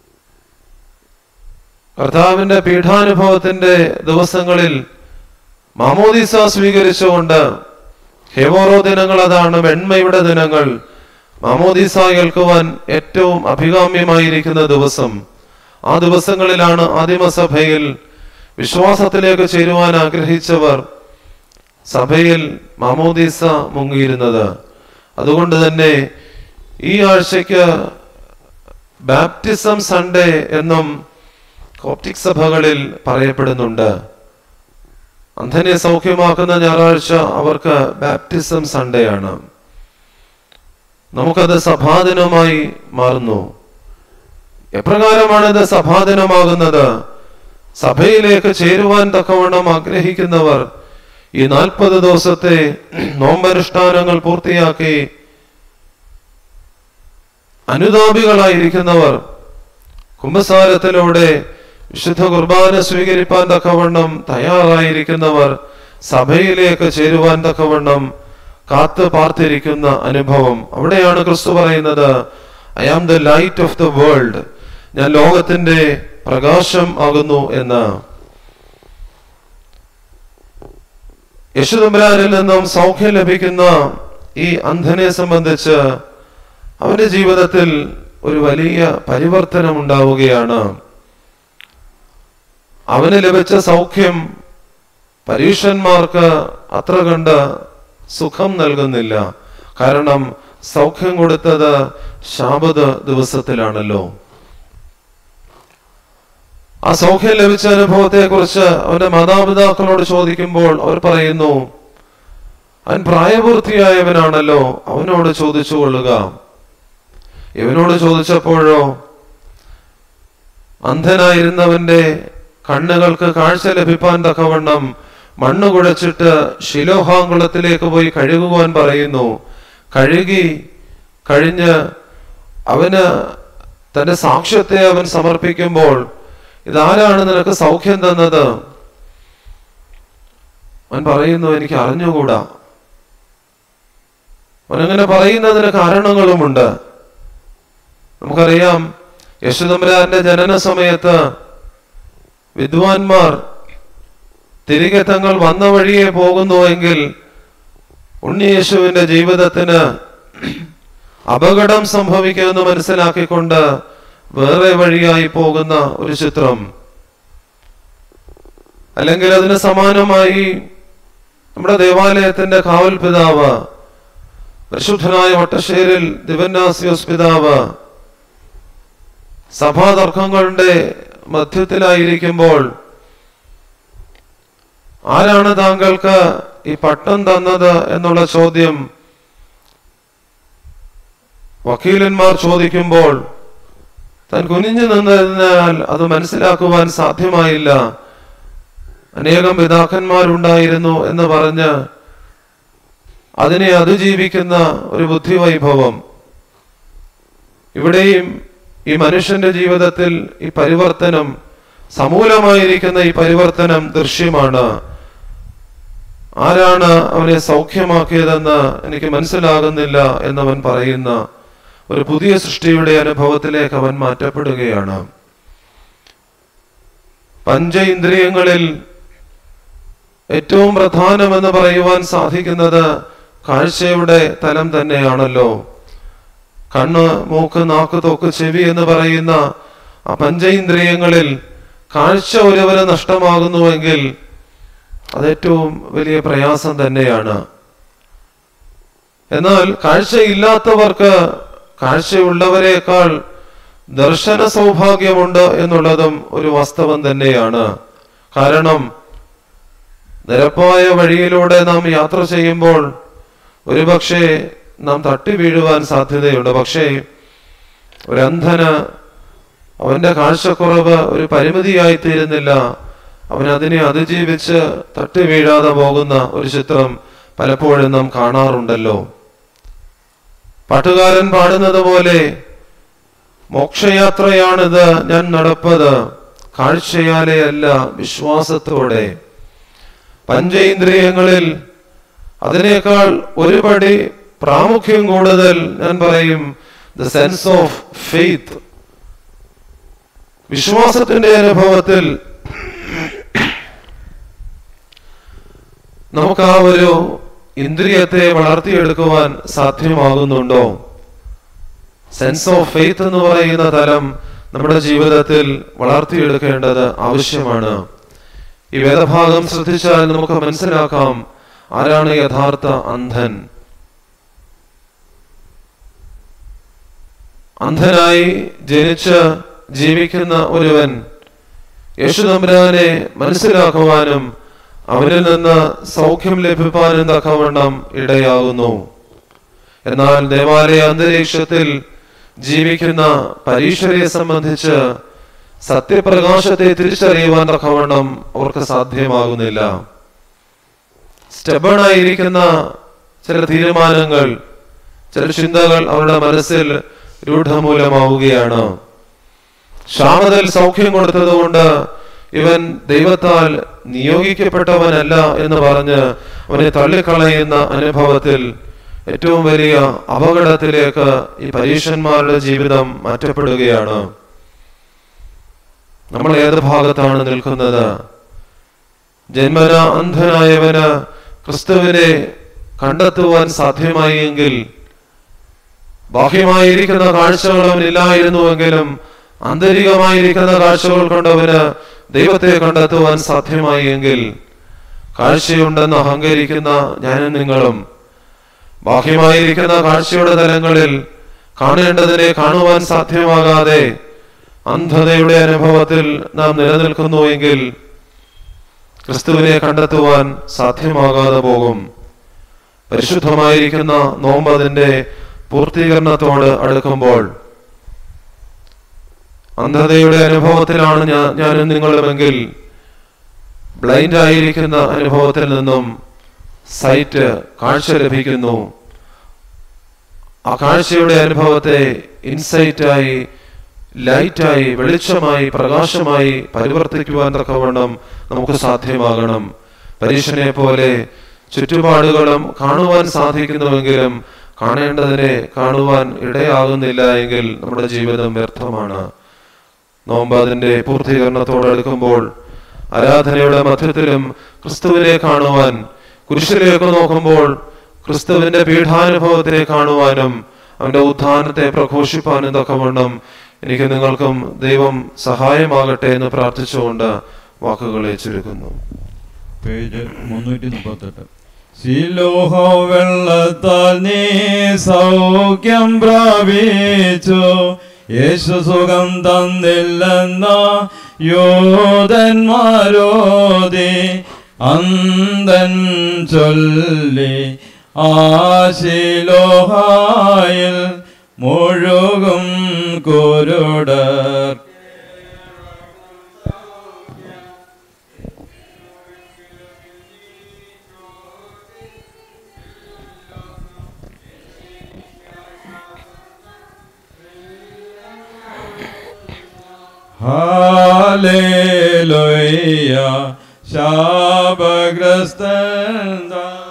കർത്താവിന്റെ പീഠാനുഭവത്തിന്റെ ദിവസങ്ങളിൽ മാമോദിസ സ്വീകരിച്ചുകൊണ്ട് ഹെവോറോ ദിനങ്ങൾ അതാണ് വെണ്മയുടെ ദിനങ്ങൾ മാമോദിസ കേൾക്കുവാൻ ഏറ്റവും അഭികാമ്യമായിരിക്കുന്ന ദിവസം ആ ദിവസങ്ങളിലാണ് ആദിമസഭയിൽ വിശ്വാസത്തിലേക്ക് ചേരുവാൻ ആഗ്രഹിച്ചവർ സഭയിൽ മാമോദീസ മുങ്ങിയിരുന്നത് അതുകൊണ്ട് തന്നെ ഈ ആഴ്ചയ്ക്ക് ബാപ്റ്റിസം സൺഡേ എന്നും കോപ്റ്റിക് സഭകളിൽ പറയപ്പെടുന്നുണ്ട് അന്ധനെ സൗഖ്യമാക്കുന്ന ഞായറാഴ്ച അവർക്ക് ബാപ്റ്റിസം സൺഡേ ആണ് നമുക്കത് സഭാദിനമായി മാറുന്നു എപ്രകാരമാണ് ഇത് സഭാദിനമാകുന്നത് സഭയിലേക്ക് ചേരുവാൻ തക്കവണ്ണം ആഗ്രഹിക്കുന്നവർ ഈ നാൽപ്പത് ദിവസത്തെ നോമ്പനുഷ്ഠാനങ്ങൾ പൂർത്തിയാക്കി അനുതാപികളായിരിക്കുന്നവർ കുംഭസാരത്തിലൂടെ വിശുദ്ധ കുർബാന സ്വീകരിപ്പാൻ തക്കവണ്ണം തയ്യാറായിരിക്കുന്നവർ സഭയിലേക്ക് ചേരുവാൻ തക്കവണ്ണം കാത്തു പാർത്തിരിക്കുന്ന അനുഭവം അവിടെയാണ് ക്രിസ്തു പറയുന്നത് I am the light of the world ഞാൻ ലോകത്തിന്റെ പ്രകാശം ആകുന്നു എന്ന് യശുദമ്പരാനിൽ നിന്നും സൗഖ്യം ലഭിക്കുന്ന ഈ അന്ധനെ സംബന്ധിച്ച് അവന്റെ ജീവിതത്തിൽ ഒരു വലിയ പരിവർത്തനം ഉണ്ടാവുകയാണ് അവന് ലഭിച്ച സൗഖ്യം പരീക്ഷന്മാർക്ക് അത്ര കണ്ട് സുഖം നൽകുന്നില്ല കാരണം സൗഖ്യം കൊടുത്തത് ശാബത് ദിവസത്തിലാണല്ലോ ആ സൗഖ്യം ലഭിച്ച അനുഭവത്തെ കുറിച്ച് അവന്റെ മാതാപിതാക്കളോട് ചോദിക്കുമ്പോൾ അവർ പറയുന്നു അവൻ പ്രായപൂർത്തിയായവനാണല്ലോ അവനോട് ചോദിച്ചു കൊള്ളുക ഇവനോട് ചോദിച്ചപ്പോഴോ അന്ധനായിരുന്നവന്റെ കണ്ണുകൾക്ക് കാഴ്ച ലഭിപ്പാൻ തക്കവണ്ണം മണ്ണ് കുഴച്ചിട്ട് ശിലോഹാങ്കുളത്തിലേക്ക് പോയി കഴുകുവാൻ പറയുന്നു കഴുകി കഴിഞ്ഞ് അവന് തന്റെ സാക്ഷ്യത്തെ അവൻ സമർപ്പിക്കുമ്പോൾ ഇതാരാണ് നിനക്ക് സൗഖ്യം തന്നത് അവൻ പറയുന്നു എനിക്ക് അറിഞ്ഞുകൂടാ അവനങ്ങനെ പറയുന്നതിന് കാരണങ്ങളുമുണ്ട് നമുക്കറിയാം യശുദമ്പരാന്റെ ജനന സമയത്ത് വിദ്വാൻമാർ തിരികെ തങ്ങൾ വന്ന വഴിയെ പോകുന്നുവെങ്കിൽ ഉണ്ണിയേശുവിന്റെ ജീവിതത്തിന് അപകടം സംഭവിക്കുമെന്ന് മനസ്സിലാക്കിക്കൊണ്ട് വേറെ വഴിയായി പോകുന്ന ഒരു ചിത്രം അല്ലെങ്കിൽ അതിന് സമാനമായി നമ്മുടെ ദേവാലയത്തിന്റെ കാവൽ പിതാവ് പരിശുദ്ധനായ വട്ടശ്ശേരിൽ ദിവന്നാസിയോസ് പിതാവ് സഭാതർക്കങ്ങളുടെ മധ്യത്തിലായിരിക്കുമ്പോൾ ആരാണ് താങ്കൾക്ക് ഈ പട്ടം തന്നത് എന്നുള്ള ചോദ്യം വക്കീലന്മാർ ചോദിക്കുമ്പോൾ താൻ കുനിഞ്ഞു നിന്നതിനാൽ അത് മനസ്സിലാക്കുവാൻ സാധ്യമായില്ല അനേകം പിതാക്കന്മാരുണ്ടായിരുന്നു എന്ന് പറഞ്ഞ് അതിനെ അതിജീവിക്കുന്ന ഒരു ബുദ്ധിവൈഭവം ഇവിടെയും ഈ മനുഷ്യന്റെ ജീവിതത്തിൽ ഈ പരിവർത്തനം സമൂലമായിരിക്കുന്ന ഈ പരിവർത്തനം ദൃശ്യമാണ് ആരാണ് അവനെ സൗഖ്യമാക്കിയതെന്ന് എനിക്ക് മനസ്സിലാകുന്നില്ല എന്നവൻ പറയുന്ന ഒരു പുതിയ സൃഷ്ടിയുടെ അനുഭവത്തിലേക്ക് അവൻ മാറ്റപ്പെടുകയാണ് പഞ്ച ഇന്ദ്രിയങ്ങളിൽ ഏറ്റവും പ്രധാനമെന്ന് പറയുവാൻ സാധിക്കുന്നത് കാഴ്ചയുടെ തലം തന്നെയാണല്ലോ കണ്ണ് മൂക്ക് നാക്ക് തൊക്ക് ചെവി എന്ന് പറയുന്ന ആ പഞ്ചേന്ദ്രിയങ്ങളിൽ കാഴ്ച ഒരുവന് നഷ്ടമാകുന്നുവെങ്കിൽ അത് ഏറ്റവും വലിയ പ്രയാസം തന്നെയാണ് എന്നാൽ കാഴ്ചയില്ലാത്തവർക്ക് കാഴ്ചയുള്ളവരെക്കാൾ ദർശന സൗഭാഗ്യമുണ്ട് എന്നുള്ളതും ഒരു വാസ്തവം തന്നെയാണ് കാരണം നിരപ്പായ വഴിയിലൂടെ നാം യാത്ര ചെയ്യുമ്പോൾ ഒരുപക്ഷെ നാം തട്ടി വീഴുവാൻ സാധ്യതയുണ്ട് പക്ഷേ ഒരു അന്ധന് അവന്റെ കാഴ്ചക്കുറവ് ഒരു പരിമിതിയായി തീരുന്നില്ല അവൻ അതിനെ അതിജീവിച്ച് തട്ടി വീഴാതെ പോകുന്ന ഒരു ചിത്രം പലപ്പോഴും നാം കാണാറുണ്ടല്ലോ പാട്ടുകാരൻ പാടുന്നത് പോലെ മോക്ഷയാത്രയാണിത് ഞാൻ നടപ്പത് കാഴ്ചയാലെ അല്ല വിശ്വാസത്തോടെ പഞ്ചേന്ദ്രിയങ്ങളിൽ അതിനേക്കാൾ ഒരുപടി പ്രാമുഖ്യം കൂടുതൽ ഞാൻ പറയും ദ സെൻസ് ഓഫ് ഫെയ്ത്ത് വിശ്വാസത്തിന്റെ അനുഭവത്തിൽ നമുക്ക് ആ ഒരു ഇന്ദ്രിയത്തെ വളർത്തിയെടുക്കുവാൻ സാധ്യമാകുന്നുണ്ടോ സെൻസ് ഓഫ് ഫെയ്ത്ത് എന്ന് പറയുന്ന തലം നമ്മുടെ ജീവിതത്തിൽ വളർത്തിയെടുക്കേണ്ടത് ആവശ്യമാണ് ഈ വേദഭാഗം ശ്രദ്ധിച്ചാൽ നമുക്ക് മനസ്സിലാക്കാം ആരാണ് യഥാർത്ഥ അന്ധൻ അന്ധനായി ജനിച്ച് ജീവിക്കുന്ന ഒരുവൻ യേശുതമ്പുരാനെ മനസ്സിലാക്കുവാനും അവനിൽ നിന്ന് സൗഖ്യം ലഭിക്കാനും തക്കവണ്ണം ഇടയാകുന്നു എന്നാൽ ദേവാലയ അന്തരീക്ഷത്തിൽ ജീവിക്കുന്ന പരീക്ഷരെ സംബന്ധിച്ച് സത്യപ്രകാശത്തെ തിരിച്ചറിയുവാൻ തക്കവണ്ണം അവർക്ക് സാധ്യമാകുന്നില്ല സ്റ്റബണായിരിക്കുന്ന ചില തീരുമാനങ്ങൾ ചില ചിന്തകൾ അവരുടെ മനസ്സിൽ രൂഢമൂലമാവുകയാണ് ക്ഷാമതൽ സൗഖ്യം കൊടുത്തതുകൊണ്ട് ഇവൻ ദൈവത്താൽ നിയോഗിക്കപ്പെട്ടവനല്ല എന്ന് പറഞ്ഞ് അവനെ തള്ളിക്കളയുന്ന അനുഭവത്തിൽ ഏറ്റവും വലിയ അപകടത്തിലേക്ക് ഈ പരീക്ഷന്മാരുടെ ജീവിതം മാറ്റപ്പെടുകയാണ് നമ്മൾ ഏത് ഭാഗത്താണ് നിൽക്കുന്നത് ജന്മന അന്ധനായവന് ക്രിസ്തുവിനെ കണ്ടെത്തുവാൻ സാധ്യമായി എങ്കിൽ ബാഹ്യമായിരിക്കുന്ന കാഴ്ചകൾ അവനില്ലായിരുന്നുവെങ്കിലും ആന്തരികമായിരിക്കുന്ന കാഴ്ചകൾ കൊണ്ടവന് ദൈവത്തെ കണ്ടെത്തുവാൻ സാധ്യമായി എങ്കിൽ കാഴ്ചയുണ്ടെന്ന് അഹങ്കരിക്കുന്ന ഞാനും നിങ്ങളും ബാഹ്യമായിരിക്കുന്ന കാഴ്ചയുടെ തലങ്ങളിൽ കാണേണ്ടതിനെ കാണുവാൻ സാധ്യമാകാതെ അന്ധതയുടെ അനുഭവത്തിൽ നാം നിലനിൽക്കുന്നു എങ്കിൽ ക്രിസ്തുവിനെ കണ്ടെത്തുവാൻ സാധ്യമാകാതെ പോകും പരിശുദ്ധമായിരിക്കുന്ന നോമ്പ് അതിന്റെ പൂർത്തീകരണത്തോട് അടുക്കുമ്പോൾ അന്ധതയുടെ അനുഭവത്തിലാണ് ഞാൻ ഞാനും നിങ്ങളുമെങ്കിൽ ബ്ലൈൻഡ് ആയിരിക്കുന്ന അനുഭവത്തിൽ നിന്നും സൈറ്റ് കാഴ്ച ലഭിക്കുന്നു ആ കാഴ്ചയുടെ അനുഭവത്തെ ഇൻസൈറ്റായി ലൈറ്റായി വെളിച്ചമായി പ്രകാശമായി പരിവർത്തിക്കുവാൻ തക്കവണ്ണം നമുക്ക് സാധ്യമാകണം പരീക്ഷനെ പോലെ ചുറ്റുപാടുകളും കാണുവാൻ സാധിക്കുന്നുവെങ്കിലും കാണേണ്ടതിനെ കാണുവാൻ ഇടയാകുന്നില്ല എങ്കിൽ നമ്മുടെ ജീവിതം വ്യർത്ഥമാണ് നോമ്പ് അതിന്റെ പൂർത്തീകരണത്തോടടുക്കുമ്പോൾ ആരാധനയുടെ മധ്യത്തിലും ക്രിസ്തുവിനെ കാണുവാൻ കുരിശിലേക്ക് നോക്കുമ്പോൾ ക്രിസ്തുവിന്റെ പീഠാനുഭവത്തെ കാണുവാനും അവന്റെ ഉത്ഥാനത്തെ പ്രഘോഷിപ്പാനും തക്കവണ്ണം എനിക്ക് നിങ്ങൾക്കും ദൈവം സഹായമാകട്ടെ എന്ന് പ്രാർത്ഥിച്ചുകൊണ്ട് വാക്കുകളെ ചുരുക്കുന്നു പേജ് മുന്നൂറ്റി മുപ്പത്തെട്ട് ശിലോഹ വെള്ളത്താൽ നീ സൗഖ്യം പ്രാപിച്ചു യേശു സുഖം തന്നില്ലെന്ന യോധന്മാരോതി അന്തൻ ചൊല്ലി ആശിലോഹായിൽ മുഴുകും കുരുടർ ഹാലേലുയ്യ ശാപഗ്രസ്തൻ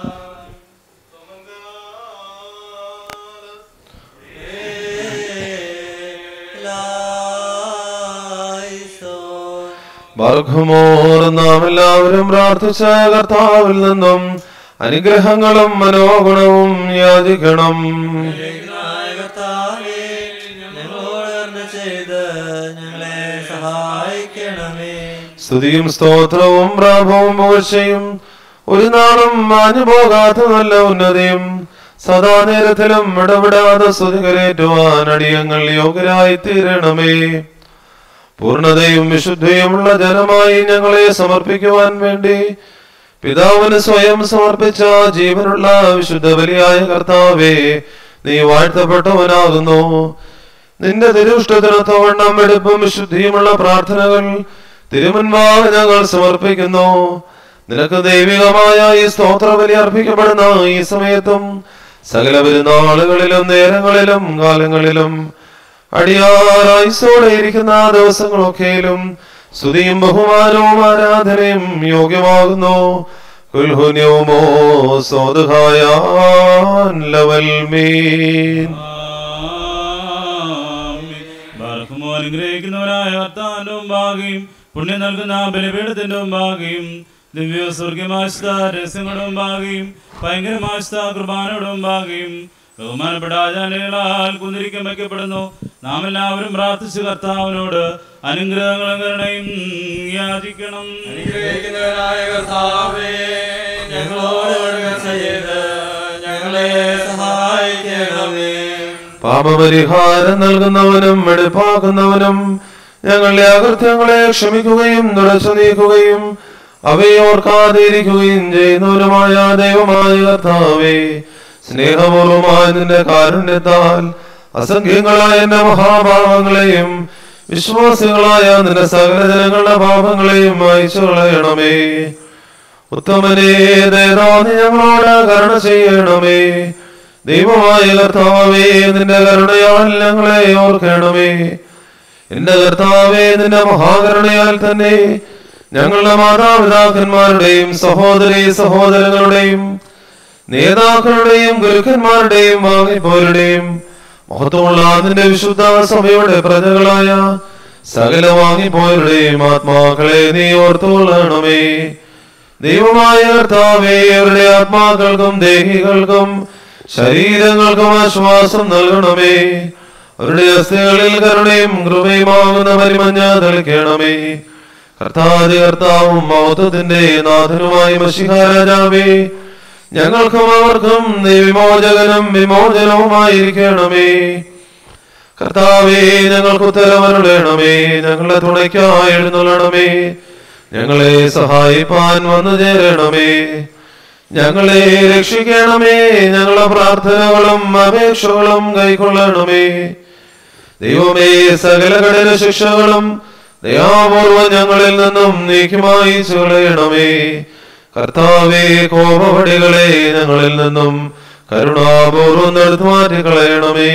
ബർഖുമോർ നാം എല്ലാവരും പ്രാർത്ഥിച്ച കർത്താവിൽ നിന്നും അനുഗ്രഹങ്ങളും മനോഗുണവും യാചിക്കണം കർത്താവേ, ഞങ്ങളോട് കരുണ ചെയ്ത് ഞങ്ങളെ സഹായിക്കണമേ സ്തുതിയും സ്തോത്രവും പ്രാഭവും പുകഴ്ചയും ഒരു നാളും മാഞ്ഞു പോകാത്ത നല്ല ഉന്നതിയും സദാ നേരത്തിലും ഇടപെടാതെ സ്തുതി കരേറ്റുവാൻ അടിയങ്ങൾ യോഗ്യരായി തീരണമേ പൂർണ്ണതയും വിശുദ്ധിയുമുള്ള ജനമായി ഞങ്ങളെ സമർപ്പിക്കുവാൻ വേണ്ടി പിതാവിന് സ്വയം സമർപ്പിച്ച ജീവനുള്ള വിശുദ്ധ ബലിയായ കർത്താവേ നീ വാഴ്ത്തപ്പെട്ടവനാകുന്നു നിന്റെ തിരുഷ്ടത്തിനൊത്തവണ്ണം എടുപ്പും വിശുദ്ധിയുമുള്ള പ്രാർത്ഥനകൾ തിരുമുൻപാകെ ഞങ്ങൾ സമർപ്പിക്കുന്നു നിനക്ക് ദൈവികമായ ഈ സ്തോത്ര ബലി അർപ്പിക്കപ്പെടുന്ന ഈ സമയത്തും സകല പെരുന്നാളുകളിലും നേരങ്ങളിലും കാലങ്ങളിലും അടിയാറായിസോടെ ഇരിക്കുന്ന ആ ദിവസങ്ങളൊക്കെയിലും സ്തുതിയും ബഹുമാനവും ആരാധനയും യോഗ്യമാകുന്നു കുൽഹുന്യവുമോ സോദുഹായാൻ ലവൽ മീൻ ബർഹുമോ അനുഗ്രഹിക്കുന്നവനായ കർത്താവിന്റെ മുമ്പാകെയും പുണ്യം നൽകുന്ന ബലിപീഠത്തിന്റെ മുമ്പാകെയും ദിവ്യ സ്വർഗമാശ രഹസ്യങ്ങളുടെ മുമ്പാകെയും ഭയങ്കരമാശ കുർബാനയുടെ മുമ്പാകെയും ബഹുമാനപ്പെട്ട ആചാര്യങ്ങളാൽ കുന്തിരിക്കം വയ്ക്കപ്പെടുന്നു നാം എല്ലാവരും പ്രാർത്ഥിച്ച് കർത്താവിനോട് അനുഗ്രഹങ്ങളും കരുണയും യാചിക്കണം അനുഗ്രഹിക്കുന്നവനായ കർത്താവേ ഞങ്ങളോട് കരുണ ചെയ്ത് ഞങ്ങളെ സഹായിക്കണമേ പാപപരിഹാരം നൽകുന്നവനും വെടിപ്പാക്കുന്നവനും ഞങ്ങളുടെ അകൃത്യങ്ങളെ ക്ഷമിക്കുകയും തുടച്ചു നീക്കുകയും അവയെ ഓർക്കാതിരിക്കുകയും ചെയ്യുന്നവനുമായ ദൈവമായ കർത്താവേ സ്നേഹപൂർവമായ നിന്റെ കാരുണ്യത്താൽ അസംഖ്യങ്ങളായ എന്റെ മഹാഭാവങ്ങളെയും വിശ്വാസികളായ നിന്റെ സകല ജനങ്ങളുടെ പാപങ്ങളെയും അയച്ചു കളയണമേ ഉത്തമനേ ദയതാതി ഞങ്ങളോട് കരുണ ചെയ്യണമേ ദൈവമായ കർത്താവേ നിന്റെ കരുണയാൽ ഞങ്ങളെ ഓർക്കണമേ എന്റെ കർത്താവേ നിന്റെ മഹാകരുണയാൽ തന്നെ ഞങ്ങളുടെ മാതാപിതാക്കന്മാരുടെയും സഹോദരി സഹോദരങ്ങളുടെയും നേതാക്കളുടെയും ഗുരുക്കന്മാരുടെയും വാങ്ങിപ്പോരുടെയും മഹത്വമുള്ള നിന്റെ വിശുദ്ധ സഭയുടെ പ്രജകളായ സകല വാങ്ങിപ്പോരുടെയും ആത്മാക്കളെ നീ ഓർത്തുകൊള്ളണമേ ദൈവമായ കർത്താവേ അവരുടെ ആത്മാക്കൾക്കും ദേഹികൾക്കും ശരീരങ്ങൾക്കും ആശ്വാസം നൽകണമേ അവരുടെ അസ്ഥികളിൽ കരുണയും കൃപയുമാകുന്ന പരിമഞ്ഞ തെളിക്കണമേ കർത്താതി കർത്താവും മൗത്വത്തിന്റെ നാഥനുമായ മഷിഹാരാജാവേ ഞങ്ങൾക്കും അവർക്കും നീ വിമോചകനും വിമോചനവുമായിരിക്കണമേ കർത്താവേ ഞങ്ങൾക്ക് ഉത്തരവരുടണമേ ഞങ്ങളെ തുണയ്ക്കായി എഴുന്നള്ളണമേ ഞങ്ങളെ സഹായിപ്പാൻ വന്നു ചേരണമേ ഞങ്ങളെ രക്ഷിക്കണമേ ഞങ്ങളെ പ്രാർത്ഥനകളും അപേക്ഷകളും കൈക്കൊള്ളണമേ ദൈവമേ സകല കഠിന ശിക്ഷകളും ദയാപൂർവം ഞങ്ങളിൽ നിന്നും നീക്കുമായി ചുളയണമേ കർത്താവേ കോപവടികളെ ഞങ്ങളിൽ നിന്നും കരുണാപൂർവം എടുത്തു മാറ്റി കളയണമേ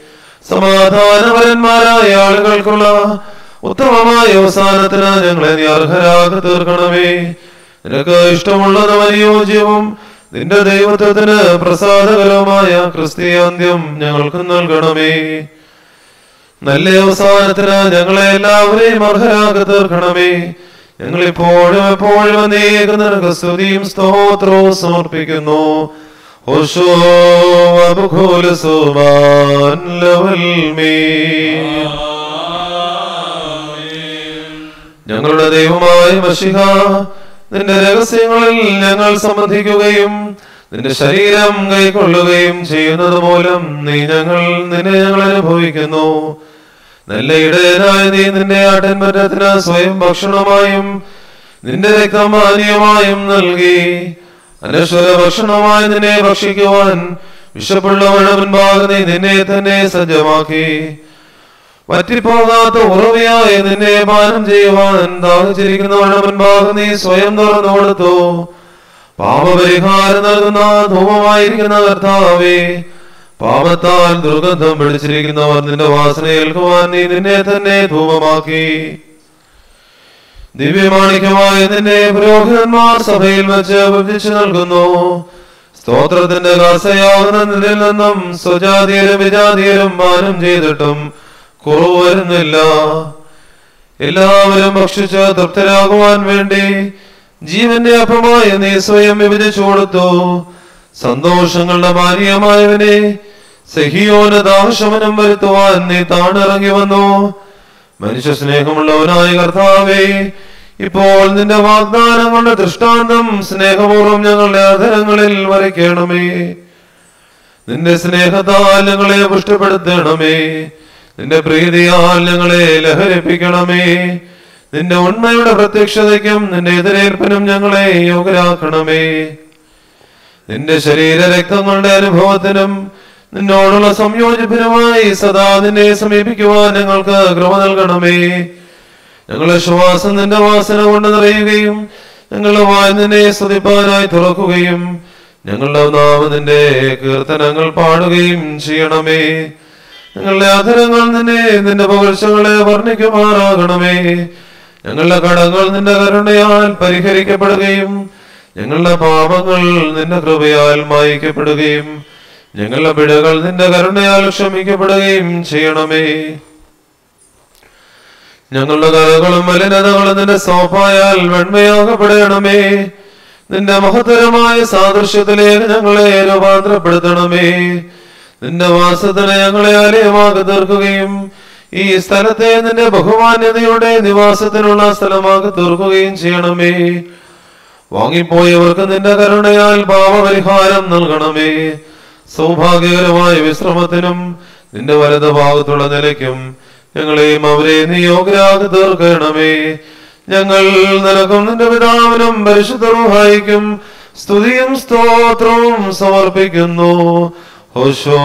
സമാധാനപരന്മാരായ ആളുകൾക്കുള്ള ഉത്തമമായ അവസാനത്തിന് ഞങ്ങളെ നീ അർഹരാക്കി തീർക്കണമേ നിനക്ക് ഇഷ്ടമുള്ളതും അനുയോജ്യവും നിന്റെ ദൈവത്വത്തിന് പ്രസാദകരവുമായ ക്രിസ്തീയാന്ത്യം ഞങ്ങൾക്ക് നൽകണമേ നല്ല അവസാനത്തിന് ഞങ്ങളെ എല്ലാവരെയും അർഹരാക്കി തീർക്കണമേ ഞങ്ങളിപ്പോഴും എപ്പോഴും അനേകം നിനക്ക് സ്തുതിയും സ്തോത്രവും സമർപ്പിക്കുന്നു ഓശോ അബുഖോല സുബാൻ ലവൽ മീ ഞങ്ങളുടെ ദൈവമായ മഷിഹ നിന്റെ രഹസ്യങ്ങളിൽ ഞങ്ങൾ സംബന്ധിക്കുകയും നിന്റെ ശരീരം കൈക്കൊള്ളുകയും ചെയ്യുന്നത് മൂലം നീ ഞങ്ങൾ നിന്നെ ഞങ്ങൾ അനുഭവിക്കുന്നു നല്ല ഇടയനായ നീ നിന്റെ ആട്ടൻപറ്റത്തിന് സ്വയം ഭക്ഷണമായും നിന്റെ രക്തം പാനീയമായും നൽകി അനശ്വര ഭക്ഷണമായി നിന്നെ ഭക്ഷിക്കുവാൻ വിശപ്പുള്ളവരുടെ മുൻപാകെ നീ നിന്നെ തന്നെ സജ്ജമാക്കി വറ്റിപ്പോകാത്ത ഉറവയായി നിന്നെ പാനം ചെയ്യുവാൻ ദാഹിച്ചിരിക്കുന്നവരുടെ മുൻപാകെ നീ സ്വയം തുറന്നു കൊടുത്തു പാപപരിഹാരം നൽകുന്ന ധൂമമായിരിക്കുന്ന കർത്താവേ പാപത്താൽ ദുർഗന്ധം പിടിച്ചിരിക്കുന്നവർ നിന്റെ വാസന ഏൽക്കുവാൻ നീ നിന്നെ തന്നെ ധൂമമാക്കി ദിവ്യമാണിക്യമായ നിന്നെ പുരോഹിതന്മാർ സഭയിൽ വെച്ച് വിഭജിച്ചു നൽകുന്നു സ്തോത്രത്തിന്റെ കാസയാവുന്ന നിന്നിൽ നിന്നും സ്വജാതീയരും വിജാതീയരും മാനം ചെയ്തിട്ടും കുറവ് വരുന്നില്ല എല്ലാവരും ഭക്ഷിച്ച് തൃപ്തരാകുവാൻ വേണ്ടി ജീവന്റെ അപ്പമായ നീ സ്വയം വിഭജിച്ചു കൊടുത്തു സന്തോഷങ്ങളുടെ മാനിയമായവനെ സഹിയോന ദാശമനം വരുത്തുവാൻ നീ താണിറങ്ങി വന്നു മനുഷ്യ സ്നേഹമുള്ളവനായ കർത്താവേ ഇപ്പോൾ നിന്റെ വാഗ്ദാനം കൊണ്ട് ദൃഷ്ടാന്തം സ്നേഹപൂർവ്വം ഞങ്ങളുടെ അധരങ്ങളിൽ വരയ്ക്കണമേ നിന്റെ സ്നേഹത്താൽ ഞങ്ങളെ പുഷ്ടപ്പെടുത്തണമേ നിന്റെ പ്രീതിയാൽ ഞങ്ങളെ ലഹരിപ്പിക്കണമേ നിന്റെ ഉണ്മയുടെ പ്രത്യക്ഷതയ്ക്കും നിന്റെ എതിരേൽപ്പിനും ഞങ്ങളെ യോഗ്യരാക്കണമേ നിന്റെ ശരീര രക്തങ്ങളുടെ അനുഭവത്തിനും നിന്നോടുള്ള സംയോജിപ്പിനുമായി സദാ നിന്നെ സമീപിക്കുവാൻ ഞങ്ങൾക്ക് കൃപ നൽകണമേ ഞങ്ങളെ ശ്വാസം നിന്റെ വാസന കൊണ്ട് നിറയുകയും ഞങ്ങളുടെ വായ് നിന്നെ സ്തുതിപ്പാനായി തുറക്കുകയും ഞങ്ങളുടെ നാമം നിന്റെ കീർത്തനങ്ങൾ പാടുകയും ചെയ്യണമേ ഞങ്ങളുടെ അധരങ്ങൾ നിന്നെ നിന്റെ പുകഴ്ചകളെ വർണ്ണിക്കുമാറാകണമേ ഞങ്ങളുടെ കടങ്ങൾ നിന്റെ കരുണയാൽ പരിഹരിക്കപ്പെടുകയും ഞങ്ങളുടെ പാപങ്ങൾ നിന്റെ കൃപയാൽ മായിക്കപ്പെടുകയും ഞങ്ങളുടെ പിഴകൾ നിന്റെ കരുണയാൽ ക്ഷമിക്കപ്പെടുകയും ചെയ്യണമേ ഞങ്ങളുടെ കഥകളും മലിനതകളും നിന്റെ സോപ്പായാൽ വെണ്മയാകപ്പെടണമേ നിന്റെ മഹത്തരമായ സാദൃശ്യത്തിലേക്ക് ഞങ്ങളെ രൂപാന്തരപ്പെടുത്തണമേ നിന്റെ വാസത്തിന് ഞങ്ങളെ ആലയമാക്കി തീർക്കുകയും ഈ സ്ഥലത്തെ നിന്റെ ബഹുമാന്യതയുടെ നിവാസത്തിനുള്ള സ്ഥലമാക്കി തീർക്കുകയും ചെയ്യണമേ വാങ്ങിപ്പോയവർക്ക് നിന്റെ കരുണയാൽ പാപപരിഹാരം നൽകണമേ സൗഭാഗ്യകരമായ വിശ്രമത്തിനും നിന്റെ വലത് ഭാഗത്തുള്ള നിലയ്ക്കും ഞങ്ങളെയും അവരെ നീ യോഗ്യരാക്കി തീർക്കണമേ ഞങ്ങൾ നിനക്കും നിന്റെ പിതാവിനും പരിശുദ്ധ റൂഹായിക്കും സ്തുതിയും സ്തോത്രവും സമർപ്പിക്കുന്നു ഹോശോ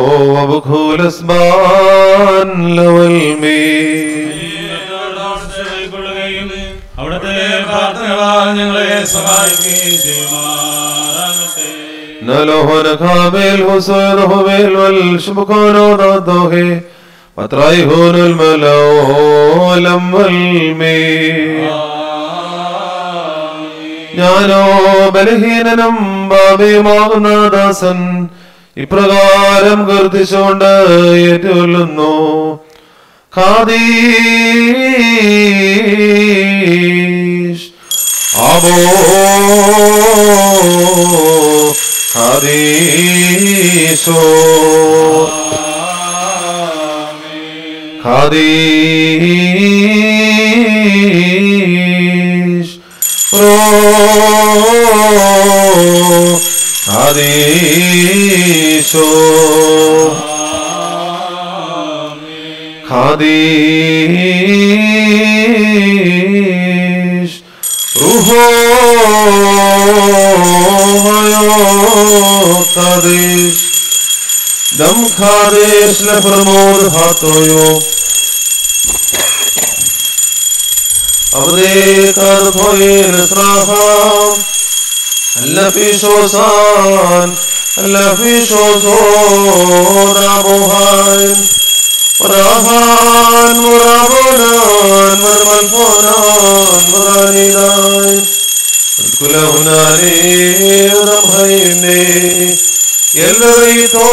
അബുഖൂലസ്ബാൻ ലവൽ മീ കൈക്കൊള്ളുകയും അവിടുത്തെ പ്രാർത്ഥനകളാൽ ഞങ്ങളെ സഹായിക്കുകയും ചെയ്യുമാറാകട്ടെ نالوهن كامل حسين هبل والشبكون ضده وطريهون الملولم والمي ഞാനോ ബലഹീനനും ഭാവിയുമാകുന്ന ദാസൻ ഇപ്രകാരം കീർത്തിച്ചുകൊണ്ട് ഏറ്റുകൊല്ലുന്നു ഖാദീഷ് അബോ ഖാദീശോ ഖാദീഷ് റോ ഖാദീശോ ഖാദീഷ് റുഹോ ഖാദീഷ് ദം ഖാദീഷ് ലഫർമോദ് ഹാത്തോയോ أبديك الطويل إسراها هلا في شوسان هلا في شوسون أبو هاين ورهان ورابونان مرملفونان مرانيناين كل هناني رمهيني يلريتو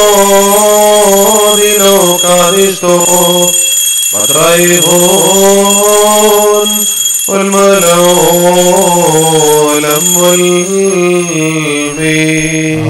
دينو كاريشتو مطريهون والملولم والمين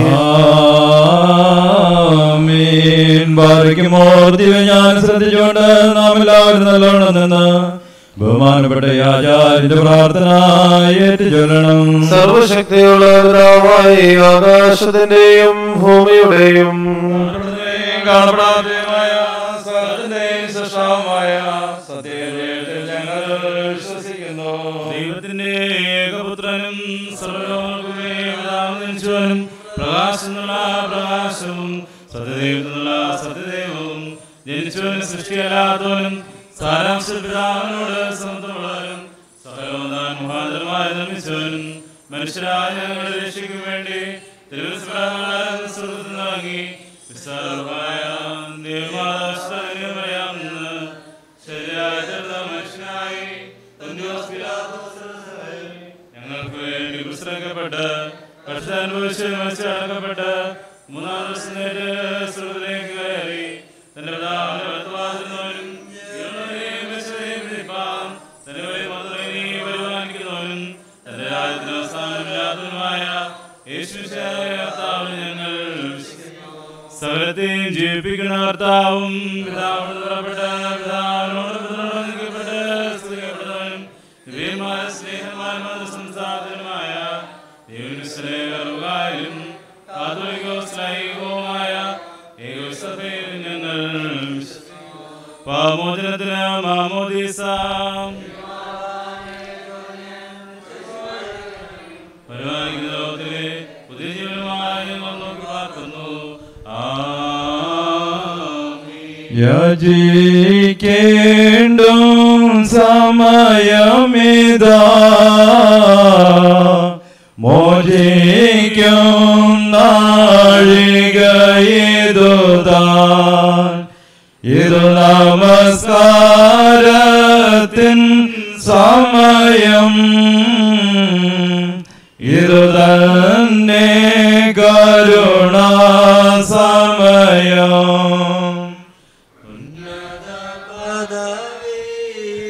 ആമീൻ ബാധിക്കുമോർത്തിവ ഞാൻ ശ്രദ്ധിച്ചുകൊണ്ട് നാം എല്ലാവരും നല്ലോണം നിന്ന് ബഹുമാനപ്പെട്ട ഈ ആചാര്യന്റെ പ്രാർത്ഥന ഏറ്റു ചൊല്ലണം സർവശക്തിയുള്ള പിതാവായി ആകാശത്തിന്റെയും ഭൂമിയുടെയും കാണപ്പെടാത്തതുമായ സകലത്തിന്റെയും സൃഷ്ടാവുമായ സത്യത്തിൽ ഞങ്ങൾ വിശ്വസിക്കുന്നു ദൈവത്തിന്റെ ഏകപുത്രനും സർവലോകനും പ്രകാശത്തിനുള്ള പ്രകാശവും സത്യദൈവത്തിനുള്ള സത്യദൈവവും ജനിച്ചവനും സൃഷ്ടിയല്ലാത്തവനും സാരാംശപിതാവിനോട് സമത്വമുള്ളവനും സകലോദാൻ മുഖാന്തരമായി നിർമ്മിച്ചവനും മനുഷ്യരായ ഞങ്ങളുടെ രക്ഷയ്ക്ക് വേണ്ടി തിരുവനന്തപുരം സ്വർഗത്തിൽ നൽകി വിസ്താരമായ ദൈവമാതാശ്രയം പറയാമെന്ന് ശരിയായ ചെറുത മനുഷ്യനായി തൊന്തിയോസ് പിലാത്തോസ് ഞങ്ങൾക്ക് വേണ്ടി പുസ്തകപ്പെട്ട് കഷ്ട അനുഭവിച്ച് മത്സ്യടക്കപ്പെട്ട് മൂന്നാം ദിവസം നേരെ സ്വർഗത്തിലേക്ക് കയറി തന്റെ പിതാവിന്റെ വലത്തുവാതിരുന്നവനും ഇരുളനെയും വെച്ചവരെയും വിധിപ്പാൻ തന്റെ വഴി മധുരനെ പരിപാലിക്കുന്നവനും തന്റെ രാജ്യത്തിന് അവസാനമില്ലാത്തവനുമായ യേശുശായ കർത്താവിനെ ഞങ്ങൾ സകലത്തെയും ജീവിപ്പിക്കുന്ന കർത്താവും പിതാവിനോട് പുറപ്പെട്ട പിതാവിനോട് പുത്രനോട് നിൽക്കപ്പെട്ട് സ്തുതിക്കപ്പെട്ടവനും ദിവ്യമായ സ്നേഹമായ സംസ്ഥാനമായ ദൈവനുസ്ലേഹറുകാരും കാതോലികോസ്ലൈകവുമായ ഏകോസഭയിൽ ഞങ്ങൾ പാമോചനത്തിന് മാമോദീസാം പരിപാലിക്കുന്ന ലോകത്തിലെ പുതിയ ജീവനുമായി ഞങ്ങൾ നോക്കി പാർക്കുന്നു ആമീൻ യജിക്കേണ്ടും സമയമിതാ മോചിക്കും നാഴികയിതുതാൻ ഇതു നമസ്കാരത്തിൻ സമയം ഇതു തന്നെ കരുണാ സമയം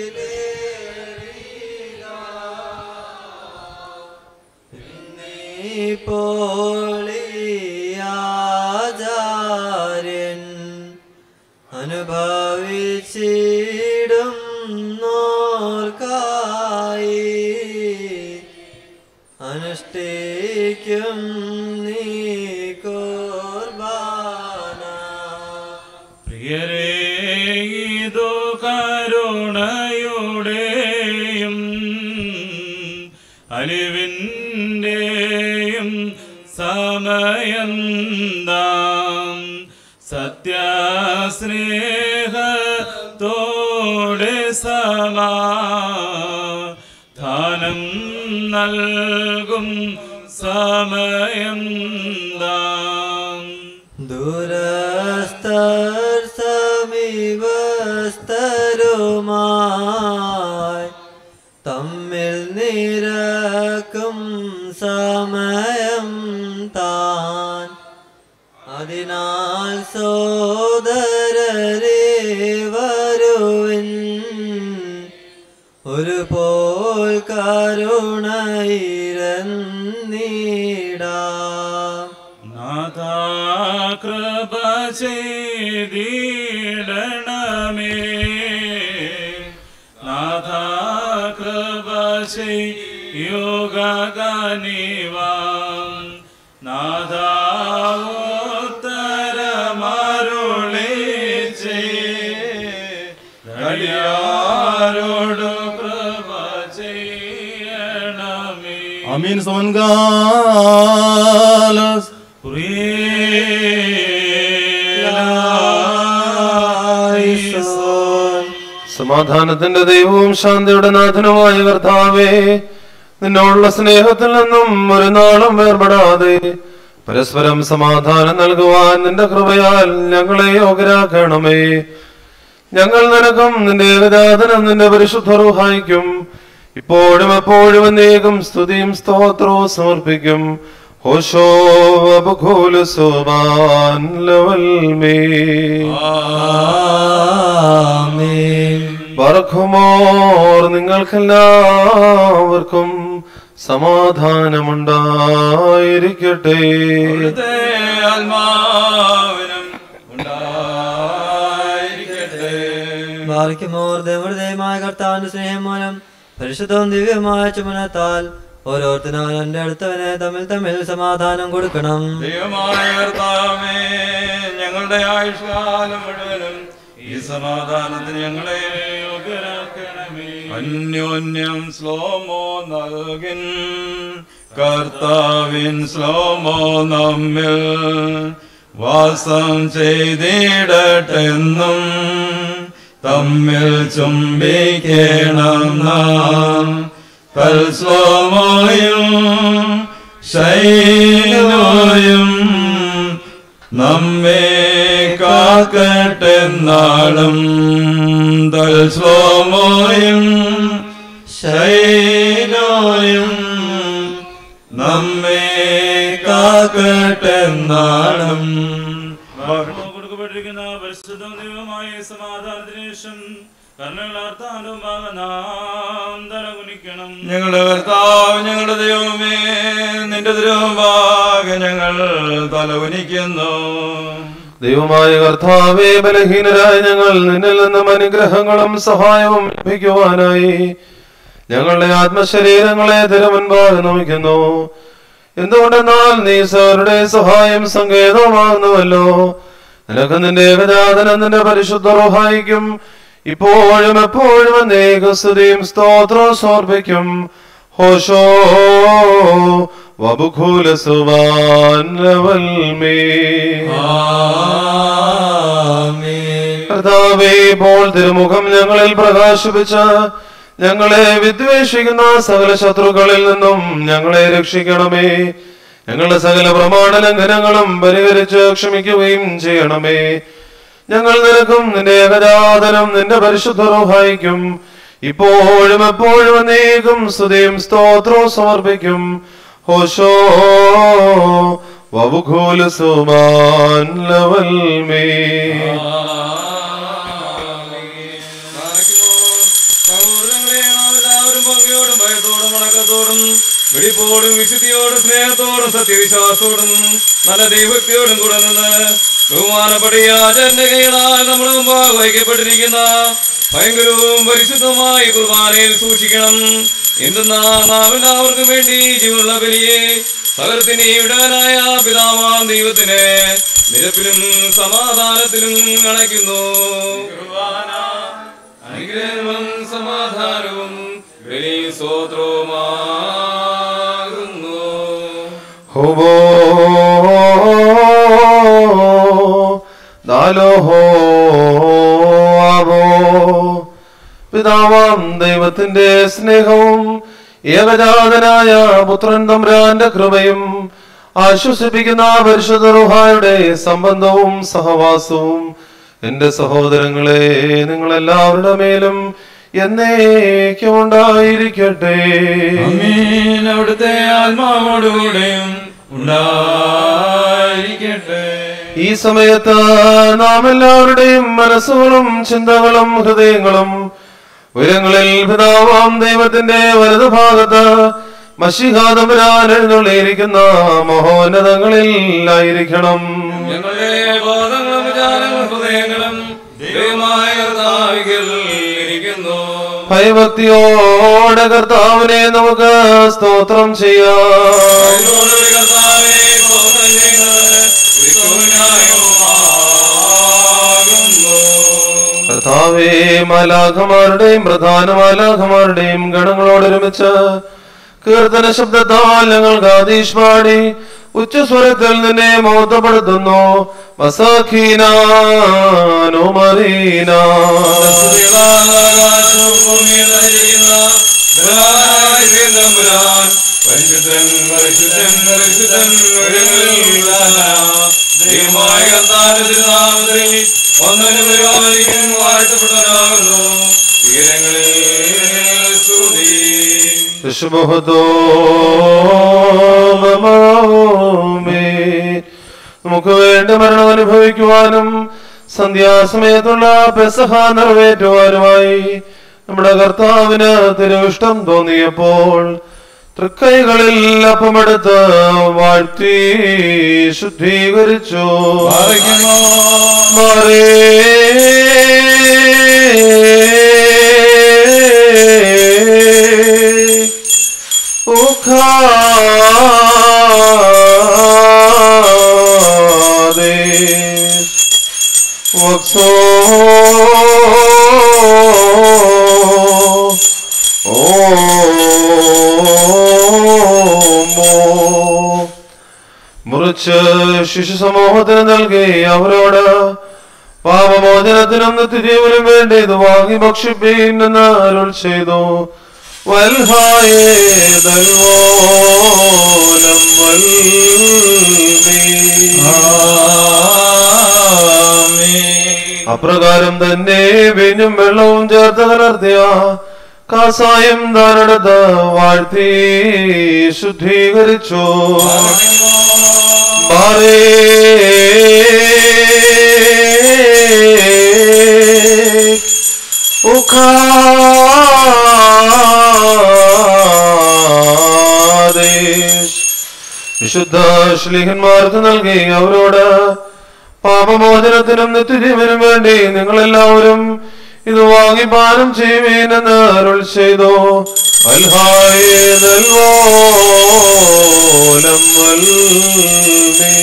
പോളിയാചാര്യൻ അനുഭവിച്ചിടും നോർക്കായി അനുഷ്ഠിക്കും നീ കോർബാന പ്രിയരേ ഇതു കരുണയുടെയും അലിവിൻ്റെയും സമയം താം സത്യസ്നേഹത്തോടെ സമാധാനം നൽകും സമയം താം ദുരസ്തർ സമീപസ്ഥരുമായി തമ്മിൽ നിരക്കും സമയം താൻ അതിനാൽ സോദരരെ വരുവിൻ ഒരു പോൽ കരുണയിരന്നീടാം നാഥാ കൃപ ചെയ്തിടണമേ നാഥാ കൃപ ചെയ്യുകനിവാം നാഥാ ഉത്തരമരുളി ോട് കൃപ ചെയ്യണമേ അമീൻ സോൻകാലസ് സമാധാനത്തിന്റെ ദൈവവും ശാന്തിയുടെ നാഥനുമായ കർത്താവേ നിന്നോടുള്ള സ്നേഹത്തിൽ നിന്നും ഒരു നാളും വേർപെടാതെ പരസ്പരം സമാധാനം നൽകുവാൻ നിന്റെ കൃപയാൽ ഞങ്ങളെ യോഗ്യരാക്കണമേ ഞങ്ങൾ നിനക്കും നിന്റെ ഏകജാതനം നിന്റെ പരിശുദ്ധ റൂഹായിക്കും ഇപ്പോഴും എപ്പോഴും എന്നേകം സ്തുതിയും സ്തോത്രവും സമർപ്പിക്കും ഹോശോ അബുഖൂല സുബാൻ ലവൽമേ പറക്കുമോർ നിങ്ങൾക്കെല്ലാവർക്കും സമാധാനമുണ്ടായിരിക്കട്ടെ അവിടുത്തെ ആത്മാവിനും ഉണ്ടായിരിക്കട്ടെ ഭാഗ്യമോർ നമ്മുടെ ദൈവമായ കർത്താവിന്റെ സ്നേഹം മൂലം പരിശുദ്ധവും ദിവ്യമായ ചുമനത്താൽ ഓരോരുത്തരും എന്റെ അടുത്തവനെ തമ്മിൽ തമ്മിൽ സമാധാനം കൊടുക്കണം ദൈവമായ കർത്താവേ ഞങ്ങളുടെ ആയുഷ്കാലം മുഴുവനും ഈ സമാധാനത്തിന് ഞങ്ങളെ യോഗ്യരാക്കണമേ അന്യോന്യം സ്ലോമോ നൽകിൻ കർത്താവിൻ സ്ലോമോ നമ്മിൽ വാസം ചെയ്തിടട്ടെന്നും തമ്മിൽ ചുംബിക്കണം നാം തൽസ്ലോമോയും ശൈലോയും നമ്മെ കാക്കട്ടെ നാളും തൽസ്ലോമോയും ശൈലോയും നമ്മെ കാക്കട്ടെ നാളും വാഗ്ദത്തം കൊടുക്കപ്പെട്ടിരിക്കുന്ന പരിശുദ്ധ ദൈവമായ സമാധാനത്തിന് ശേഷം കർണകളാർത്താനും നാം തലകുനിക്കണം ഞങ്ങളുടെ കർത്താവ് ഞങ്ങളുടെ ദൈവമേ നിന്റെ തിരുവാകെ ഞങ്ങൾ തലവനിക്കുന്നു ദൈവമായ കർത്താവേ ബലഹീനരായ ഞങ്ങൾ നിന്നിൽ നിന്നും അനുഗ്രഹങ്ങളും സഹായവും ലഭിക്കുവാനായി ഞങ്ങളുടെ ആത്മശരീരങ്ങളെ തിരുമുൻപാകെ നമിക്കുന്നു എന്തുകൊണ്ടെന്നാൽ നീ സവരുടെ സഹായം സങ്കേതമാകുന്നുവല്ലോ നിനക്ക് നിന്റെ ഏകജാതനം നിന്റെ പരിശുദ്ധ റോഹായിക്കും ഇപ്പോഴും എപ്പോഴും അനേക സ്തുതിയും സ്തോത്രവും സമർപ്പിക്കും ഹോഷോ വബുഖൂല സുവാൻ ലവൽമേ കർത്താവേ ഇപ്പോൾ തിരുമുഖം ഞങ്ങളിൽ പ്രകാശിപ്പിച്ച ഞങ്ങളെ വിദ്വേഷിക്കുന്ന സകല ശത്രുക്കളിൽ നിന്നും ഞങ്ങളെ രക്ഷിക്കണമേ ഞങ്ങളുടെ സകല പ്രമാണ ലംഘനങ്ങളും പരിഹരിച്ച് ക്ഷമിക്കുകയും ചെയ്യണമേ ഞങ്ങൾ നിനക്കും നിന്റെ ഏകജാതനം നിന്റെ പരിശുദ്ധ റൂഹായിക്കും ഇപ്പോഴും എപ്പോഴും അനേകം സ്തുതിയും സ്തോത്രവും സമർപ്പിക്കും ഹോശോ വബുഖൂല സുമാൻ ലവൽമേ സൗഹൃദങ്ങളെ നാം എല്ലാവരും ഭംഗിയോടും ഭയത്തോടും വണക്കത്തോടും വെടിപ്പോടും വിശുദ്ധിയോടും സ്നേഹത്തോടും സത്യവിശ്വാസത്തോടും നല്ല ദൈവഭക്തിയോടും കൂടെ നിന്ന് ബഹുമാനപ്പെട്ട ഈ ആചാരന്റെ കൈകളാൽ നമ്മുടെ മുമ്പാകെ വഹിക്കപ്പെട്ടിരിക്കുന്ന ഭയങ്കരവും പരിശുദ്ധമായ കുർബാനയിൽ സൂക്ഷിക്കണം എന്തെന്നാ നാം എല്ലാവർക്കും വേണ്ടി ജീവനുള്ള ബലിയെ സകലത്തിന് ഇടാനായ പിതാവാം ദൈവത്തിന് നിരപ്പിലും സമാധാനത്തിലും അണയ്ക്കുന്നു അനുഗ്രഹവും സമാധാനവും ബലി സ്വോത്രവുമാകുന്നു ഹോബോ ദാലോഹോ ആബോ പിതാവാം ദൈവത്തിന്റെ സ്നേഹവും ഏകജാതനായ പുത്രൻ തമ്പ്രാന്റെ കൃപയും ആശ്വസിപ്പിക്കുന്ന പരിശുദ്ധ റുഹായുടെ സംബന്ധവും സഹവാസവും എന്റെ സഹോദരങ്ങളെ നിങ്ങളെല്ലാവരുടെ മേലും എന്നേക്കും ഉണ്ടായിരിക്കട്ടെ ആമീൻ അവിടുത്തെ ആത്മാവോടുകൂടെയും ഉണ്ടായിരിക്കട്ടെ ഈ സമയത്ത് നാം എല്ലാവരുടെയും മനസ്സുകളും ചിന്തകളും ഹൃദയങ്ങളും ഉയരങ്ങളിൽ പിതാവാം ദൈവത്തിന്റെ വലതുഭാഗത്ത് മഷിഹാതമ്പുരാൻ എഴുന്നള്ളിയിരിക്കുന്ന മഹോന്നതങ്ങളിൽ ആയിരിക്കണം ഞങ്ങളുടെ ബോധങ്ങളും വിചാരങ്ങളും ഹൃദയങ്ങളും ദൈവമായ കർത്താവിൽ ഇരിക്കുന്നു ഭയഭക്തിയോടെ കർത്താവിനെ നമുക്ക് സ്തോത്രം ചെയ്യാം അതിനോടുകൂടി കർത്താവേ, സ്തോത്രം ചെയ്യുന്നത് ഋതുവിനായുമാകുന്നു. കർത്താവേ മാലാഖമാരുടെയും പ്രധാന മാലാഖമാരുടെയും ഗണങ്ങളോടൊരുമിച്ച് കീർത്തന ശബ്ദത്താൽ ഞങ്ങൾ ആദീഷ് പാടി ഉച്ചസ്വരത്തിൽ നിന്നെ മോത്തപ്പെടുത്തുന്നു മസാഖീനാനോ മറീനാ സ്തുതികളാൽ ആകാശവും ഭൂമിയും നിറഞ്ഞിരിക്കുന്ന ബലവാനായ ദൈവത്തമ്പുരാൻ, പരിശുദ്ധൻ പരിശുദ്ധൻ പരിശുദ്ധൻ ഉയരങ്ങളിൽ ഉള്ളവനാ. ദൈവമായ കർത്താവിന്റെ തിരുനാമത്തിൽ ഒന്നിനും പരിപാലിക്കും വാഴ്ത്തപ്പെട്ടവനാകുന്നു ഉയരങ്ങളിൽ സ്തുതി ശുഭഹതോമേ നമുക്ക് വേണ്ടി മരണം അനുഭവിക്കുവാനും സന്ധ്യാസമയത്തുള്ള പെസഹ നിറവേറ്റുവാനുമായി നമ്മുടെ കർത്താവിന് തിരുവിഷ്ടം തോന്നിയപ്പോൾ തൃക്കൈകളിൽ അപ്പമെടുത്ത് വാഴ്ത്തി ശുദ്ധീകരിച്ചു മറേ ഉഖാദേ വക്സോ ഓമോ മുറിച്ച് ശിശു സമൂഹത്തിന് നൽകി അവരോട് പാപമോചനത്തിനും നിത്യജീവനും വേണ്ടി ഇത് വാങ്ങി ഭക്ഷിപ്പീൻ എന്ന് അരുൾ ചെയ്തു വൽഹായേ ദൽവോലം വൽമീ. അപ്രകാരം തന്നെ വീഞ്ഞും വെള്ളവും ചേർത്ത് കലർത്തിയ കാസായം താനെടുത്ത് വാഴ്ത്തി ശുദ്ധീകരിച്ചു മാറേ ഉഖാദേശ് വിശുദ്ധ ശ്ലീഹന്മാർക്ക് നൽകി അവരോട് പാപമോചനത്തിനും നിത്യജീവനും വേണ്ടി നിങ്ങളെല്ലാവരും ഇത് വാങ്ങി പാനം ചെയ്യുവീനെന്ന് അരുൾ ചെയ്തു അൽഹായേ നൽവോലം വൽമീ.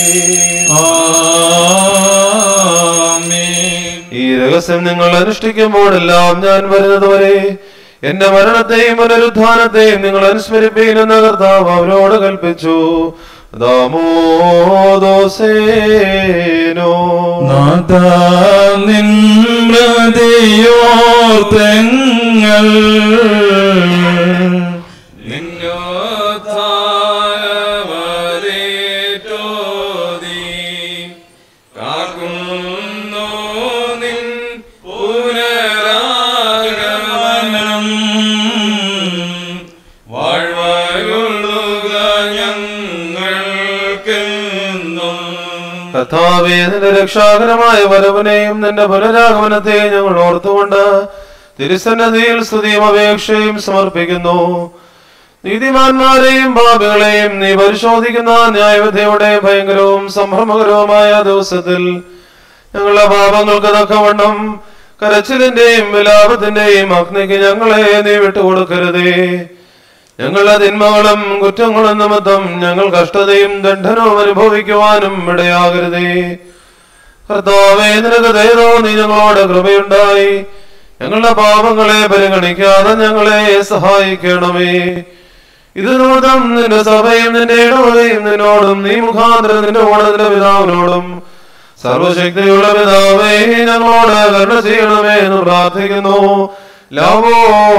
ഈ രഹസ്യം നിങ്ങൾ അനുഷ്ഠിക്കുമ്പോഴെല്ലാം ഞാൻ വരുന്നതുവരെ എന്റെ മരണത്തെയും പുനരുദ്ധാനത്തെയും നിങ്ങൾ അനുസ്മരിപ്പീനെന്ന് കർത്താവ് അവരോട് കൽപ്പിച്ചു ദാമോദോസേനോ നിൻമൃതിയോർത്തെങ്ങൾ നിന്നോത്താരമരേറ്റോതി കാക്കുന്നു നിൻ പുനരാഗമനം വാഴ്വരുള്ളുക ഞങ്ങൾക്കെന്നും കർത്താവേ നിന്റെ രക്ഷാകരമായ വരവനെയും നിന്റെ പുനരാഗമനത്തെയും ഞങ്ങൾ ഓർത്തുകൊണ്ട് തിരുസന്നതിയിൽ സ്തുതിയും അപേക്ഷയും സമർപ്പിക്കുന്നു നീതിമാന്മാരെയും പാപികളെയും നീ പരിശോധിക്കുന്ന ന്യായവിധിയുടെ ഭയങ്കരവും സംഭ്രമകരവുമായ ദിവസത്തിൽ ഞങ്ങളുടെ പാപങ്ങൾക്ക് തക്കവണ്ണം കരച്ചിലിന്റെയും വിലാപത്തിന്റെയും അഗ്നിക്ക് ഞങ്ങളെ നീ വിട്ടുകൊടുക്കരുതേ ഞങ്ങളുടെ തിന്മകളും കുറ്റങ്ങളും നിമിത്തം ഞങ്ങൾ കഷ്ടതയും ദണ്ഡനവും അനുഭവിക്കുവാനും ഇടയാകരുതേ കർത്താവേ നിനക്ക് ദയതോ നീ ഞങ്ങളോട് കൃപയുണ്ടായി ഞങ്ങളുടെ പാപങ്ങളെ പരിഗണിക്കാതെ ഞങ്ങളെ സഹായിക്കണമേ ഇത് നിമിത്തം നിന്റെ സഭയും നിന്റെ ഇടവകയും നിന്നോടും നീ മുഖാന്തരം നിന്റെ ഓണത്തിന്റെ പിതാവിനോടും സർവശക്തിയുള്ള പിതാവേ ഞങ്ങളോട് കരുണ ചെയ്യണമേ എന്ന് പ്രാർത്ഥിക്കുന്നു ലവോ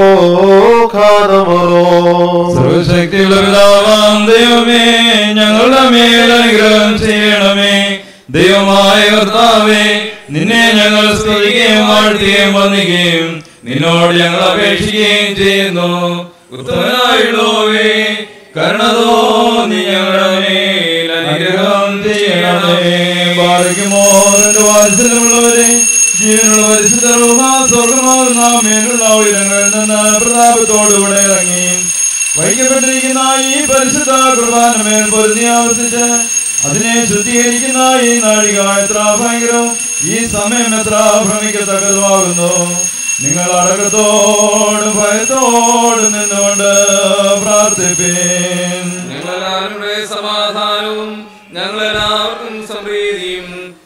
ഖാദമറോ സർവശക്തിയുള്ള പിതാവാം ദൈവമേ ഞങ്ങളുടെ മേൽ അനുഗ്രഹം ചെയ്യണമേ ദൈവമായ കർത്താവേ നിന്നെ ഞങ്ങൾ സ്തുതിക്കുകയും വാഴ്ത്തുകയും വന്ദിക്കുകയും നിന്നോട് ഞങ്ങൾ അപേക്ഷിക്കുകയും ചെയ്യുന്നു ഉത്തമനായുള്ളോവേ കരുണതോ നീ ഞങ്ങളുടെ മേൽ അനുഗ്രഹം ചെയ്യണമേ ബാധിക്കുമോ നിന്റെ വാത്സല്യമുള്ളവരെ ജീവനുള്ള പരിശുദ്ധ സ്വർഗമാകുന്ന മേലുള്ള ഉയരങ്ങളിൽ നിന്ന് പ്രതാപത്തോടുകൂടെ ഇറങ്ങി വൈകപ്പെട്ടിരിക്കുന്ന ഈ പരിശുദ്ധ കുർബാനമേൽ പൊരുതി ആവർത്തിച്ച് അതിനെ ശുദ്ധീകരിക്കുന്ന ഈ നാഴിക എത്ര ഭയങ്കരവും ഈ സമയം എത്ര ഭ്രമിക്കത്തക്കതുമാകുന്നു നിങ്ങൾ അടക്കത്തോടും ഭയത്തോടും നിന്നുകൊണ്ട് പ്രാർത്ഥിപ്പീൻ ഞങ്ങളെല്ലാവരുടെ സമാധാനവും ഞങ്ങളെല്ലാവർക്കും സമൃദ്ധിയും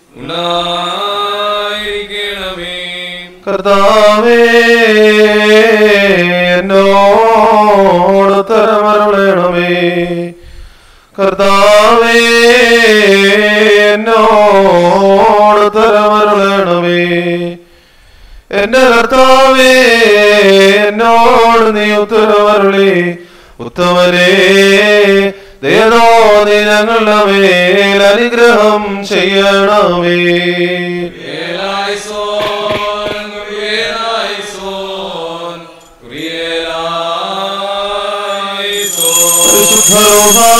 ഉണ്ടായിരിക്കണമേ കർത്താവേ എന്നോട് തരമരുളണമേ കർത്താവേ എന്നോട് തരമരുളണമേ എന്റെ കർത്താവേ എന്നോട് നീ ഉത്തരമരുളി ഉത്തമരേ ദേതോ നീ ഞങ്ങളുടെ മേൽ അനുഗ്രഹം ചെയ്യണമേ Kurielaison, Kurielaison, Kurielaison.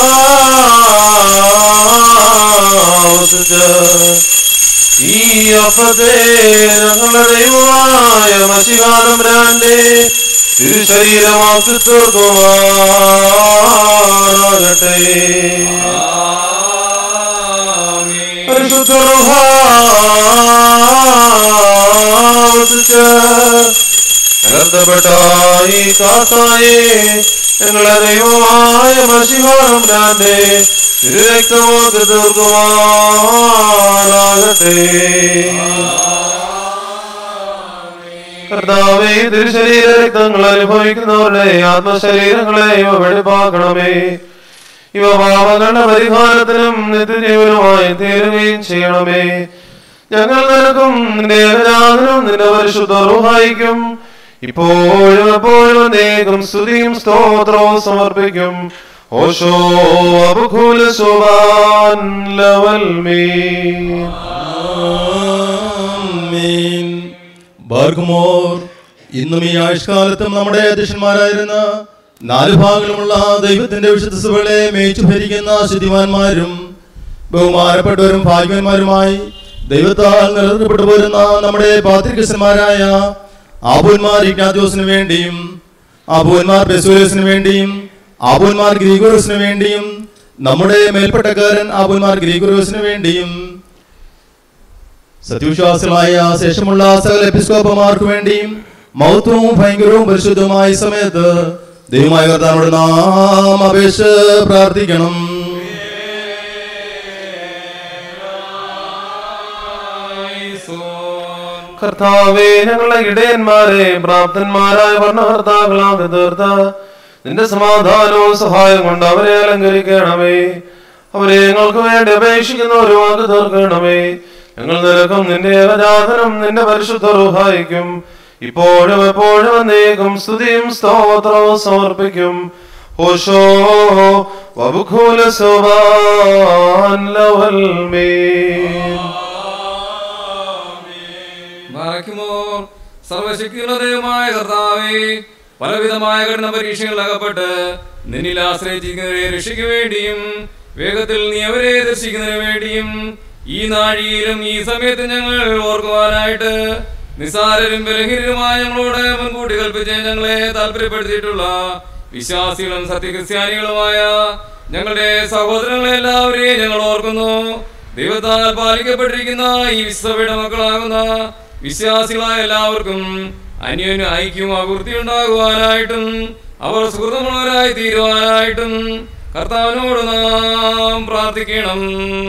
ഈ അപ്പത്തെ ഞങ്ങളുടെ ദൈവമായ മഷികാലം രാന്റെ തിരുശരീരമാക്കി തീർക്കുമാറാകട്ടെ Amen. പരിശുദ്ധ കരുതപ്പെട്ട ഈ കാത്തായെ ഞങ്ങളെ ദൈവമായ മഷികാലം രാന്റെ തിരുരക്തമാക്കി തീർക്കുമാറാകട്ടെ കർത്താവേ തിരുശരീര രക്തങ്ങൾ അനുഭവിക്കുന്നവരുടെ ആത്മശരീരങ്ങളെ ഇവ വെളിപ്പാക്കണമേ ഇവ പാപങ്ങളുടെ പരിഹാരത്തിനും നിത്യജീവനുമായി തീരുകയും ചെയ്യണമേ ഞങ്ങൾ നിനക്കും നിന്റെ ഏകജാതനും നിന്റെ പരിശുദ്ധ റുഹായിക്കും ഇപ്പോഴും എപ്പോഴും നീക്കും സ്തുതിയും സ്തോത്രവും സമർപ്പിക്കും ഓശോ അബുഖുല സുബാൻ ലവൽ മീൻ ആമേൻ. ബാർക്കുമോർ ഇന്നും ഈ ആയുഷ്കാലത്തും നമ്മുടെ അധ്യക്ഷന്മാരായിരുന്ന നാല് ഭാഗങ്ങളുമുള്ള ദൈവത്തിന്റെ വിശുദ്ധ സഭകളെ മേയിച്ചു ഭരിക്കുന്ന ശുദ്ധിമാന്മാരും ബഹുമാനപ്പെട്ടവരും ഭാഗ്യവാന്മാരുമായി ദൈവത്താൽ നിലനിർത്തപ്പെട്ടു പോരുന്ന നമ്മുടെ പാത്രികസന്മാരായ ആബുന്മാർ ഇഗ്നാത്യോസിന് വേണ്ടിയും ആബുന്മാർ ബെസൂരസിന് വേണ്ടിയും ആബുന്മാർ ഗ്രീഗോറസിന് വേണ്ടിയും നമ്മുടെ മേൽപ്പെട്ടക്കാരൻ ആബുന്മാർ ഗ്രീഗോറസിന് വേണ്ടിയും സത്യവിശ്വാസികളായ ശേഷമുള്ള സകല എപ്പിസ്കോപ്പമാർക്ക് വേണ്ടിയും മൗത്വവും ഭയങ്കരവും പരിശുദ്ധവുമായ ഈ സമയത്ത് ദൈവമായ കർത്താനോട് നാം അപേക്ഷ പ്രാർത്ഥിക്കണം കർത്താവേ ഞങ്ങളുടെ ഇടയന്മാരെ പ്രാപ്തന്മാരായ ഭരണകർത്താക്കളാക്കി തീർത്ത നിന്റെ സമാധാനവും സഹായം കൊണ്ട് അവരെ അലങ്കരിക്കണമേ അവരെ ഞങ്ങൾക്ക് വേണ്ടി അപേക്ഷിക്കുന്ന ഒരു വാക്ക് തീർക്കണമേ ഞങ്ങൾ നിനക്കും നിന്റെ ഏകജാതനും നിന്റെ പരിശുദ്ധ റുഹായിക്കും ഇപ്പോഴും എപ്പോഴും എന്നേക്കും സ്തുതിയും സ്തോത്രവും സമർപ്പിക്കും ഓശോ വബുഖൂല സുബാൻ ലവൽ മീൻ മറയ്ക്കുമോർ സർവശക്തിയുള്ള ദൈവമായ കർത്താവേ പലവിധമായ കഠിന പരീക്ഷകളിൽ അകപ്പെട്ട് നിന്നിൽ ആശ്രയിച്ചിരിക്കുന്നവരെ രക്ഷയ്ക്ക് വേണ്ടിയും വേഗത്തിൽ നീ അവരെ ദർശിക്കുന്നതിന് വേണ്ടിയും ഈ നാഴിയിലും ഈ സമയത്ത് ഞങ്ങൾ ഓർക്കുവാനായിട്ട് നിസാരരും ബലഹീനരുമായ ഞങ്ങളോട് മുൻകൂട്ടി കൽപ്പിച്ച് ഞങ്ങളെ താല്പര്യപ്പെടുത്തിയിട്ടുള്ള വിശ്വാസികളും സത്യക്രിസ്ത്യാനികളുമായ ഞങ്ങളുടെ സഹോദരങ്ങളെ എല്ലാവരെയും ഞങ്ങൾ ഓർക്കുന്നു ദൈവത്താൽ പാലിക്കപ്പെട്ടിരിക്കുന്ന ഈ വിശ്വയുടെ മക്കളാകുന്ന വിശ്വാസികളായ എല്ലാവർക്കും അന്യോന്യ ഐക്യവും അഭിവൃദ്ധി ഉണ്ടാകുവാനായിട്ടും അവർ സുഹൃതമുള്ളവരായി തീരുവാനായിട്ടും കർത്താവിനോട് നാം പ്രാർത്ഥിക്കണം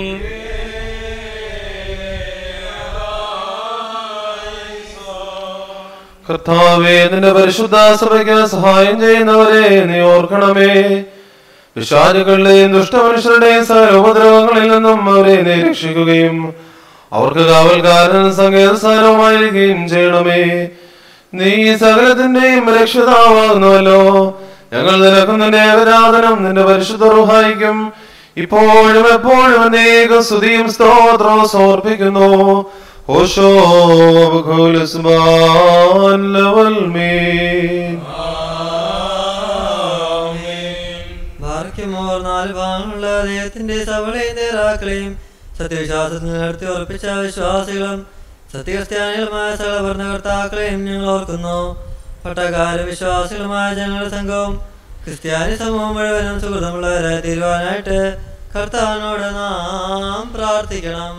കർത്താവേ നിന്റെ പരിശുദ്ധ സഭയ്ക്ക് സഹായം ചെയ്യുന്നവരെ നീ ഓർക്കണമേ വിഷാദുകളുടെയും ദുഷ്ടമനുഷ്യരുടെയും സകല ഉപദ്രവങ്ങളിൽ നിന്നും അവരെ നീ രക്ഷിക്കുകയും അവർക്ക് കാവൽക്കാരനും സങ്കേതസ്ഥാനവുമായിരിക്കുകയും ചെയ്യണമേ നീ സകലത്തിന്റെയും രക്ഷിതാവാകുന്നുവല്ലോ ഞങ്ങൾ നിനക്കും നിന്റെ ഏകരാധനം നിന്റെ പരിശുദ്ധ റുഹായിക്കും ഇപ്പോഴും എപ്പോഴും അനേക സ്തുതിയും സ്തോത്രവും സമർപ്പിക്കുന്നു ഓശോ ബഖുലുസ്മാൻ ലവൽ മീൻ ഭാർഗ്യമോർ നാല് ഭാഗങ്ങളുള്ള ദൈവത്തിന്റെ സവളയും നേതാക്കളെയും സത്യവിശ്വാസത്തിൽ നിലനിർത്തി ഉറപ്പിച്ച വിശ്വാസികളും സത്യക്രിസ്ത്യാനികളുമായ സകല ഭരണകർത്താക്കളെയും ഞങ്ങൾ ഓർക്കുന്നു പട്ടക്കാര വിശ്വാസികളുമായ ജനങ്ങളുടെ സംഘവും ക്രിസ്ത്യാനി സമൂഹം മുഴുവനും സുഹൃതമുള്ളവരായി തീരുവാനായിട്ട് കർത്താവിനോട് നാം പ്രാർത്ഥിക്കണം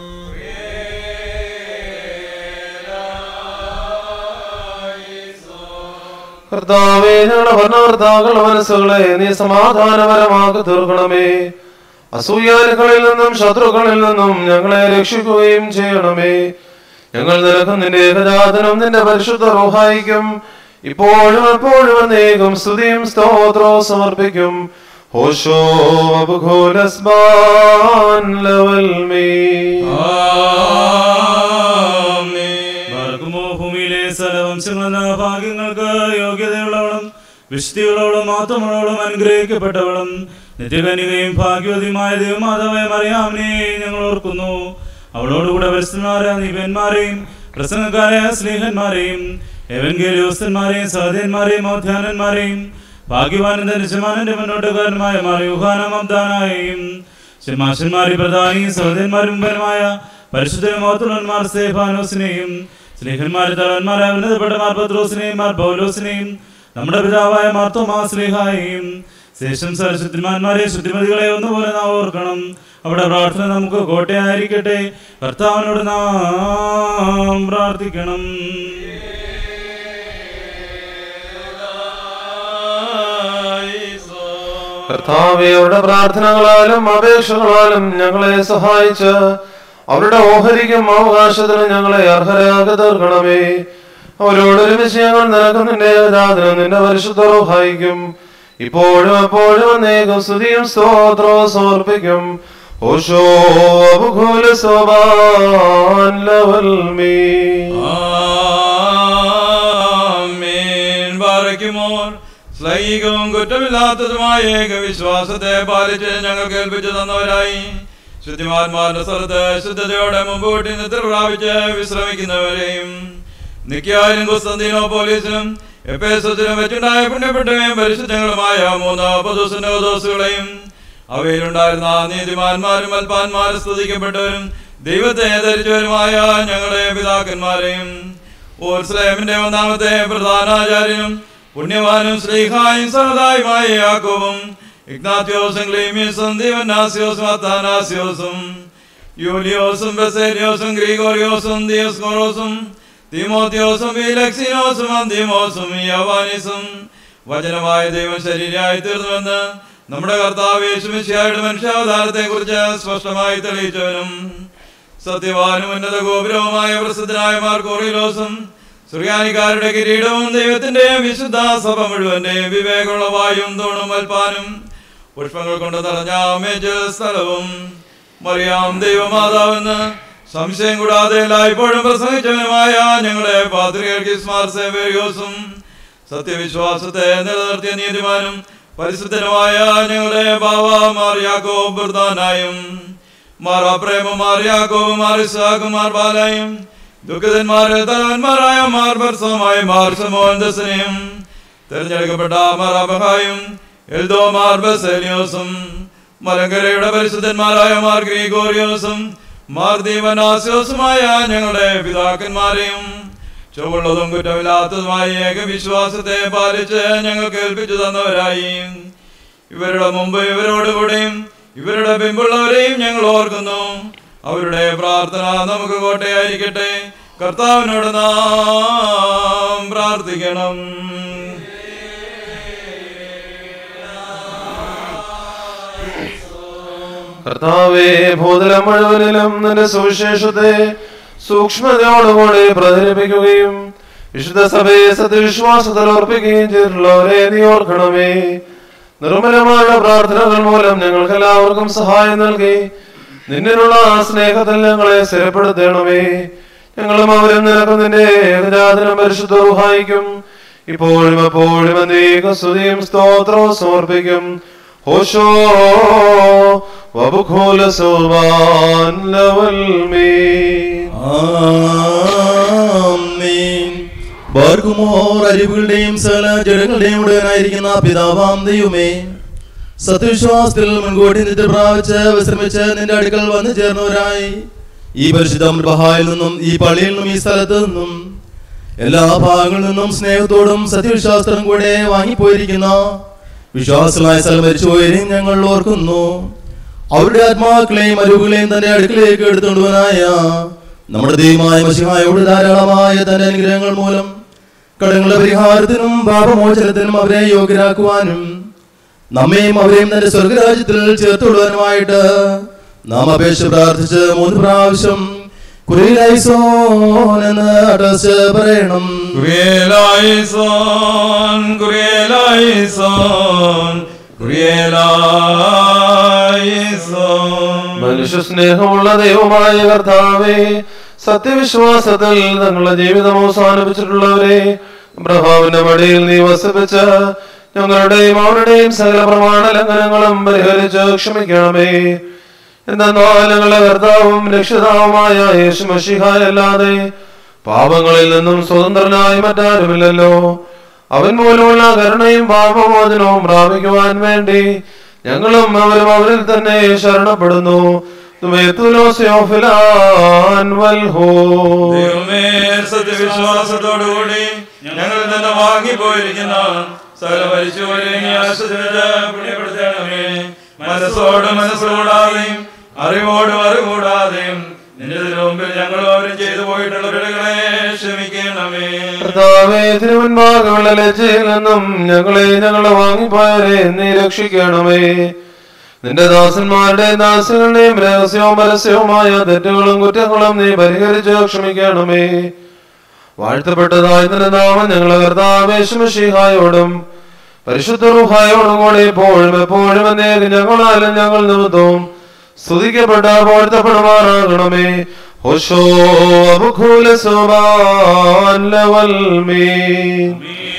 കർത്താവേ ഞങ്ങളുടെ ഭരണകർത്താക്കളുടെ മനസ്സുകളെ നീ സമാധാനപരമാക്കി തീർക്കണമേ അസൂയാലുകളിൽ നിന്നും ശത്രുക്കളിൽ നിന്നും ഞങ്ങളെ രക്ഷിക്കുകയും ചെയ്യണമേ ഞങ്ങൾ നിനക്കും നിന്റെ ഏകജാതനും നിന്റെ പരിശുദ്ധ റോഹായിക്കും ഇപ്പോഴും എപ്പോഴും അനേകം സ്തുതിയും സ്തോത്രവും സമർപ്പിക്കും ഹോഷോ അബുഘോലസ്ബാൻ ലവൽ മീ പാർക്കുമോ ഭൂമിയിലെ സലവംശങ്ങളെന്ന ഭാഗ്യങ്ങൾക്ക് യോഗ്യതയുള്ളവളും വിശുദ്ധികളോടും മാത്രമുള്ളവളും അനുഗ്രഹിക്കപ്പെട്ടവളും നിത്യകനികയും ഭാഗ്യവതിയുമായ ദൈവമാതാവായ മറിയാമിനെ ഞങ്ങൾ ഓർക്കുന്നു അവളോടുകൂടെ പരിസ്ഥന്മാരായ നിപന്മാരെയും പ്രസംഗക്കാരായ സ്നേഹന്മാരെയും എവൻഗേലിയോസ്തന്മാരെയും സഹദേന്മാരെയും ഔദ്യാനന്മാരെയും ഭാഗ്യവാനും ധനുഷമാനന്റെ മുന്നോട്ടുകാരനുമായ മാറിയുഹാനം അബ്ദാനായും ശമാശന്മാരി പ്രധാനിയും സഹോദരന്മാരും മുമ്പനുമായ പരിശുദ്ധനും മഹത്തുലന്മാർ സ്തേഫാനോസിനെയും സ്നേഹന്മാരെ തലവന്മാരായ ഉന്നതപ്പെട്ട മാർ പത്രോസിനെയും മാർ പൗലോസിനെയും നമ്മുടെ പിതാവായ മാർത്തോമാ സ്നേഹായെയും ശേഷം സരശുദ്ധിമാന്മാരെ ശുദ്ധിമതികളെ ഒന്നുപോലെ നാം ഓർക്കണം അവിടെ പ്രാർത്ഥന നമുക്ക് കോട്ടയായിരിക്കട്ടെ കർത്താവിനോട് നാം പ്രാർത്ഥിക്കണം കർത്താവെ അവരുടെ പ്രാർത്ഥനകളാലും അപേക്ഷകളാലും ഞങ്ങളെ സഹായിച്ച് അവരുടെ ഓഹരിക്കും അവകാശത്തിനും ഞങ്ങളെ അർഹരാക്കി തീർക്കണമേ അവരോടൊരുമിച്ച് ഞങ്ങൾ നിനക്ക് നിന്റെ ഏകജാതനും നിന്റെ പരിശുദ്ധ സഹായിക്കും ഇപ്പോഴും എപ്പോഴും അനേകം സ്തുതിയും സ്തോത്രവും സമർപ്പിക്കും ഓശോ അബുഖൂല സോബാൻ ലവൽ മീ ആമേൻ ബാറയ്ക്കുമോർ ശ്ലൈകവും കുറ്റമില്ലാത്തതുമായ ഏക വിശ്വാസത്തെ പാലിച്ച് ഞങ്ങൾ കേൾപ്പിച്ചു തന്നവരായി ശുദ്ധിമാന്മാരുടെ സ്ഥലത്ത് ശുദ്ധതയോടെ മുമ്പോട്ട് നിദ്ര പ്രാപിച്ച് വിശ്രമിക്കുന്നവരെയും നിക്കായാലും കുസ്തന്തീനോ പോലീസിനും എപ്പേസത്തിനും വെച്ചുണ്ടായ പുണ്യപ്പെട്ടവയും പരിശുദ്ധങ്ങളുമായ മൂന്ന് പൊതുസുനോദോസുകളെയും അവയിലുണ്ടായിരുന്ന നീതിമാന്മാരും അൽപാന്മാരും സ്തുതിക്കപ്പെട്ടവരും ദൈവത്തെ ധരിച്ചവരുമായ ഞങ്ങളുടെ പിതാക്കന്മാരെയും ഓർസ്ലേമിന്റെ ഒന്നാമത്തെ പ്രധാനാചാര്യനും പുണ്യവാനും ശ്രീഹായും സഹതായുമായ യാക്കോബും ഇഗ്നാത്യോസും ക്ലീമിയസും ദീവനാസ്യോസും അത്താനാസ്യോസും യൂലിയോസും ബസേലിയോസും ഗ്രീഗോറിയോസും ദിയോസ്കോറോസും തീമോത്തിയോസും ഫീലക്സിനോസും അന്തിമോസും യവാനിസും വചനമായ ദൈവം ശരീരമായി തീർന്നുവെന്ന് നമ്മുടെ കർത്താവ് യേശുമിശിയായുടെ മനുഷ്യാവതാരത്തെ കുറിച്ച് സ്പഷ്ടമായി തെളിയിച്ചവനും സത്യവാനും ഉന്നത ഗോപുരവുമായ പ്രസിദ്ധനായ മാർക്കോറിലോസും സുറിയാനിക്കാരുടെ കിരീടവും ദൈവത്തിന്റെ വിശുദ്ധ സഭ മുഴുവന്റെ വിവേകമുള്ള വായും തൂണും അൽപ്പാനും പുഷ്പങ്ങൾ കൊണ്ട് നിറഞ്ഞ മേജ സ്ഥലവും മറിയാം ദൈവമാതാവെന്ന് സംശയം കൂടാതെ എല്ലായ്പ്പോഴും പ്രസംഗിച്ചവനുമായ ഞങ്ങളെ പാത്രികർക്കിസ്മാർ സേവേരിയോസും സത്യവിശ്വാസത്തെ നിലനിർത്തിയ നീതിമാനും പരിശുദ്ധനുമായ ഞങ്ങളുടെ ബാവ മാറിയാക്കോ ബുർദാനായും മാറാ പ്രേമ മാറിയാക്കോ മാറിസാഖ് മാർ ബാലായും ദുഃഖിതന്മാരെ തലവന്മാരായ മാർ ബർസമായ മാർ സമോന്തസനെയും തെരഞ്ഞെടുക്കപ്പെട്ട മാറാബഹായും എൽദോ മാർ ബസേലിയോസും മലങ്കരയുടെ പരിശുദ്ധന്മാരായ മാർ ഗ്രീഗോറിയോസും മാർ ദീവനാസ്യോസുമായ ഞങ്ങളുടെ പിതാക്കന്മാരെയും ചുവള്ളതും കുറ്റമില്ലാത്തതുമായ ഏകവിശ്വാസത്തെ പാലിച്ച് ഞങ്ങൾ കേൾപ്പിച്ചു തന്നവരായി ഇവരുടെ മുമ്പ് ഇവരോടുകൂടെയും ഇവരുടെ പിമ്പുള്ളവരെയും ഞങ്ങൾ ഓർക്കുന്നു അവരുടെ പ്രാർത്ഥന നമുക്ക് കോട്ടയായിരിക്കട്ടെ കർത്താവിനോട് നാം പ്രാർത്ഥിക്കണം കർത്താവേ ഭൂതലം മുഴുവനിലും നിന്റെ സുവിശേഷത്തെ സൂക്ഷ്മതയോടുകൂടി പ്രചരിപ്പിക്കുകയും വിശുദ്ധ സഭയെ സത്യവിശ്വാസത്തിൽ അർപ്പിക്കുകയും ചെയ്തിട്ടുള്ളവരെ നീ ഓർക്കണമേ നിർമ്മലമായ പ്രാർത്ഥനകൾ മൂലം ഞങ്ങൾക്ക് എല്ലാവർക്കും സഹായം നൽകി നിന്നിലുള്ള ആ സ്നേഹത്തിൽ ഞങ്ങളെ സ്ഥിരപ്പെടുത്തണമേ ഞങ്ങളും അവരും നിനക്കും നിന്റെ ഏകജാതനം പരിശുദ്ധ സഹായിക്കും ഇപ്പോഴും എപ്പോഴും അനേക സ്തുതിയും സ്തോത്രവും സമർപ്പിക്കും ഹോശോ വബുഖോല സോവാൻ ലവൽ മേ ആമേൻ. ബാർക്കുമോർ അരിവുകളുടെയും സകല ജഡങ്ങളുടെയും ഉടനായിരിക്കുന്ന പിതാവാം ദൈവമേ സത്യവിശ്വാസത്തിൽ മുൻകൂട്ടി നിദ്ര പ്രാപിച്ച് വിശ്രമിച്ച് നിന്റെ അടുക്കൽ വന്നു ചേർന്നവരായി ഈ പരിശുദ്ധ മൃബഹായിൽ നിന്നും ഈ പള്ളിയിൽ നിന്നും ഈ സ്ഥലത്ത് നിന്നും എല്ലാ ഭാഗങ്ങളിൽ നിന്നും സ്നേഹത്തോടും സത്യവിശ്വാസത്തോടും കൂടെ വാങ്ങിപ്പോയിരിക്കുന്ന വിശ്വാസങ്ങളായ സ്ഥലം മരിച്ചുപോയവരെയും ഞങ്ങൾ ഓർക്കുന്നു അവരുടെ ആത്മാക്കളെയും അരുവുകളെയും തന്റെ അടുക്കിലേക്ക് എടുത്തുകൊണ്ടുവനായ നമ്മുടെ ദൈവമായ മസിഹായോട് ധാരാളമായ തന്റെ അനുഗ്രഹങ്ങൾ മൂലം കടങ്ങളുടെ പരിഹാരത്തിനും പാപമോചനത്തിനും അവരെ യോഗ്യരാക്കുവാനും നമ്മയും അവരെയും തന്റെ സ്വർഗരാജ്യത്തിൽ ചേർത്തുകൊള്ളുവാനുമായിട്ട് നാം അപേക്ഷ പ്രാർത്ഥിച്ച് മൂന്ന് പ്രാവശ്യം കുറിയിലൈസോൻ എന്ന് അടച്ച് പറയണം കുറിയലായിസോൻ കുറിയലായിസോൻ കുറിയലായിസോൻ മനുഷ്യ സ്നേഹമുള്ള ദൈവമായ കർത്താവേ സത്യവിശ്വാസത്തിൽ തങ്ങളുടെ ജീവിതം അവസാനിപ്പിച്ചിട്ടുള്ളവരെ അബ്രഹാമിന്റെ മടിയിൽ നീ വസിപ്പിച്ച് ഞങ്ങളുടെയും അവരുടെയും സകല പ്രമാണ ലംഘനങ്ങളും പരിഹരിച്ച് ക്ഷമിക്കണമേ എന്നാൽ ഞങ്ങളുടെ കർത്താവും രക്ഷിതാവുമായ യേശു മഷിഹായല്ലാതെ പാപങ്ങളിൽ നിന്നും സ്വതന്ത്രനായി മറ്റാരുമില്ലല്ലോ അവൻ മൂലമുള്ള കരുണയും പാപമോചനവും പ്രാപിക്കുവാൻ വേണ്ടി ഞങ്ങളും അവരും അവരിൽ തന്നെ ശരണപ്പെടുന്നു ദൈവമേ സത്യവിശ്വാസത്തോടുകൂടി ഞങ്ങൾ തന്നെ വാങ്ങിപ്പോയിരിക്കുന്ന സകല മരിച്ചുപോരെ നീ ആശ്വസിച്ച് പുണ്യപ്പെടുത്തണമേ മനസ്സോട് മനസ്സുകൂടാതെയും അറിവോടും അറിവുകൂടാതെയും നിന്റെ മുമ്പിൽ ഞങ്ങളും അവരും ചെയ്തു പോയിട്ടുള്ള പിഴകളെ ക്ഷമിക്കണമേ കർത്താവേ തിരുവൻപാകമുള്ള ലജ്ജയിൽ നിന്നും ഞങ്ങളെ ഞങ്ങളെ വാങ്ങിപ്പോയവരെ നീ രക്ഷിക്കണമേ നിന്റെ ദാസന്മാരുടെയും ദാസങ്ങളുടെയും രഹസ്യവും പരസ്യവുമായ തെറ്റുകളും കുറ്റങ്ങളും നീ പരിഹരിച്ച് ക്ഷമിക്കണമേ വാഴ്ത്തപ്പെട്ടതായ നിന്റെ നാമം ഞങ്ങളെ കർത്താവേശുമഷിഹായോടും പരിശുദ്ധ റുഹായോടും കൂടി എപ്പോഴും എപ്പോഴും എന്നേക്ക് ഞങ്ങളാലും ഞങ്ങൾ നിമിത്തവും സ്തുതിക്കപ്പെട്ട വാഴ്ത്തപ്പെടുമാറാകണമേ ഹോശോ അബുഖൂല സുബാൻ ലവൽ മീൻ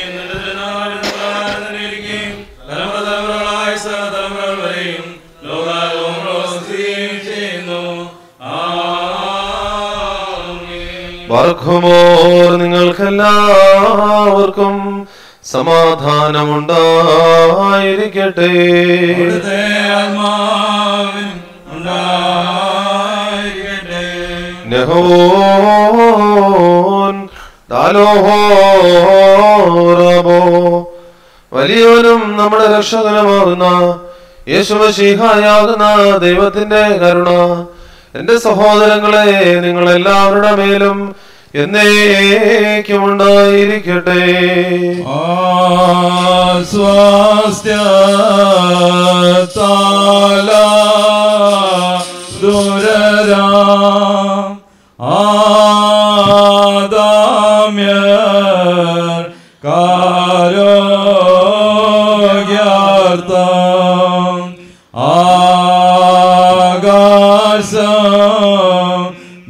തലമുറകളായ സഹതലമുറകൾ വരെയും ലോകാലോകം പ്രവസിക്കുകയും ചെയ്യുന്നു ആമേൻ. വർക്കുമോർ നിങ്ങൾക്കെല്ലാവർക്കും സമാധാനമുണ്ടായിരിക്കട്ടെ അവിടുത്തെ ആത്മാവിനും ഉണ്ടായിരിക്കട്ടെ. നെഹോൻ ദാലോഹോറബോ വലിയവനും നമ്മുടെ രക്ഷകനുമാകുന്ന യേശുമശീഹായാകുന്ന ദൈവത്തിന്റെ കരുണ എന്റെ സഹോദരങ്ങളെ നിങ്ങൾ എല്ലാവരുടെ മേലും എന്നേക്കും ഉണ്ടായിരിക്കട്ടെ ആസ്വാസ്ഥ്യത്താല ദുരരാം ആദാമ്യർ കാരോഗ്യാർത്ഥം ആകാശം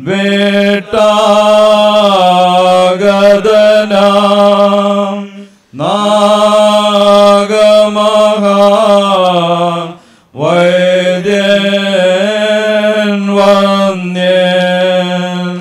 വേട്ടാഗതനാം നാഗമഹ വൈദ്യൻ വന്യൻ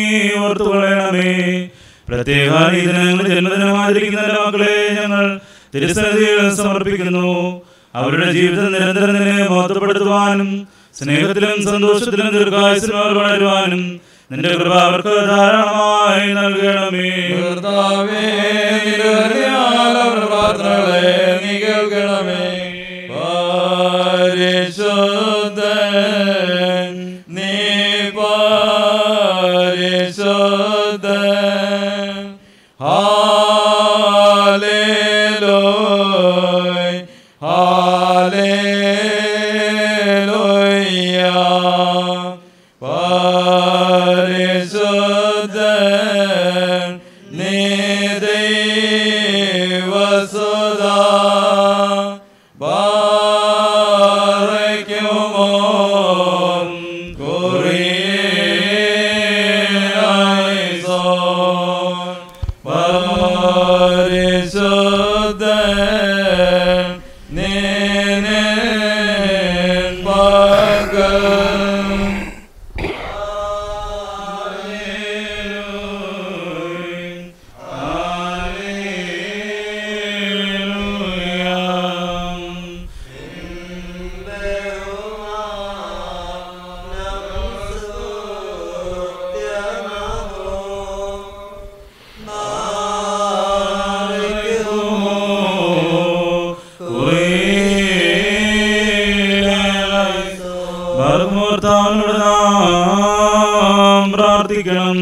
ഓർത്തുകൊള്ളണമേ പ്രത്യേക ഈ ദിനങ്ങൾ ജന്മദിനം ആചരിക്കുന്ന എൻ്റെ മക്കളെ ഞങ്ങൾ തിരുസന്നിധിയിൽ സമർപ്പിക്കുന്നു അവരുടെ ജീവിതം നിരന്തരം നിന്നെ മഹത്വപ്പെടുത്തുവാനും സ്നേഹത്തിലും സന്തോഷത്തിലും ദീർഘായുസിലും അവർ വളരുവാനും നിന്റെ കൃപ അവർക്ക് ധാരാളമായി നൽകണമേ കർത്താവേ, നിന്റെ കരുണയാൽ അവരുടെ പ്രാർത്ഥനകളെ നീ കേൾക്കണമേ പരിശുദ്ധൻ നീ പരിശുദ്ധൻ ഹാലേലൂയ ഹാലേലൂയ പരിശുദ്ധൻ നീ ദൈവസുതാ ബാറയ്ക്കുമോ കുറിയേസോൻ പരിശുദ്ധൻ നീനിൻ മകൻ ഭർമ്മൂർത്താവിനോട് നാം പ്രാർത്ഥിക്കണം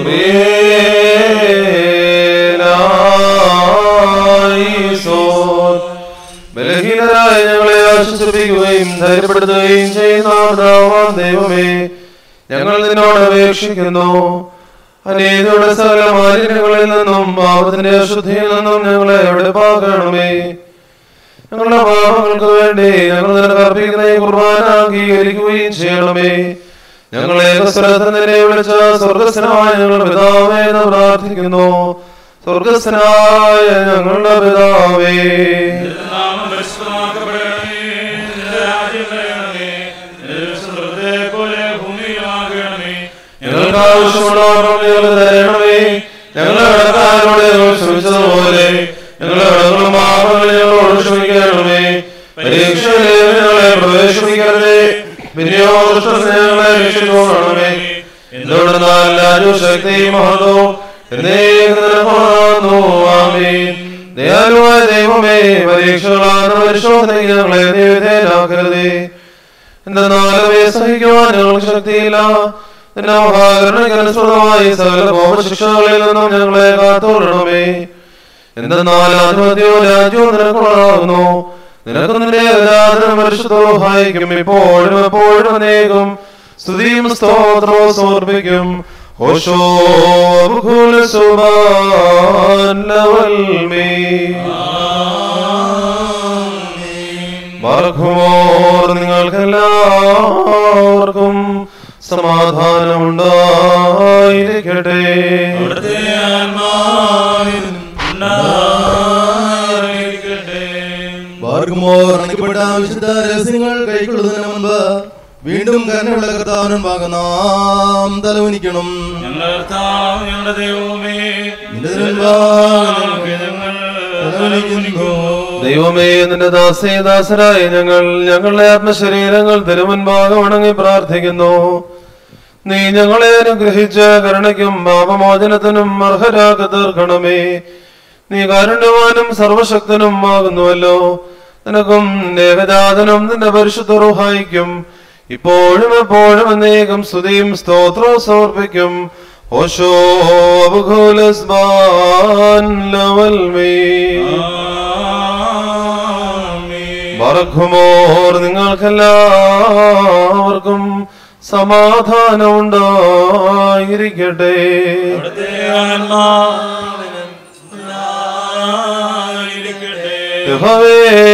ബലഹീനരായ ഞങ്ങളെ ആശ്വസിപ്പിക്കുകയും ധൈര്യപ്പെടുത്തുകയും ചെയ്യുന്ന പിതാവാം ദൈവമേ ഞങ്ങൾ നിന്നോട് അപേക്ഷിക്കുന്നു അനേകയുടെ സകല മാലിന്യങ്ങളിൽ നിന്നും പാപത്തിന്റെ അശുദ്ധിയിൽ നിന്നും ഞങ്ങളെ വെടുപ്പാക്കണമേ ഞങ്ങളുടെ പാപങ്ങൾക്ക് വേണ്ടി ഞങ്ങൾ നിനക്ക് അർപ്പിക്കുന്ന ഈ കുർബാന അംഗീകരിക്കുകയും ചെയ്യണമേ ഞങ്ങളെ ഏകസ്വരത്തിൽ നിന്നെ വിളിച്ച സ്വർഗസ്വനായ ഞങ്ങളുടെ പിതാവേ എന്ന് പ്രാർത്ഥിക്കുന്നു സ്വർഗസ്വനായ ഞങ്ങളുടെ പിതാവേ നാമം പരിശുദ്ധമാക്കപ്പെടണമേ നിന്റെ രാജ്യം വരണമേ നിന്റെ സ്വർഗ്ഗത്തെ പോലെ ഭൂമിയിലാകണമേ ഞങ്ങൾക്ക് ആവശ്യമുള്ളവരും ഞങ്ങൾ തരണമേ ഞങ്ങളുടെ കടക്കാരോട് ഞങ്ങൾ ക്ഷമിച്ചതുപോലെ ഞങ്ങളുടെ കടങ്ങളും പാപങ്ങളും ഞങ്ങളോട് ക്ഷമിക്കണമേ പരീക്ഷയിലേക്ക് ഞങ്ങളെ പ്രവേശിപ്പിക്കരുതേ പിന്നെയോ ദുഷ്ടത്തിൽ ഞങ്ങളെ രക്ഷിക്കണമേ എന്തുകൊണ്ടെന്നാൽ രാജു ശക്തി മഹത്വവും എന്നേക്കും നിനക്കുള്ളതാകുന്നു. ആമേൻ. ദയാലുവായ ദൈവമേ പരീക്ഷകളാണ് പരിശോധനയ്ക്ക് ഞങ്ങളെ നീ വിധേയനാക്കരുതേ എന്തെന്നാലും സഹിക്കുവാൻ ഞങ്ങൾക്ക് ശക്തിയില്ല നിന്റെ മഹാകരണക്കനുസൃതമായി സകല കോപശിക്ഷകളിൽ നിന്നും ഞങ്ങളെ കാത്തോളണമേ എന്തെന്നാൽ ആധിപത്യവും രാജ്യവും നിനക്കുള്ളതാകുന്നു നിനക്ക് നിന്റെ രാജനും പരിശുദ്ധവും സഹായിക്കും ഇപ്പോഴും എപ്പോഴും അനേകം സ്തുതിയും സ്തോത്രവും സമർപ്പിക്കും ഓശോ മറക്കുമോർ നിങ്ങൾക്കെല്ലാവർക്കും സമാധാനം ഉണ്ടായിരിക്കട്ടെ അവിടുത്തെ ആത്മാവിനും ഉണ്ടായിരിക്കട്ടെ. ബാർക്കുമോർ അണയ്ക്കപ്പെട്ട വിശുദ്ധ രഹസ്യങ്ങൾ കൈക്കൊള്ളുന്നതിന് മുൻപ് വീണ്ടും കരുണയുള്ള കർത്താവിനും ഭാഗം നാം തലവനിക്കണം ഞങ്ങളുടെ കർത്താവ്, ഞങ്ങളുടെ ദൈവമേ നിന്റെ തിരുമുമ്പാകെ ഞങ്ങൾ തലവനിക്കുന്നു. ദൈവമേ നിന്റെ ദാസേ ദാസരായ ഞങ്ങൾ ഞങ്ങളുടെ ആത്മശരീരങ്ങൾ തിരുമുൻപാകെ വണങ്ങി പ്രാർത്ഥിക്കുന്നു നീ ഞങ്ങളെ അനുഗ്രഹിച്ച കരുണയ്ക്കും പാപമോചനത്തിനും അർഹരാക്കി തീർക്കണമേ നീ കാരുണ്യവാനും സർവശക്തനും ആകുന്നുവല്ലോ നിനക്കും നിന്റെ ഏകജാതനും നിന്റെ പരിശുദ്ധ റുഹായിക്കും ഇപ്പോഴും എപ്പോഴും എന്നേകം സ്തുതിയും സ്തോത്രവും സമർപ്പിക്കും ഓശോ അബുഖോലസ്ബാൻ ലവൽമേ മറക്കുമോർ നിങ്ങൾക്കെല്ലാവർക്കും സമാധാനം ഉണ്ടായിരിക്കട്ടെ അവിടുത്തെ ആത്മാവിനും ഉണ്ടായിരിക്കട്ടെ. യഹോവേ,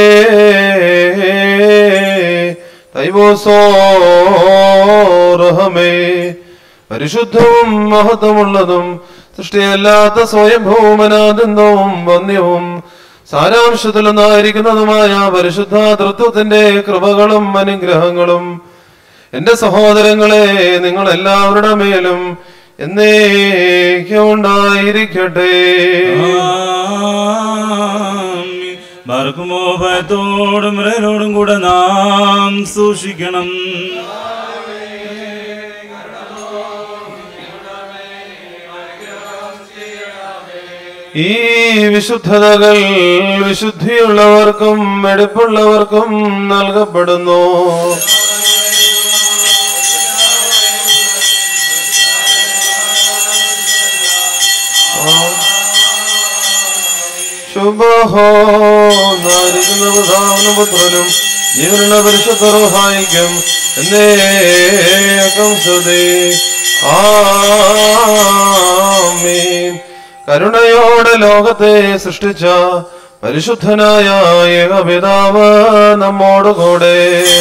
ദൈവോസോറഹമേ, പരിശുദ്ധവും മഹത്വമുള്ളതും സൃഷ്ടിയല്ലാത്ത സ്വയംഭൂമനാനന്ദവും വന്യവും സാരാംശത്തിലൊന്നായിരിക്കുന്നതുമായ പരിശുദ്ധ തൃത്വത്തിന്റെ കൃപകളും അനുഗ്രഹങ്ങളും എന്റെ സഹോദരങ്ങളെ നിങ്ങൾ എല്ലാവരുടെ മേലും എന്നേക്കും ഉണ്ടായിരിക്കട്ടെ മറക്കുമോ ഭയത്തോടും വിറയലോടും കൂടെ നാം സൂക്ഷിക്കണം ഈ വിശുദ്ധതകൾ വിശുദ്ധിയുള്ളവർക്കും എടുപ്പുള്ളവർക്കും നൽകപ്പെടുന്നു ശുഭഹോ നാരിക്കുന്ന പ്രധാന പുത്രനും ജീവനുള്ള പരിശുദ്ധ സഹായിക്കും എന്നേക്കം സ്തുതി ആമീൻ കരുണയോടെ ലോകത്തെ സൃഷ്ടിച്ച പരിശുദ്ധനായ ഏകപിതാവ് നമ്മോടുകൂടെ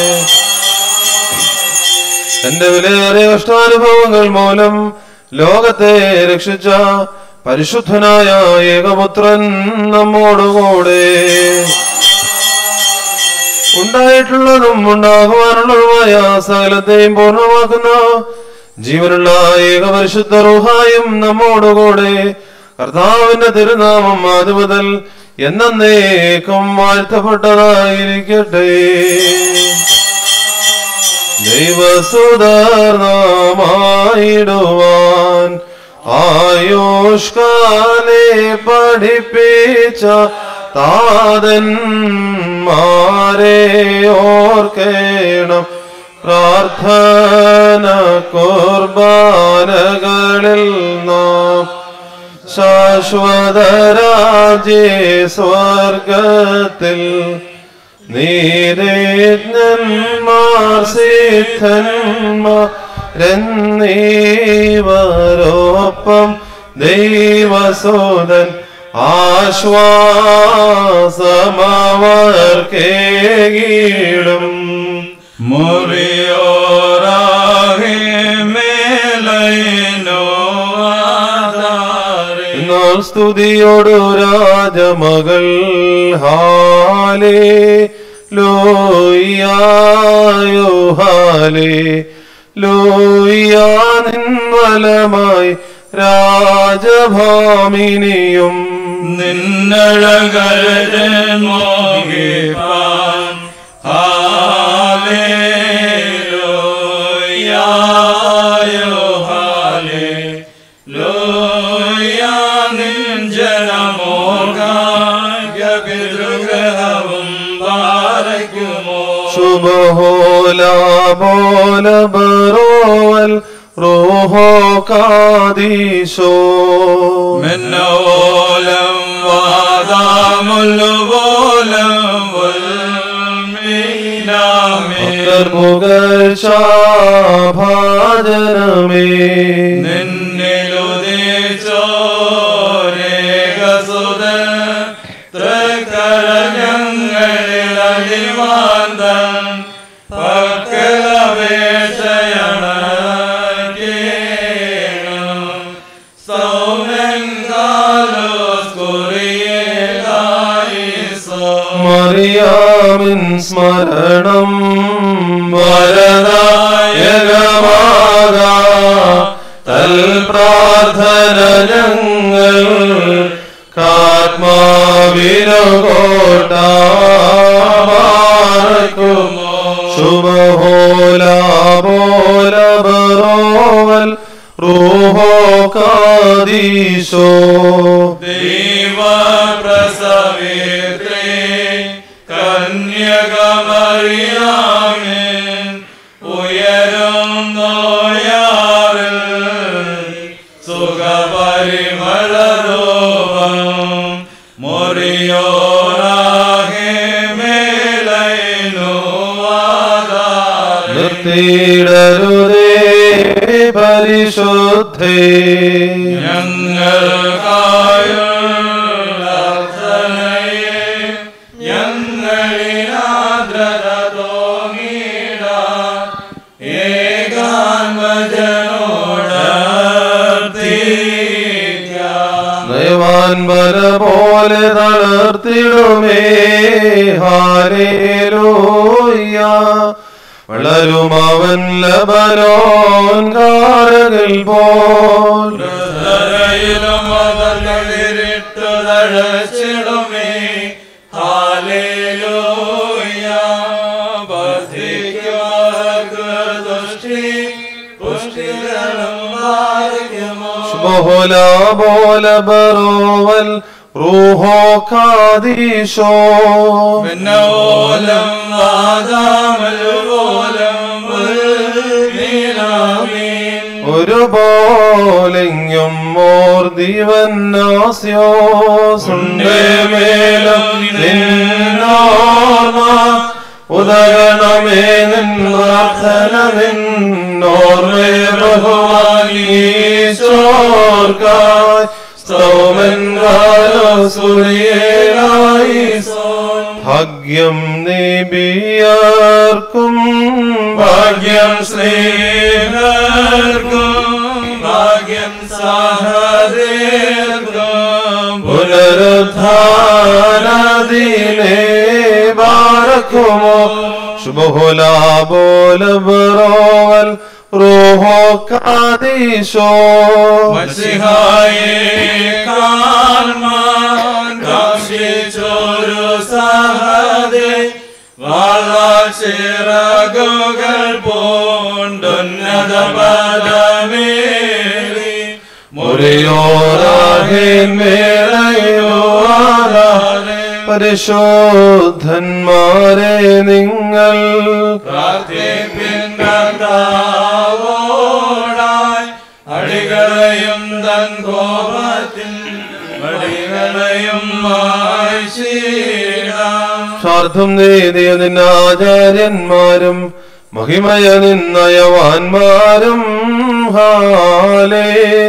എന്റെ വിലയേറിയ കഷ്ടാനുഭവങ്ങൾ മൂലം ലോകത്തെ രക്ഷിച്ച പരിശുദ്ധനായ ഏകപുത്രൻ നമ്മോടുകൂടെ ഉണ്ടായിട്ടുള്ളതും ഉണ്ടാകുവാനുള്ളതുമായ സകലത്തെയും പൂർണ്ണമാക്കുന്ന ജീവനുള്ള ഏകപരിശുദ്ധ റുഹായും നമ്മോടുകൂടെ കർത്താവിന്റെ തിരുനാമം ആദ്യ മുതൽ എന്നേക്കും വാഴ്ത്തപ്പെട്ടതായിരിക്കട്ടെ ദൈവസുധർണമായിടുവാൻ ആയുഷ്കാലെ പഠിപ്പിച്ച താതന്മാരെ ഓർക്കേണം പ്രാർത്ഥന കുർബാനകളിൽ നാം ശാശ്വതരാജേ സ്വർഗത്തിൽ നീരജ്ഞന്മാർ സിദ്ധന്മാരെന്നീവരോപ്പം ദൈവസോദൻ ആശ്വാസമവർക്കേകിടും മുറിയോറാകെ മേലൈനോ ആധാരേ എന്നാൽ സ്തുതിയോടു രാജമകൾ ഹാലേ ലോയ്യായോ ഹാലേ ലോയ്യാ നിൻവലമായി രാജഭാമിനിയും നിന്നഴകരൻ മോഹിപ്പാൻ ഹാലേലൂയായോ ഹാലേലൂയാ നിൻ ജനമോർഗായ പിതൃഗ്രഹവും പാരയ്ക്കുമോ ശുഭഹോല ബോല ബറോവൽ റോഹോ കാദീശോ മെന്നോലം വാദാമുല്ലുപോലം വൽമീനാമേ പുകഴ്ചാഭാജനമേ നിന്നിലുദിച്ചോരേകസുതൻ തൃക്കരഞ്ഞങ്ങളിൽ അടിമാന്തൻ പക്കലപേക്ഷയണ സൗമൻ കാലോസ് കുറിയേലായിസോ മറിയാമിൻ സ്മരണം വരദായകമാക തൽ പ്രാർത്ഥന ഞങ്ങൾ കാത്മാവിനോട്ടാർക്കുമോ ശുഭഹോല ബോല ബറോവൽ റൂഹോ കാദീശോ ദൈവ പ്രസവിത്രേ കന്യകമറിയാമേൻ ഉയരും നോയാറിൽ സുഖപരിമളരൂപം മുറിയോറാകെ മേലൈനു ആധാരേ നിർത്തിയിടരുതേ പരിശുദ്ധേ ഞങ്ങൾക്കായുള്ളർദ്ധനയെ ഞങ്ങളിനാദ്രത തോന്നിടാൻ ഏകാത്മജനോടർത്തിക്കാം നയവാൻ വര പോലെ തളർത്തിടുമേ ഹാലേലൂയ വളരുമവൻ ലബനോൻ കാരകിൽ പോൽ ഹൃദയിലും മതങ്ങളിരിട്ടു തഴച്ചിടുമേ ഹാലേലൂയ വർദ്ധിക്കുമാർക്ക് ദുഷ്ടി പുഷ്ടികളും മാറിക്കുമോ ബോല ബോല ബറോവൽ റൂഹോ കാദീശോ പിന്നോലം വാദാമലോലം നീലാമീൻ ഒരുപോലെങ്ങും മോർ ദിവന്നാസ്യോസുണ്ടേ മേലും നിന്നോർമ്മ ഉദകണമേ നിൻ പ്രാർത്ഥന നിന്നോർമ്മേ ബഹുമാനീശോർക്കായി സ്തോമൻ കാലോസുരിയേലായി ഭാഗ്യം നിബിയർക്കും ഭാഗ്യം സ്നേഹർക്കും ഭാഗ്യം സഹദേർക്കും പുനരുദ്ധാനദിനെ ബാറക്കുമോ ശുഭഹുല ബോല ബറോവൽ റോഹോ കാദീശോ മസിഹായെ കാൺമാൻ കാക്ഷിച്ചൊരു സഹദേ വാഴ്വാശിറകുകൾ പൂണ്ടുന്നത പദമേറി മുറിയോറാഹിൻ മേളയോരാരെ പരിശോധന്മാരെ നിങ്ങൾ പ്രാർത്ഥിപ്പിൻ കർത്താവോടായി അടികളയും തൻ കോപത്തിൽ അടികളയും മായ്ശീടാം സ്വാർത്ഥം നേടിയ നിന്നാചാര്യന്മാരും മഹിമയ നിന്നയവാന്മാരും ഹാലേ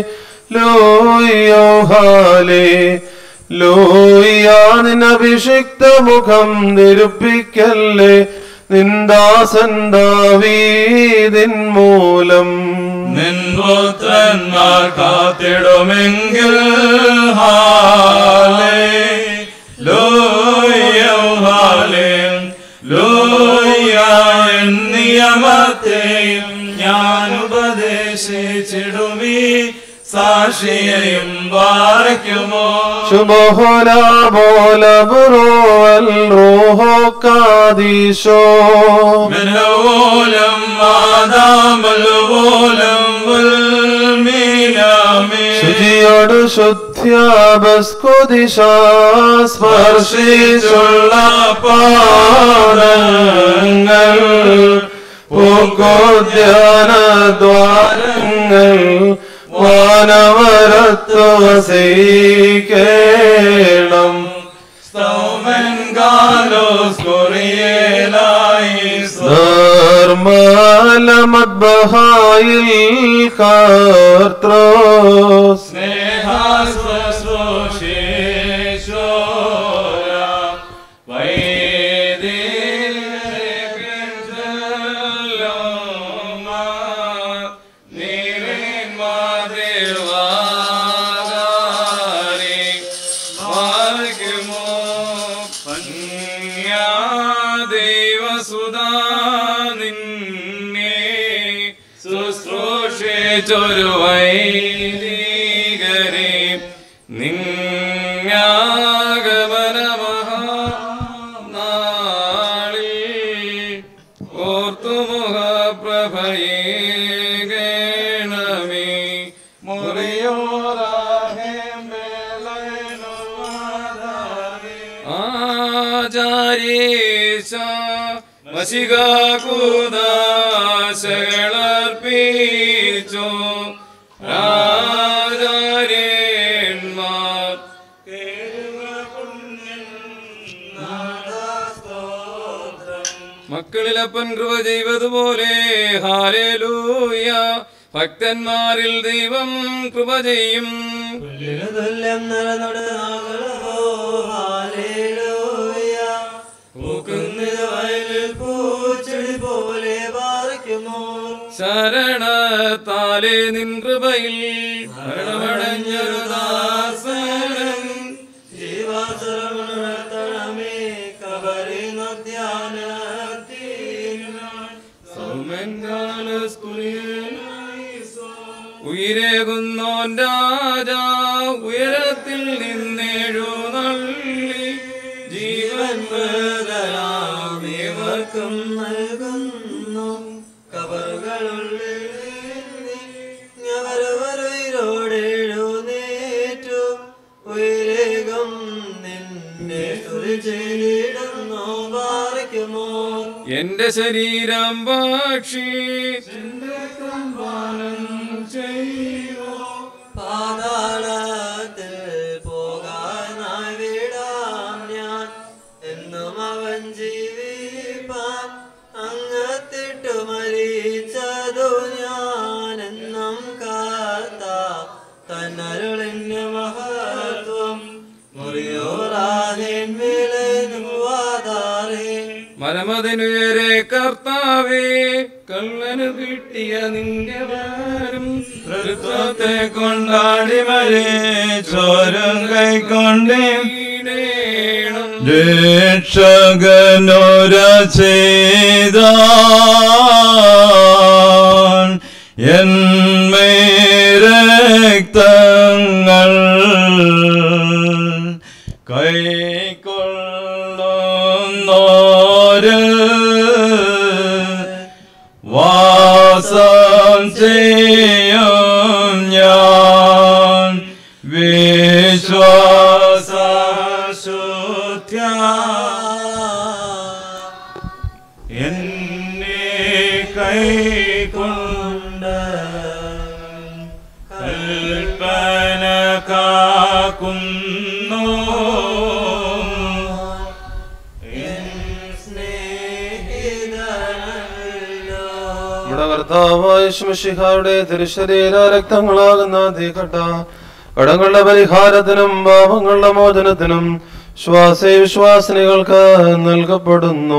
ലോയോ ഹാലേ ലോയ്യാ നിന്നഭിഷിക്ത മുഖം നിരുപ്പിക്കല്ലേ നിന്ദാസൻ ദാവീദിൻ മൂലം നിൻ പുത്രന്മാർ കാത്തിടുമെങ്കിൽ ഹാലേ ലോയോ ഹാലേ ലോയ നിയമത്തെയും ഞാൻ ഉപദേശിച്ചിടുമീ സാക്ഷിയെയും പാറയ്ക്കുമോ ശുഭഹോല ബോല ബുറോവൽ റോഹോ കാദീശോ മനോലം വാദാമലോലം വൽമീനാമേ ശുചിയോട് ശുദ്ധ്യാബസ്കുദിശ സ്പർശിച്ചുള്ള പാദങ്ങൾ പൂക്കോദ്യാന ദ്വാരങ്ങൾ വാനവരത്വ വസീകേണം സ്തോമൻ കാലോസ് കൊറിയേലായി നിർമ്മലമദ്ബഹായിൽ കർത്രോസ് സ്നേഹാശ്വശോര ശുശ്രൂഷിച്ചൊരു വൈദികരെ നിങ്ങാഗമനമഹാനാളിൽ ഓർത്തുമുഖ പ്രഭയേ ഗണമേ ആചാര്യേശ വശികാകുദാശകളർപ്പിച്ചു ആചാര്യന്മാർ മക്കളിലപ്പൻ കൃപ ചെയ്വതുപോലെ ഹാലേലൂയ ഭക്തന്മാരിൽ ദൈവം കൃപ ചെയ്യും തുല്യം നിറനൊട് നാഗളവോ ഹാലേലൂയ പൂക്കുന്നിത് വയലിൽ പൂച്ചെടി പോലെ പാറിക്കുമോ ശരണത്താലെ നിൻ കൃപയിൽ മരണമടഞ്ഞൊരു ദാസനം ജീവാസുരമുണർത്തണമേ കബറി നദ്യാനത്തിനാൾ സിയോൻ രാജാ ഉയരത്തിൽ നിന്നെഴുന്നള്ളി ജീവൻ ജീവൻമൃതരാം ഏവർക്കും നൽകുന്നു കബറുകളുള്ളിൽ ഞവരവരുയിരോടെഴുന്നേറ്റു ഉയരേകം നിന്നെ സ്തുതി ചെയ്തിടുന്നു പാറയ്ക്കുമോ എന്റെ ശരീരം പക്ഷി പാനം ചെയ്യുമോ പാതാളത്തിൽ പോകാനായി വിടാം ഞാൻ എന്നും അവൻ ജീവിപ്പാൻ അങ്ങത്തിട്ടു മരിച്ചതു ഞാൻ എന്നും കാത്ത തന്നരുളിന് മഹത്വം മുറിയോറാഹിൻ വിളനുവാതാറേ മരമതിനുയരെ കർത്താവേ കള്ളന് കിട്ടിയ നിന്റെ വാരം തൃത്വത്തെ കൊണ്ടാടി മരിച്ചോരും കൈക്കൊണ്ടേണം രക്ഷകനോര ചെയ്ത എന്മേരക്തങ്ങൾ കൈക്കൊള്ളുന്നോര് വാസം ചെയ്യും ഞാൻ വിശ്വാസശുദ്ധ്യ എന്നെ കൈക്കൊണ്ട് കൽപ്പന കാക്കുന്നു നമ്മുടെ കർത്താവായ ശിഹായുടെ തിരുശരീര രക്തങ്ങളാകുന്ന തീക്കട്ട കടങ്ങളുടെ പരിഹാരത്തിനും പാപങ്ങളുടെ മോചനത്തിനും ശ്വാസ വിശ്വാസിനികൾക്ക് നൽകപ്പെടുന്നു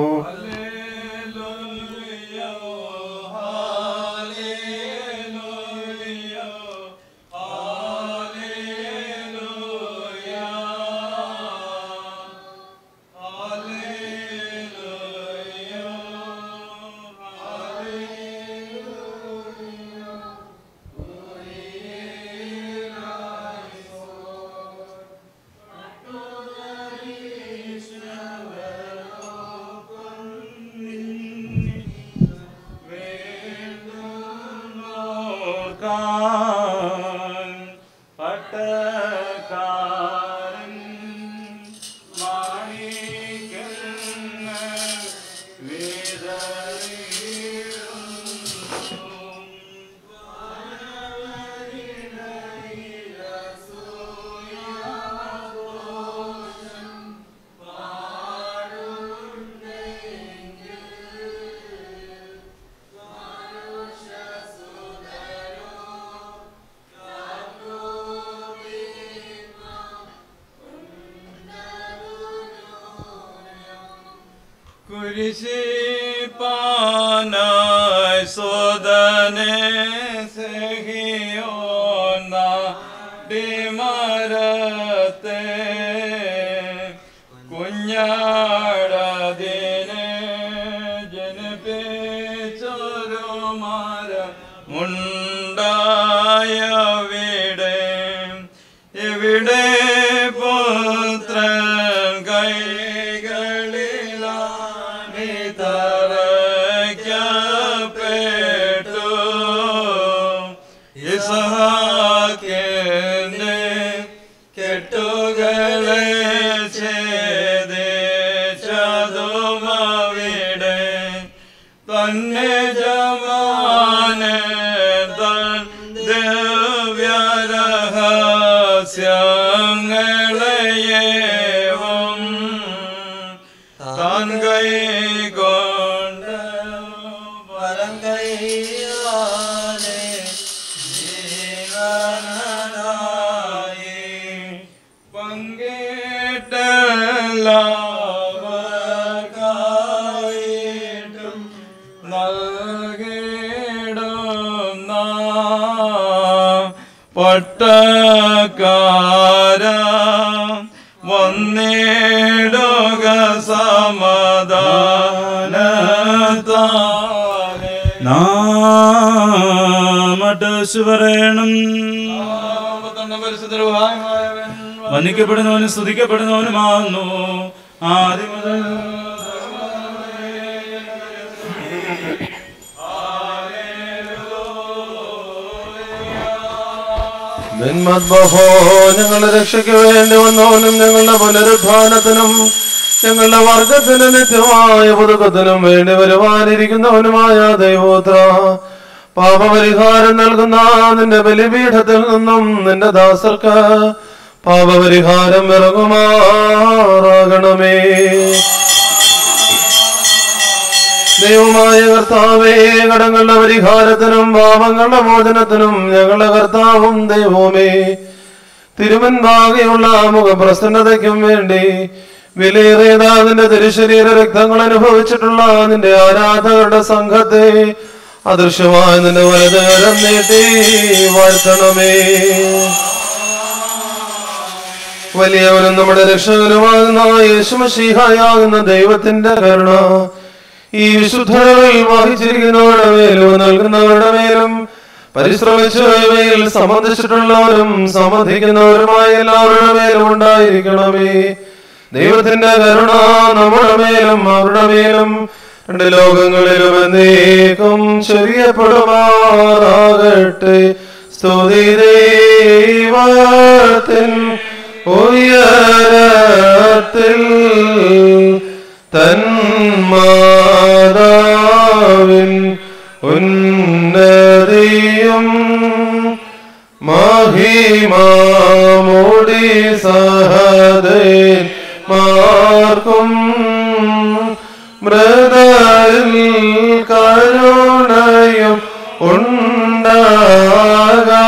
ഓർക്കാൻ പട്ടക്കാരൻ മാണിക്കങ്ങൾ കുരിശിപ്പാനായി സോദനെ സഹിയോന്ന ഡിമരത്തെ കുഞ്ഞാടതിനെ ജനിപ്പിച്ചൊരു മരം മുണ്ടായവിടെ ഇവിടെ പുത്രൻ കൈകളിലാണി തറയ്ക്കപ്പെട്ടു ഇസഹാക്കിന്റെ കെട്ടുകളെ ഛേദിച്ചതുമവിടെ തന്നെ ജമാനെ തൻ ദിവ്യരഹസ്യങ്ങളെയേവം താൻ കൈകൊണ്ട് വരം കൈയാലെ ജീവനായി പങ്കിട്ടെല്ലാവർക്കായിട്ടും നൽകിടും പട്ടക്കാര വന്നിടുക സമാധാനത്താലെ നാമട്ട് പറയണം പരിശുദ്ധരുഹായമായവൻ വന്ദിക്കപ്പെടുന്നവനും സ്തുതിക്കപ്പെടുന്നവനുമാകുന്നു ആദ്യം മുതൽ നിന്മദ്ബഹോ ഞങ്ങളുടെ രക്ഷയ്ക്ക് വേണ്ടി വന്നവനും ഞങ്ങളുടെ പുനരുദ്ധാനത്തിനും ഞങ്ങളുടെ വർഗത്തിന് നിത്യമായ പുതുക്കത്തിനും വേണ്ടി വരുവാനിരിക്കുന്നവനുമായ ദൈവോത്ര പാപപരിഹാരം നൽകുന്ന നിന്റെ ബലിപീഠത്തിൽ നിന്നും നിന്റെ ദാസർക്ക് പാപപരിഹാരം ഇറങ്ങുമാറാകണമേ ദൈവമായ കർത്താവേ കടങ്ങളുടെ പരിഹാരത്തിനും പാപങ്ങളുടെ മോചനത്തിനും ഞങ്ങളുടെ കർത്താവും ദൈവവുമേ തിരുമൻപാകെയുള്ള മുഖപ്രസന്നതയ്ക്കും വേണ്ടി വിലയേറിയതാതിന്റെ തിരുശരീര രക്തങ്ങൾ അനുഭവിച്ചിട്ടുള്ള നിന്റെ ആരാധകരുടെ സംഘത്തെ അദൃശ്യമായ നിന്റെ വലതുകരം നീട്ടി വാഴ്ത്തണമേ വലിയവനും നമ്മുടെ രക്ഷകനുമാകുന്ന യേശുമശീഹായാകുന്ന ദൈവത്തിന്റെ കരുണ ഈ വിശുദ്ധതകളിൽ വഹിച്ചിരിക്കുന്നവരുടെ മേലും നൽകുന്നവരുടെ മേലും പരിശ്രമിച്ചു ഇവയിൽ സംബന്ധിച്ചിട്ടുള്ളവരും സംബന്ധിക്കുന്നവരുമായ എല്ലാവരുടെ മേലും ഉണ്ടായിരിക്കണമേ ദൈവത്തിന്റെ കരുണ നമ്മുടെ മേലും അവരുടെ മേലും രണ്ട് ലോകങ്ങളിലും എന്നേക്കും ചെറിയപ്പെടുമാറാകട്ടെ സ്തുതി ദൈവത്തിൻ ഉയരത്തിൽ തന്മാതാവിൻ ഉന്നതിയും മഹിമാമോടി സഹദേൻ മാർക്കും മൃദയിൽ കരുണയും ഉണ്ടാകാ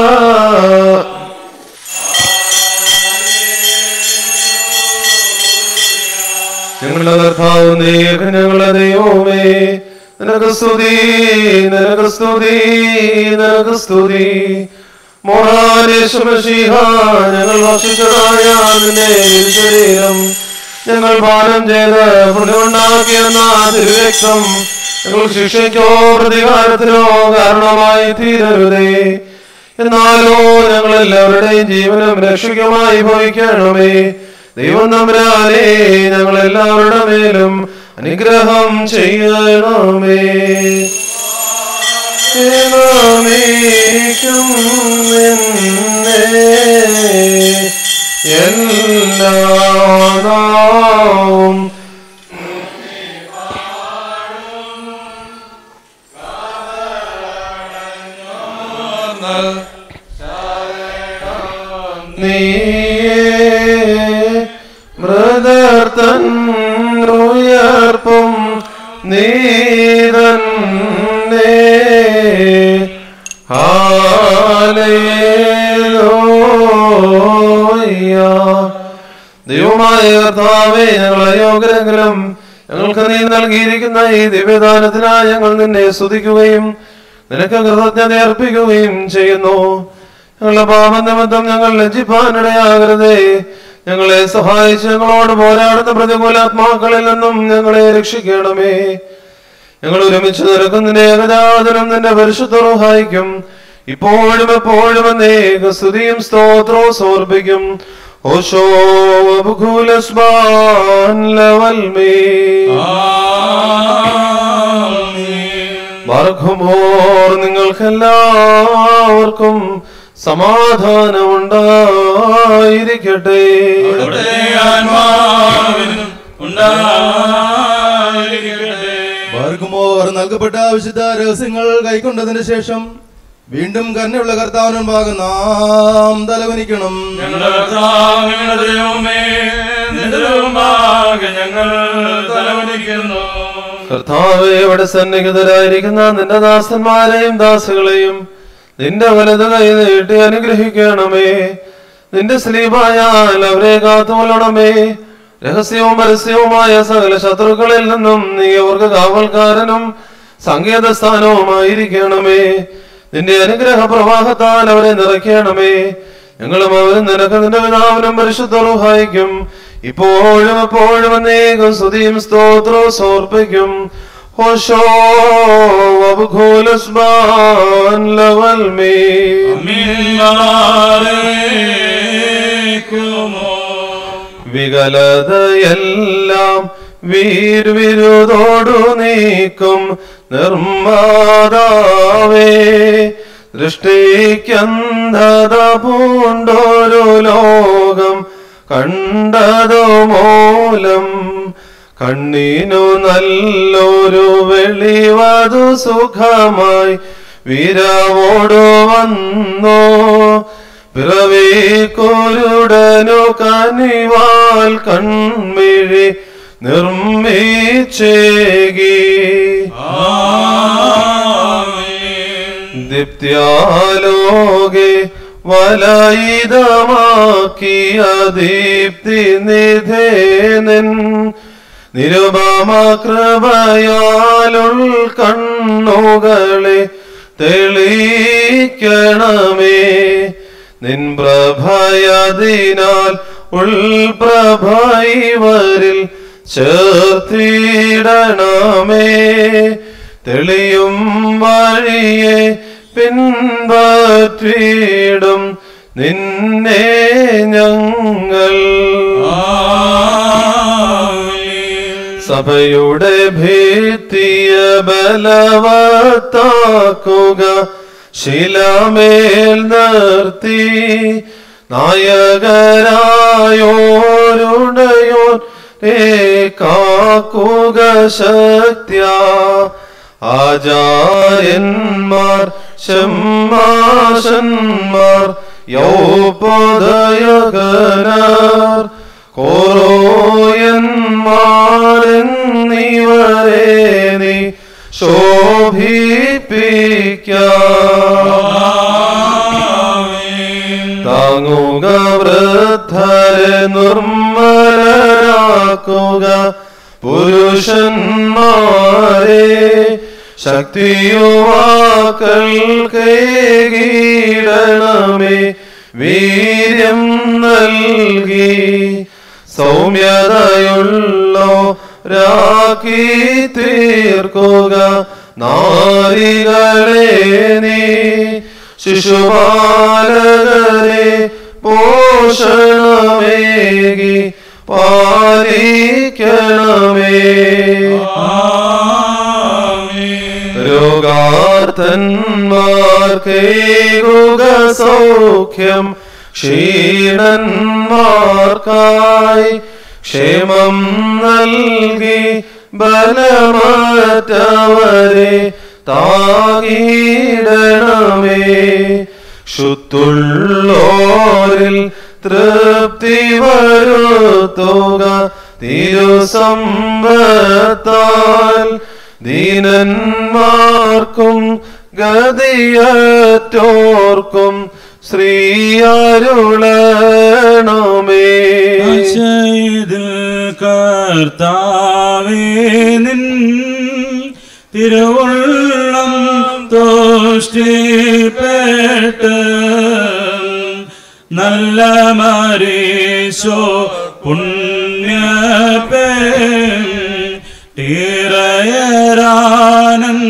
ഞങ്ങളുടെ കർത്താവ് നീക ഞങ്ങളുടെ ദൈവമേ നിനക്ക് സ്തുതി നിനക്ക് സ്തുതി നിനക്ക് സ്തുതി മോഹാനേശ്വരശിഹ ഞങ്ങൾ ഭക്ഷിച്ചതായ നിന്റെ ശരീരം ഞങ്ങൾ പാനം ചെയ്ത് പുണ്യമുണ്ടാക്കിയെന്ന തിരുരക്തം ഞങ്ങൾ ശിക്ഷയ്ക്കോ പ്രതികാരത്തിനോ കാരണമായി തീരരുതേ എന്നാലോ ഞങ്ങൾ എല്ലാവരുടെയും ജീവനും രക്ഷകമായി ഭവിക്കണമേ ദൈവം തമ്പുരാനെ ഞങ്ങൾ എല്ലാവരുടെ മേലും അനുഗ്രഹം ചെയ്യണമേ എന്നേക്കും നിന്നെ എല്ലാ നാവും നീയേ മൃദർത്തൻ ഉയർപ്പും നീതന്നേ ഹാലേലൂയ ദൈവമായ കർത്താവേ ഞങ്ങൾ അയോഗ്യരെങ്കിലും ഞങ്ങൾക്ക് നീ നൽകിയിരിക്കുന്ന ഈ ദിവ്യദാനത്തിനായി ഞങ്ങൾ നിന്നെ സ്തുതിക്കുകയും നിനക്ക് കൃതജ്ഞത അർപ്പിക്കുകയും ചെയ്യുന്നു ഞങ്ങളുടെ പാപനിമിത്തം ഞങ്ങൾ ലജ്ജിപ്പാനിടയാകരുതേ ഞങ്ങളെ സഹായിച്ച് ഞങ്ങളോട് പോരാടുന്ന പ്രതികൂലാത്മാക്കളിൽ നിന്നും ഞങ്ങളെ രക്ഷിക്കണമേ ഞങ്ങൾ ഒരുമിച്ച് നിരക്കും നിന്റെ ഏകജാതനം നിന്റെ പരിശുദ്ധ സഹായിക്കും ഇപ്പോഴും എപ്പോഴും എന്നേക സ്തുതിയും സ്തോത്രവും സമർപ്പിക്കും ഓശോ ബുഖുലസ്ബാൻ ലവൽമേ മർഘുമോർ നിങ്ങൾക്കെല്ലാവർക്കും സമാധാനം ഉണ്ടായിരിക്കട്ടെ അവിടുത്തെ ആത്മാവിനും ഉണ്ടായിരിക്കട്ടെ മാർക്കുമോർ നൽകപ്പെട്ട വിശുദ്ധ രഹസ്യങ്ങൾ കൈക്കൊണ്ടതിന് ശേഷം വീണ്ടും കരുണയുള്ള കർത്താവിന് മുമ്പാകെ നാം തലവനിക്കണം ഞങ്ങളുടെ കർത്താവ്, ഞങ്ങളുടെ ദൈവമേ നിന്റെ മുമ്പാകെ ഞങ്ങൾ തലവനിക്കുന്നു കർത്താവെ ഇവിടെ സന്നിഹിതരായിരിക്കുന്ന നിന്റെ ദാസന്മാരെയും ദാസുകളെയും നിന്റെ വലത് കൈ നീട്ടി അനുഗ്രഹിക്കണമേ നിന്റെ സ്ലീപായാൽ അവരെ കാത്തുകൊള്ളണമേ രഹസ്യവും പരസ്യവുമായ സകല ശത്രുക്കളിൽ നിന്നും നീ അവർക്ക് കാവൽക്കാരനും സംഗീത സ്ഥാനവുമായിരിക്കണമേ നിന്റെ അനുഗ്രഹ പ്രവാഹത്താൽ അവരെ നിറയ്ക്കണമേ ഞങ്ങളും അവരും നിനക്ക് നിന്റെ പിതാവിനും പരിശുദ്ധ റുഹായിക്കും ഇപ്പോഴും എപ്പോഴും അനേകം സ്തുതിയും സ്തോത്രവും സമർപ്പിക്കും ഹോശോ വബുഖോലസ്ബാൻ ലവൽ മേ വികലതയെല്ലാം വീർവിരുതോടു നീക്കും നിർമ്മാതാവേ ദൃഷ്ടിക്കന്ധത പൂണ്ടൊരു ലോകം കണ്ടതു മൂലം കണ്ണിനു നല്ലൊരു വെളിവതു സുഖമായി വിരവോടു വന്നോ പിറവി കുരുടനു കനിവാൽ കൺമിഴി നിർമ്മിച്ചേകി ദീപ്ത്യാലോകെ വലയിതമാക്കിയ ദീപ്തി നിധേനൻ നിരുപമ കൃപയാലുൾ കണ്ണുകളെ തെളിക്കണമേ നിൻ പ്രഭയതിനാൽ ഉൾപ്രഭൈവരിൽ ചേർത്തിടണമേ തെളിയും വഴിയെ പിൻപറ്റിയിടും നിന്നെ ഞങ്ങൾ സഭയുടെ ഭിത്തിയ ബലവത്താക്കുക ശിലമേൽ നിർത്തി നായകരായോരുടയോൻ രേ കാക്കുക ശക്തിയ ആചാര്യന്മാർ ഷമ്മാശന്മാർ യൗപദയകനാർ കോറോയന്മാരെന്നിവരെ നീ ശോഭിപ്പിക്ക താങ്ങുക വൃദ്ധരെ നിർമ്മലരാക്കുക പുരുഷന്മാരെ ശക്തിയുവാക്കൾ കീടണമേ വീര്യം നൽകി സൗമ്യതയുള്ളോ രാക്കി തീർക്കുക നാരികളെ നീ ശിശുപാലകരെ പോഷണമേകി പാലിക്കണമേ രോഗാർത്ഥന്മാർക്കേകുക സൗഖ്യം ക്ഷീണന്മാർക്കായി ക്ഷേമം നൽകി ബലമറ്റവരെ താകിടണമേ ക്ഷുത്തുള്ളോരിൽ തൃപ്തി വരുത്തുക തിരുസമ്പത്താൽ ദീനന്മാർക്കും ഗതിയറ്റോർക്കും ശ്രീയരുളണമേ ചെയ്തിൽ കർത്താവേ നിൻ തിരുവുള്ളം തോഷ്ടിപ്പെട്ട് നല്ല മരീശോ പുണ്യപേ ടീറയരാനൻ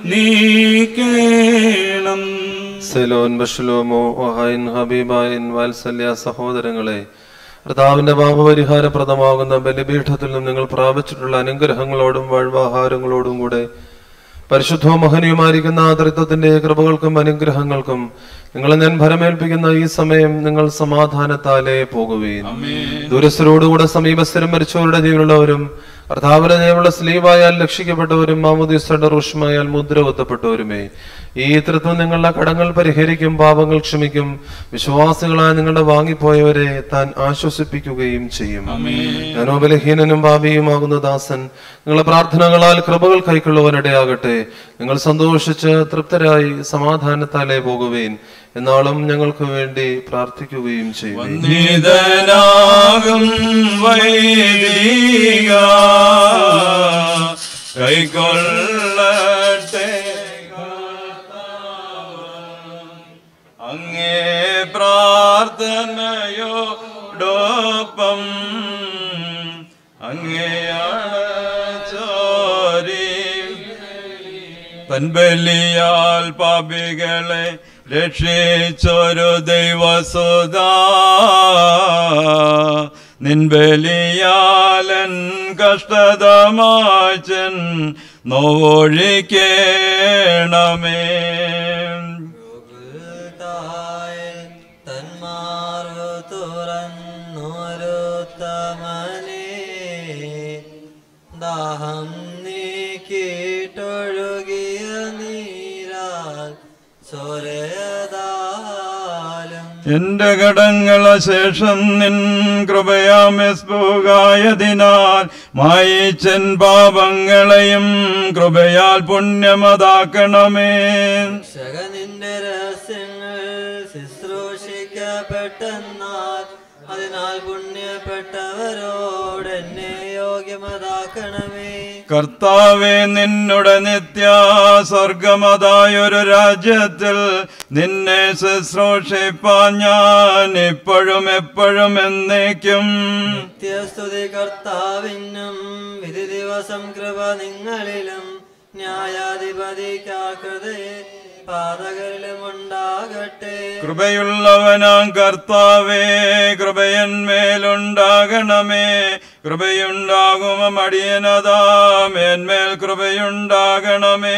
നീക്കേണം സെലോൻ ബഷലോമോ ഒഹൈൻ ഹബീബായിൻ വാത്സല്യ സഹോദരങ്ങളെ കർത്താവിന്റെ പാപപരിഹാരപ്രദമാകുന്ന ബലിപീഠത്തിൽ നിന്നും നിങ്ങൾ പ്രാപിച്ചിട്ടുള്ള അനുഗ്രഹങ്ങളോടും വാഴ്വാഹാരങ്ങളോടും കൂടെ പരിശുദ്ധവും മഹനീയമായിരിക്കുന്ന ആതൃത്വത്തിന്റെ കൃപകൾക്കും അനുഗ്രഹങ്ങൾക്കും നിങ്ങളെ ഞാൻ ഭരമേൽപ്പിക്കുന്ന ഈ സമയം നിങ്ങൾ സമാധാനത്താലേ പോകുകയും ദൂരസ്ഥരോടുകൂടെ സമീപസ്ഥരും മരിച്ചവരുടെ ജീവനുള്ളവരും കർത്താവിന്റെ നിയമമുള്ള സ്ലീവായാൽ രക്ഷിക്കപ്പെട്ടവരും മാമുദീസയുടെ റുഷ്മായാൽ മുദ്ര കുത്തപ്പെട്ടവരുമേ ഈ തൃത്വം നിങ്ങളുടെ കടങ്ങൾ പരിഹരിക്കും പാപങ്ങൾ ക്ഷമിക്കും വിശ്വാസികളായ നിങ്ങളുടെ വാങ്ങിപ്പോയവരെ താൻ ആശ്വസിപ്പിക്കുകയും ചെയ്യും ഞാനോ ബലഹീനനും പാപിയുമാകുന്ന ദാസൻ നിങ്ങളുടെ പ്രാർത്ഥനകളാൽ കൃപകൾ കൈക്കൊള്ളുവാനിടയാകട്ടെ നിങ്ങൾ സന്തോഷിച്ച് തൃപ്തരായി സമാധാനത്താലേ പോകുകയും എന്നാളും ഞങ്ങൾക്ക് വേണ്ടി പ്രാർത്ഥിക്കുകയും ചെയ്യും നിധനാകും വൈദിക കൈക്കൊള്ളട്ടെ അങ്ങേ പ്രാർത്ഥനയോടൊപ്പം അങ്ങേ ചോരി വൻബലിയാൽ പാപികളെ രക്ഷിച്ചൊരു ദൈവസുത നിൻബലിയാലൻ കഷ്ടത മാച്ചൻ നോവൊഴിക്കേണമേ തായ് തന്മാർവു തുറന്നൊരുത്തമനേ ദാഹം നീക്കിയിട്ടൊഴുകിയ നീരാൽ ചൊരയതാലും എന്റെ കടങ്ങള ശേഷം നിൻ കൃപയാമെസ്പോകായതിനാൽ മായിച്ചൻ പാപങ്ങളെയും കൃപയാൽ പുണ്യമതാക്കണമേ രക്ഷകനിന്റെ രഹസ്യങ്ങൾ ശുശ്രൂഷിക്കപ്പെട്ടെന്നാൽ അതിനാൽ പുണ്യപ്പെട്ടവരോട് എന്നെ യോഗ്യമതാക്കണമേ കർത്താവെ നിന്നുടെ നിത്യ സ്വർഗമതായൊരു രാജ്യത്തിൽ നിന്നെ ശുശ്രൂഷിപ്പാൻ ഞാൻ ഇപ്പോഴും എപ്പോഴും എന്നേക്കും നിത്യസ്തുതി കർത്താവിനും വിധി ദിവസം കൃപ നിങ്ങളിലും ന്യായാധിപതിക്കാകൃതയെ പാതകരിലും ഉണ്ടാകട്ടെ കൃപയുള്ളവനാം കർത്താവേ കൃപയന്മേലുണ്ടാകണമേ കൃപയുണ്ടാകുമ മടിയനതാ മേന്മേൽ കൃപയുണ്ടാകണമേ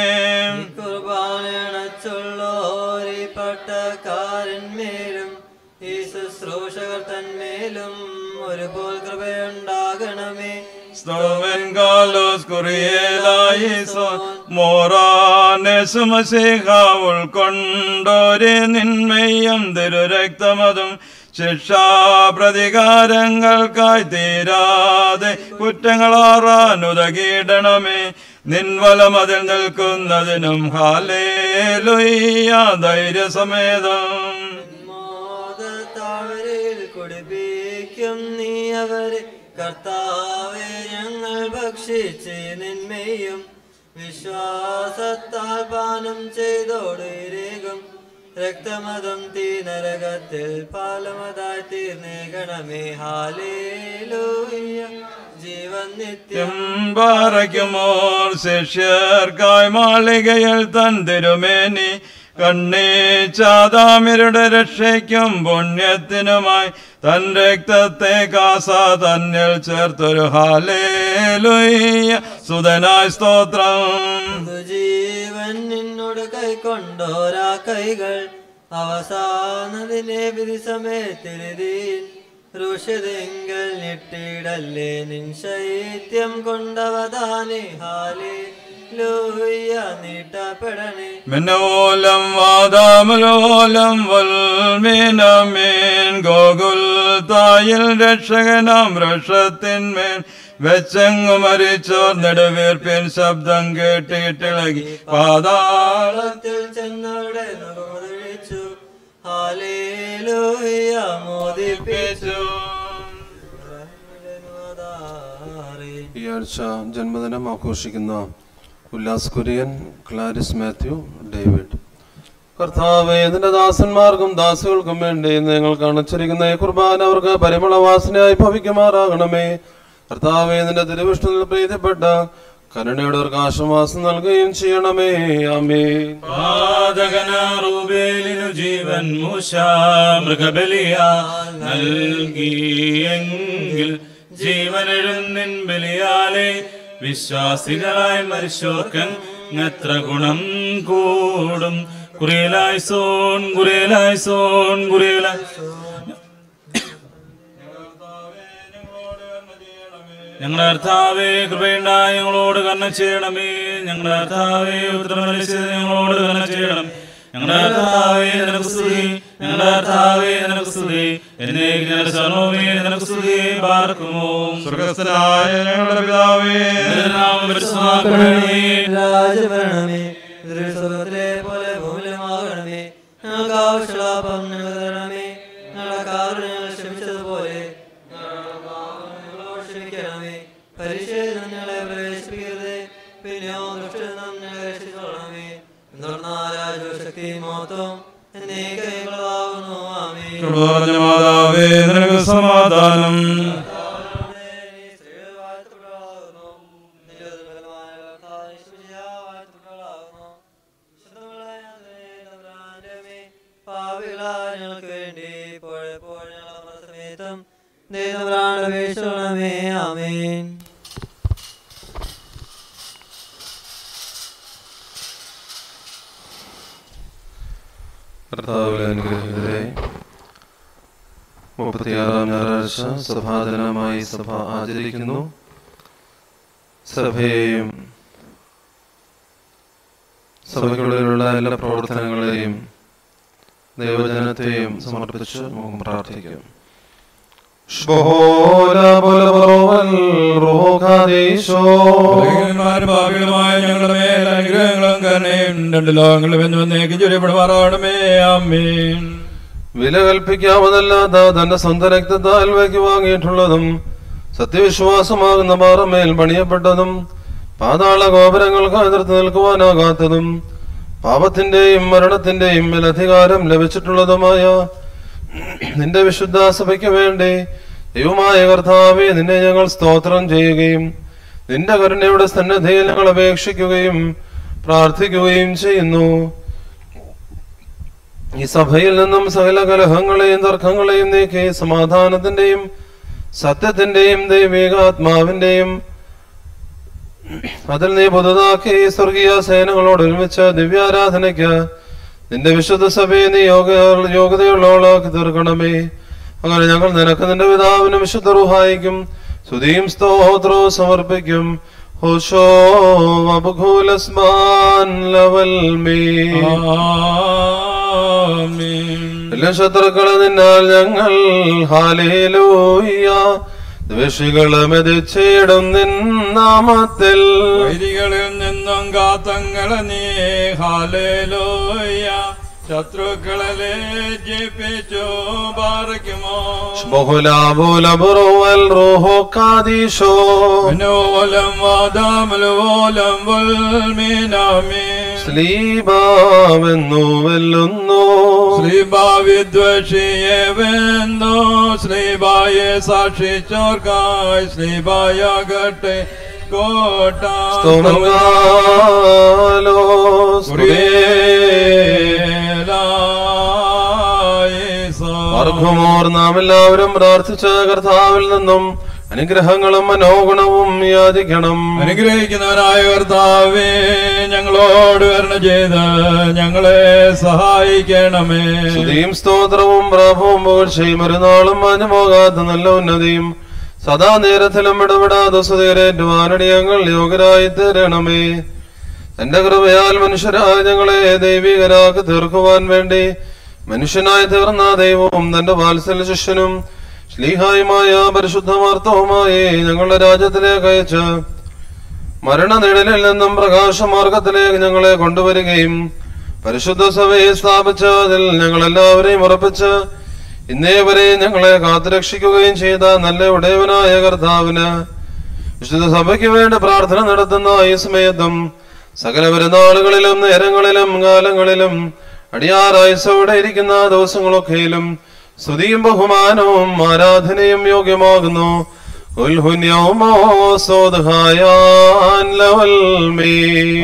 കുർബാനണച്ചുള്ളോരി പട്ടക്കാരന്മേലും ഈ ശുശ്രൂഷകർ തന്മേലും ഒരുപോൽ കൃപയുണ്ടാകണമേ സ്തോമൻ കാലോസ് കുറിയേലായിസോ മോറാനെ സുമസിഹ ഉൾക്കൊണ്ടോരെ നിന്മയും തിരുരക്തമതും ശിക്ഷാ പ്രതികാരങ്ങൾക്കായി തീരാതെ കുറ്റങ്ങളാറാനുതകീടണമേ നിൻവലമതിൽ നിൽക്കുന്നതിനും ഹാലേലുയ്യ ധൈര്യസമേതം മോദത്താവരിൽ കുടിപ്പിക്കും നീ അവരെ കർത്താവെ ഞങ്ങൾ ഭക്ഷിച്ച് നിന്മയും വിശ്വാസത്താൽ പാനം ചെയ്തോടിരേകും രക്തമതം തീ നരകത്തിൽ പാലമതായി തീർന്നേകണമേ ഹാലേലൂയ ജീവൻ നിത്യം പാറയ്ക്കുമോർ ശിഷ്യർക്കായി മാളികയിൽ തൻ തിരുമേനി കണ്ണീച്ചാതാമിരുടെ രക്ഷയ്ക്കും പുണ്യത്തിനുമായി തൻ രക്തത്തെ കാസ തന്നിൽ ചേർത്തൊരു ഹാലേലുയ്യ സുതനായി സ്തോത്രം ജീവൻ നിന്നോട് കൈക്കൊണ്ടോരാ കൈകൾ അവസാനതിനെ വിധി സമയത്തിരുതീൻ ഋഷതെങ്കൽ ഞെട്ടിടല്ലേ നിൻ ശൈത്യം കൊണ്ടവതാനെ ഹാലേ ലൂയ്യ നീട്ടപ്പെടണേ മിന്നോലം വാദാമലോലം വൽമീനമേൻ ഗോകുൽ തായിൽ രക്ഷകനാം വൃക്ഷത്തിന്മേൽ വെച്ചങ്ങു മരിച്ചോർ നെടുവീർപ്പിൻ ശബ്ദം കേട്ടിട്ടിളകി പാതാള താളത്തിൽ ചെന്നവിടെ നഗോദഴിച്ചു ഹാലേ ലൂയ്യ മോദിപ്പിച്ചു ഈ ആഴ്ച ജന്മദിനം ആഘോഷിക്കുന്ന ഉല്ലാസ് കുര്യൻ ക്ലാരിസ് മാത്യു ഡേവിഡ് കർത്താവെ നിന്റെ ദാസന്മാർക്കും ദാസുകൾക്കും വേണ്ടി ഇന്ന് ഞങ്ങൾ കാണിച്ചിരിക്കുന്ന ഈ കുർബാന അവർക്ക് പരിമളവാസനയായി ഭവിക്കുമാറാകണമേ കർത്താവെ നിന്റെ തിരുവിഷ്ണുവിൽ പ്രീതിപ്പെട്ട കരുണയുടെ അവർക്ക് ആശ്വാസം നൽകുകയും ചെയ്യണമേ ആമേ പാതകനാറൂബേലിനു ജീവൻ മൂശ മൃഗബലിയ നൽകിയെങ്കിൽ ജീവനെഴുന്നിൻ ബലിയാലെ വിശ്വാസികളായി മരിച്ചോർക്കൻ എത്ര ഗുണം കൂടും കുറിയലായി സോൺ കുറിയലായി സോൺ കുറിയലായി ഞങ്ങളുടെ കർത്താവേ കൃപയുണ്ടായി ഞങ്ങളോട് കർണ ചെയ്യണമേ ഞങ്ങളുടെ കർത്താവേ ഉത്തരമലിച്ച് ഞങ്ങളോട് കർണ ചെയ്യണം ഞങ്ങളുടെ കർത്താവേ നിനക്ക് സ്തുതി ഞങ്ങളുടെ കർത്താവേ നിനക്ക് സ്തുതി എന്നെ ഞങ്ങളുടെ സർവമേ നിനക്ക് സ്തുതി പാർക്കുമോ സ്വർഗസ്ഥനായ ഞങ്ങളുടെ പിതാവേ നാമം പരിശുദ്ധമാക്കണമേ രാജഭരണമേ സ്വർഗത്തിലെ പോലെ ഭൂമിയിലുമാകണമേ ഞങ്ങൾക്ക് ആവശ്യമുള്ളപ്പം ഞങ്ങൾ തരണമേ ഞങ്ങളുടെ കാറ് ഞങ്ങൾ ക്ഷമിച്ചതുപോലെ ഞങ്ങളുടെ പാപങ്ങൾ ഞങ്ങളോട് ക്ഷമിക്കണമേ പരീക്ഷയിൽ നിന്ന് ഞങ്ങളെ പ്രവേശിപ്പിക്കരുത് പിന്നെയോ ദുഷ്ടനിൽ നിന്ന് ഞങ്ങളെ രക്ഷിച്ചോളണമേ ശക്തി മഹത്വം എന്നേ കൈകളാകുന്നു ആമേ പറഞ്ഞ മാതാവേ നിനക്ക് സമാധാനം ഇപ്പോഴും ഞങ്ങളുടെ സമയത്തും ദൈവം അപേക്ഷിക്കണമേ ആമേൻ കർത്താവിലെ അനുഗ്രഹിതരെ മുപ്പത്തിയാറാം ഞായറാഴ്ച സഭാദിനമായി സഭ ആചരിക്കുന്നു സഭയെയും സഭയ്ക്കുള്ളിലുള്ള എല്ലാ പ്രവർത്തനങ്ങളെയും ദൈവജനത്തെയും സമർപ്പിച്ച് നമുക്ക് പ്രാർത്ഥിക്കാം ബലഹീനന്മാരും പാപികളുമായ ഞങ്ങളുടെ മേൽ അനുഗ്രഹങ്ങളും കരുണയും രണ്ട് ലോകങ്ങളും എന്ന് വന്നേക്ക് ചൊരിയപ്പെടുമാറാണമേ ആമേൻ വില കൽപ്പിക്കാവതല്ലാത്ത തന്റെ സ്വന്തം രക്തത്താൽ വയ്ക്ക് വാങ്ങിയിട്ടുള്ളതും സത്യവിശ്വാസമാകുന്ന പാറമേൽ പണിയപ്പെട്ടതും പാതാള ഗോപുരങ്ങൾക്ക് എതിർത്ത് നിൽക്കുവാനാകാത്തതും പാപത്തിന്റെയും മരണത്തിന്റെയും മേൽ അധികാരം ലഭിച്ചിട്ടുള്ളതുമായ നിന്റെ വിശുദ്ധ സഭയ്ക്ക് വേണ്ടി ദൈവമായ കർത്താവെ നിന്നെ ഞങ്ങൾ സ്തോത്രം ചെയ്യുകയും നിന്റെ കരുണയുടെ സന്നദ്ധയിൽ ഞങ്ങൾ അപേക്ഷിക്കുകയും പ്രാർത്ഥിക്കുകയും ചെയ്യുന്നു ഈ സഭയിൽ നിന്നും സകല കലഹങ്ങളെയും തർക്കങ്ങളെയും നീക്കി സമാധാനത്തിന്റെയും സത്യത്തിന്റെയും ദൈവികാത്മാവിന്റെയും അതിൽ നീ പുതുതാക്കി ഈ സ്വർഗീയ സേനകളോട് ഒരുമിച്ച് ദിവ്യാരാധനയ്ക്ക് നിന്റെ വിശുദ്ധ സഭയെ നീ യോഗ യോഗ്യതയുള്ളവളാക്കി തീർക്കണമേ അങ്ങനെ ഞങ്ങൾ നിനക്ക് നിന്റെ പിതാവിനും വിശുദ്ധ റുഹായിക്കും സ്തുതിയും സ്തോത്രവും സമർപ്പിക്കും ഹുഷോ അബുഖൂലസ്മാൻ ലവൽ മീ ആമേൻ എല്ലാ ശത്രുക്കളെ നിന്നാൽ ഞങ്ങൾ ഹാലേലൂയ ദ്വേഷികളെ മെതിച്ചിടും നിന്നാമത്തിൽ വൈദികളിൽ നിന്നും കാത്തങ്ങളെ നീ ഹാലേലോയ ശത്രുക്കളെ ലജ്ജിപ്പിച്ചു പാറയ്ക്കുമോ ബഹുലാബുലബുറുവൽ റൂഹോ കാദീശോ മനോലം വാദാമലോലം വൽമീനാമേ സ്ലീബാവെന്നു വെല്ലുന്നു ശ്രീഭാവിദ്വേഷിയെ വെന്നോ ശ്രീഭായെ സാക്ഷിച്ചോർക്കായി ശ്രീഭായാകട്ടെ കോട്ട സ്തോമങ്കാലോസ് അർഘമോർ നാം എല്ലാവരും പ്രാർത്ഥിച്ച കർത്താവിൽ നിന്നും അനുഗ്രഹങ്ങളും മനോഗുണവും യാചിക്കണം അനുഗ്രഹിക്കുന്നവനായ കർത്താവേ ഞങ്ങളോട് വരണ ചെയ്ത് ഞങ്ങളെ സഹായിക്കണമേ സ്തുതിയും സ്തോത്രവും പ്രാഭവും പുകഴ്ചയും ഒരു നാളും മാഞ്ഞു പോകാത്ത നല്ല ഉന്നതിയും സദാ നേരത്തിലും ഇടപെടാതെ സുതീരേറ്റുവാനടി ഞങ്ങൾ യോഗ്യരായി തീരണമേ തന്റെ കൃപയാൽ മനുഷ്യരായ ഞങ്ങളെ ദൈവികരാക്കി തീർക്കുവാൻ വേണ്ടി മനുഷ്യനായി തീർന്ന ദൈവവും തന്റെ വാത്സല്യ ശിഷ്യനും ശ്ലീഹായുമായ പരിശുദ്ധമാർത്തവുമായി ഞങ്ങളുടെ രാജ്യത്തിലേക്ക് അയച്ച് മരണനിഴലിൽ നിന്നും പ്രകാശമാർഗത്തിലേക്ക് ഞങ്ങളെ കൊണ്ടുവരികയും പരിശുദ്ധ സഭയെ സ്ഥാപിച്ച അതിൽ ഞങ്ങൾ എല്ലാവരെയും ഉറപ്പിച്ച് ഇന്നേ വരെ ഞങ്ങളെ കാത്തുരക്ഷിക്കുകയും ചെയ്ത നല്ല ഉടയവനായ കർത്താവിന് വിശുദ്ധ സഭയ്ക്ക് വേണ്ടി പ്രാർത്ഥന നടത്തുന്ന ഈ സമയത്തും സകല പെരുന്നാളുകളിലും നേരങ്ങളിലും കാലങ്ങളിലും അടിയാറായുസോടെ ഇരിക്കുന്ന ദിവസങ്ങളൊക്കെയിലും സ്തുതിയും ബഹുമാനവും ആരാധനയും യോഗ്യമാകുന്നു ഉൽഹുന്യവുമോ സോദ്ഹായാൻ ലവൽ മീ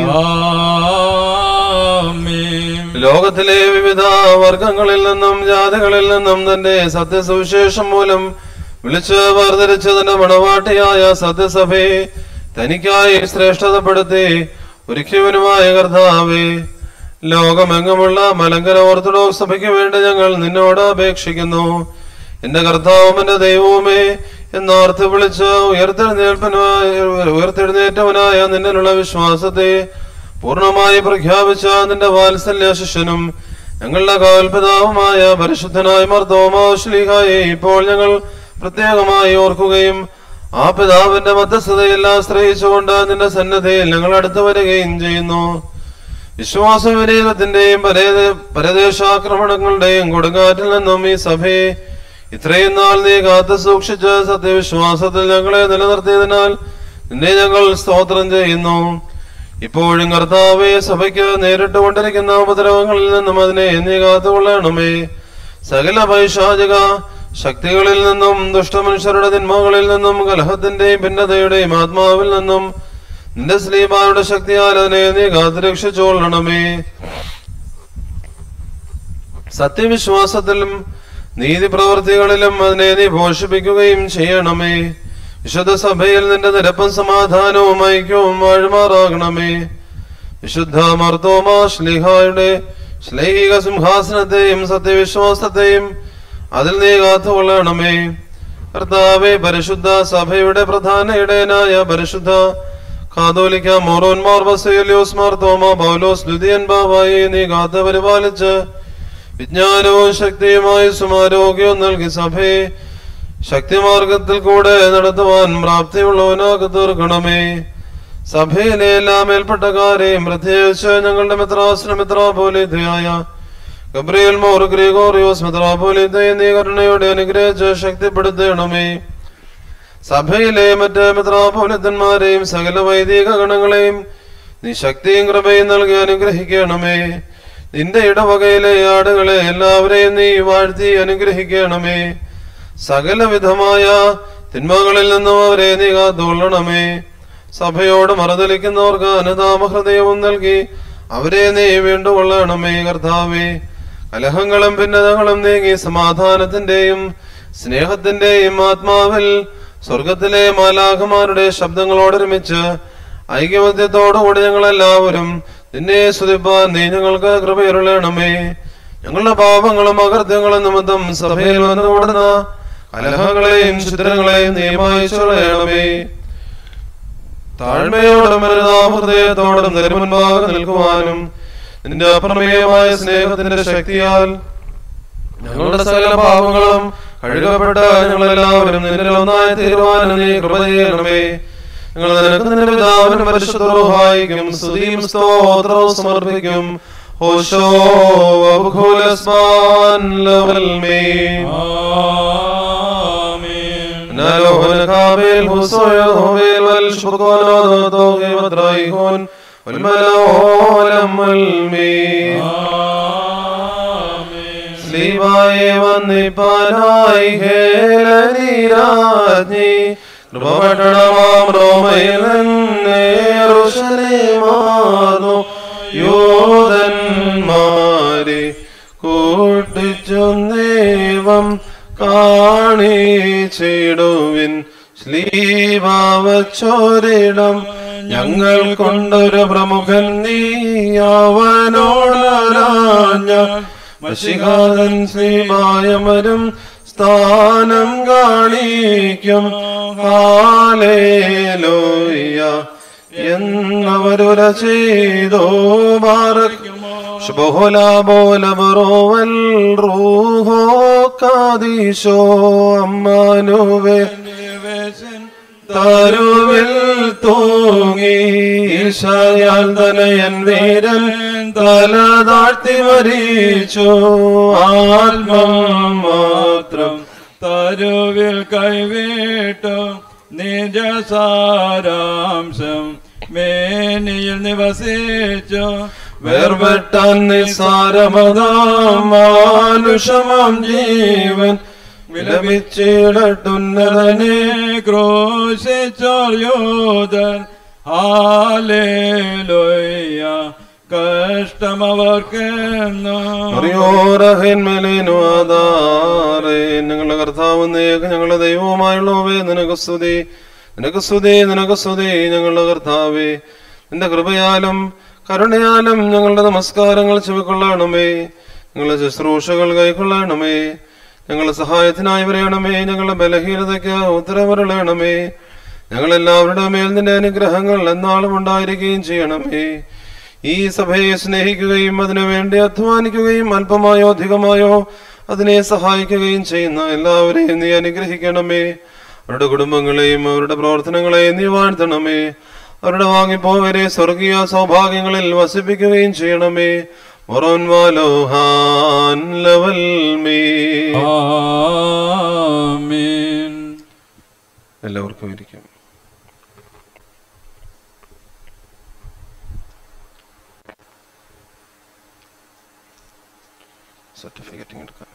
ആമേൻ ലോകത്തിലെ വിവിധ വർഗങ്ങളിൽ നിന്നും ജാതികളിൽ നിന്നും തന്റെ സത്യസുവിശേഷം മൂലം വിളിച്ച് വേർതിരിച്ചതിന്റെ മണവാട്ടിയായ സത്യസഭയെ തനിക്കായി ശ്രേഷ്ഠതപ്പെടുത്തി ഒരുക്കിയവനുമായ കർത്താവേ ലോകമെങ്ങുമുള്ള മലങ്കര ഓർത്തഡോക്സ് സഭയ്ക്ക് വേണ്ടി ഞങ്ങൾ നിന്നോട് അപേക്ഷിക്കുന്നു എന്റെ കർത്താവും എന്റെ ദൈവവുമേ എന്നോർത്ത് വിളിച്ച് ഉയർത്തെഴുന്നേൽപ്പനായ ഉയർത്തെഴുന്നേറ്റവനായ നിന്നിലുള്ള വിശ്വാസത്തെ പൂർണ്ണമായി പ്രഖ്യാപിച്ച നിന്റെ വാത്സല്യ ശിഷ്യനും ഞങ്ങളുടെ കാൽപിതാവുമായ പരിശുദ്ധനായ മർദ്ദോമാശ്ലീഹായെ ഇപ്പോൾ ഞങ്ങൾ പ്രത്യേകമായി ഓർക്കുകയും ആ പിതാവിന്റെ മധ്യസ്ഥതയിൽ ആശ്രയിച്ചുകൊണ്ട് നിന്റെ സന്നദ്ധയിൽ ഞങ്ങൾ അടുത്തു വരികയും ചെയ്യുന്നു വിശ്വാസ വിനീതത്തിന്റെയും പരേ- പരദേശാക്രമണങ്ങളുടെയും കൊടുങ്കാറ്റിൽ നിന്നും ഈ സഭയെ ഇത്രയും നാൾ നീ കാത്തു സൂക്ഷിച്ച് സത്യവിശ്വാസത്തിൽ ഞങ്ങളെ നിലനിർത്തിയതിനാൽ നിന്നെ ഞങ്ങൾ സ്തോത്രം ചെയ്യുന്നു ഇപ്പോഴും കർത്താവെ സഭയ്ക്ക് നേരിട്ട് കൊണ്ടിരിക്കുന്ന ഉപദ്രവങ്ങളിൽ നിന്നും അതിനെ നീ കാത്തുകൊള്ളണമേ സകല പൈശാചിക ശക്തികളിൽ നിന്നും ദുഷ്ടമനുഷ്യരുടെ തിന്മകളിൽ നിന്നും കലഹത്തിന്റെയും ഭിന്നതയുടെയും ആത്മാവിൽ നിന്നും നിന്റെ സ്ലീബായുടെ ശക്തിയാൽ അതിനെ നീ കാത്തുരക്ഷിച്ചുകൊള്ളണമേ സത്യവിശ്വാസത്തിലും നീതി പ്രവൃത്തികളിലും അതിനെ നീ പോഷിപ്പിക്കുകയും ചെയ്യണമേ വിശുദ്ധ സഭയിൽ നിന്റെ നിരപ്പും സമാധാനവും ഐക്യവും വാഴുമാറാകണമേ വിശുദ്ധ മർത്തോമാ ശ്ലീഹായുടെ ശ്ലൈഹിക സിംഹാസനത്തെയും സത്യവിശ്വാസത്തെയും അതിൽ നീ കാത്തുകൊള്ളണമേ കർത്താവെ പരിശുദ്ധ സഭയുടെ പ്രധാന ഇടയനായ പരിശുദ്ധ കാതോലിക്ക മോറോൻ മാർ ബസേലിയോസ് മാർ തോമ പൗലോസ് ദ്വിതീയൻ ബാബായി നീ കാത്തു പരിപാലിച്ച് വിജ്ഞാനവും ശക്തിയുമായി സുമാരോഗ്യവും നൽകി സഭയെ ശക്തിമാർഗത്തിൽ കൂടെ നടത്തുവാൻ പ്രാപ്തിയുള്ളവനാക്കി തീർക്കണമേ സഭയിലെ എല്ലാ മേൽപ്പെട്ടക്കാരെയും പ്രത്യേകിച്ച് ഞങ്ങളുടെ മിത്രാസന മിത്രാപോലിതയായ ഗബ്രിയേൽ മോർ ഗ്രിഗോറിയോസ് മിത്രാപോലിതയെ നീ കരുണയോടെ അനുഗ്രഹിച്ച് ശക്തിപ്പെടുത്തണമേ സഭയിലെ മറ്റ് മിത്രാപോലിത്തന്മാരെയും സകല വൈദിക ഗണങ്ങളെയും നീ ശക്തിയും കൃപയും നൽകി അനുഗ്രഹിക്കണമേ നിന്റെ ഇടവകയിലെ ആടുകളെ എല്ലാവരെയും നീ വാഴ്ത്തി അനുഗ്രഹിക്കണമേ സകല വിധമായ തിന്മകളിൽ നിന്നും അവരെ നീ കാത്തുകൊള്ളണമേ സഭയോട് മറുതലിക്കുന്നവർക്ക് അനുതാപ ഹൃദയവും നൽകി അവരെ നീ വീണ്ടുകൊള്ളണമേ കർത്താവേ കലഹങ്ങളും ഭിന്നതകളും നീങ്ങി സമാധാനത്തിന്റെയും സ്നേഹത്തിന്റെയും ആത്മാവിൽ സ്വർഗത്തിലെ മാലാഖമാരുടെ ശബ്ദങ്ങളോടൊരുമിച്ച് ഐക്യമത്യത്തോടുകൂടി ഞങ്ങളെല്ലാവരും നിന്നെ സ്തുതിപ്പാൻ നീ ഞങ്ങൾക്ക് കൃപയരുളണമേ ഞങ്ങളുടെ പാപങ്ങളും അകൃത്യങ്ങളും നിമിത്തം സഭയിൽ വന്നുകൂടുന്ന കലഹങ്ങളെയും ചിത്രങ്ങളെയും നീ മായിച്ചുകളയണമേ താഴ്മയോടും ഹൃദയത്തോടും നിരമുൻപാകെ നിൽക്കുവാനും നിന്റെ അപ്രമേയമായ സ്നേഹത്തിന്റെ ശക്തിയാൽ ഞങ്ങളുടെ സകല പാപങ്ങളും കഴുകപ്പെട്ട ഞങ്ങളെല്ലാവരും നിന്നിൽ ഒന്നായി തീരുവാനും നീ കൃപ ചെയ്യണമേ ഞങ്ങൾ നിനക്ക് നിന്റെ പിതാവിനും പരിശുദ്ധവും സ്തുതിയും സ്തോത്രവും സമർപ്പിക്കും ഓശോ വബുഖുലസ്മാൻ ലവൽമേ نالوهن كابل هصوي هويل والشرقون وطوغي وطرايهون والملوهن ملمي സ്ലീവായെ വന്നിപ്പാനായി ഹേലനീരാജ്ഞി കൃപപട്ടണമാം റോമയിൽ നേറുഷലേമാർന്നു യോധന്മാരെ കൂട്ടിച്ചൊന്നേവം കാണിച്ചിടുവിൻ ശ്ലീവാവച്ചോരിടം ഞങ്ങൾ കൊണ്ടൊരു പ്രമുഖൻ നീ അവനോടരാഞ്ഞ മഷികാതൻ ശ്രീമായമരും സ്ഥാനം കാണിക്കും ഹാലേലോയ എന്നവരുര ചെയ്തോ ബാറക്കും ശുഭോല ബോല ബറോവൽ റൂഹോ കാദീശോ അമ്മാനുവേ തരുവിൽ തൂങ്ങി ഈശായാൽ തനയൻ വീരൻ തല താഴ്ത്തി മരിച്ചു ആത്മം മാത്രം തരുവിൽ കൈവിട്ടു നിജസാരാംശം മേനിയിൽ നിവസിച്ചു വേർപെട്ടാൻ നിസ്സാരമതാം മാനുഷമാം ജീവൻ വിലപിച്ചിടട്ടുന്നതനെ ക്രോശിച്ചോർയോധൻ ഹാലേലോയ കഷ്ടമവർക്കെന്നു അറിയോറഹന്മേലേനുവാദാറേ ഞങ്ങളുടെ കർത്താവ് നേക ഞങ്ങളുടെ ദൈവവുമായുള്ളവേ നിനക്ക് സ്തുതി നിനക്ക് സ്തുതി നിനക്ക് സ്തുതി ഞങ്ങളുടെ കർത്താവേ നിന്റെ കൃപയാലും കരുണയാലും ഞങ്ങളുടെ നമസ്കാരങ്ങൾ ചെവിക്കൊള്ളണമേ ഞങ്ങളുടെ ശുശ്രൂഷകൾ കൈക്കൊള്ളണമേ ഞങ്ങളുടെ സഹായത്തിനായി വരയണമേ ഞങ്ങളുടെ ബലഹീനതയ്ക്ക് ഉത്തരവരളയണമേ ഞങ്ങളെല്ലാവരുടെ മേൽ നിന്റെ അനുഗ്രഹങ്ങൾ എന്നാളും ഉണ്ടായിരിക്കുകയും ചെയ്യണമേ ഈ സഭയെ സ്നേഹിക്കുകയും അതിനു വേണ്ടി അധ്വാനിക്കുകയും അല്പമായോ അധികമായോ അതിനെ സഹായിക്കുകയും ചെയ്യുന്ന എല്ലാവരെയും നീ അനുഗ്രഹിക്കണമേ അവരുടെ കുടുംബങ്ങളെയും അവരുടെ പ്രവർത്തനങ്ങളെയും നീ വാഴ്ത്തണമേ അവരുടെ വാങ്ങിപ്പോവരെ സ്വർഗീയ സൗഭാഗ്യങ്ങളിൽ വസിപ്പിക്കുകയും ചെയ്യണമേ മൊറോൻ വാലോഹാൻ ലവൽ മേ ആമീൻ എല്ലാവർക്കും ഇരിക്കും സർട്ടിഫിക്കറ്റ് എടുക്കാം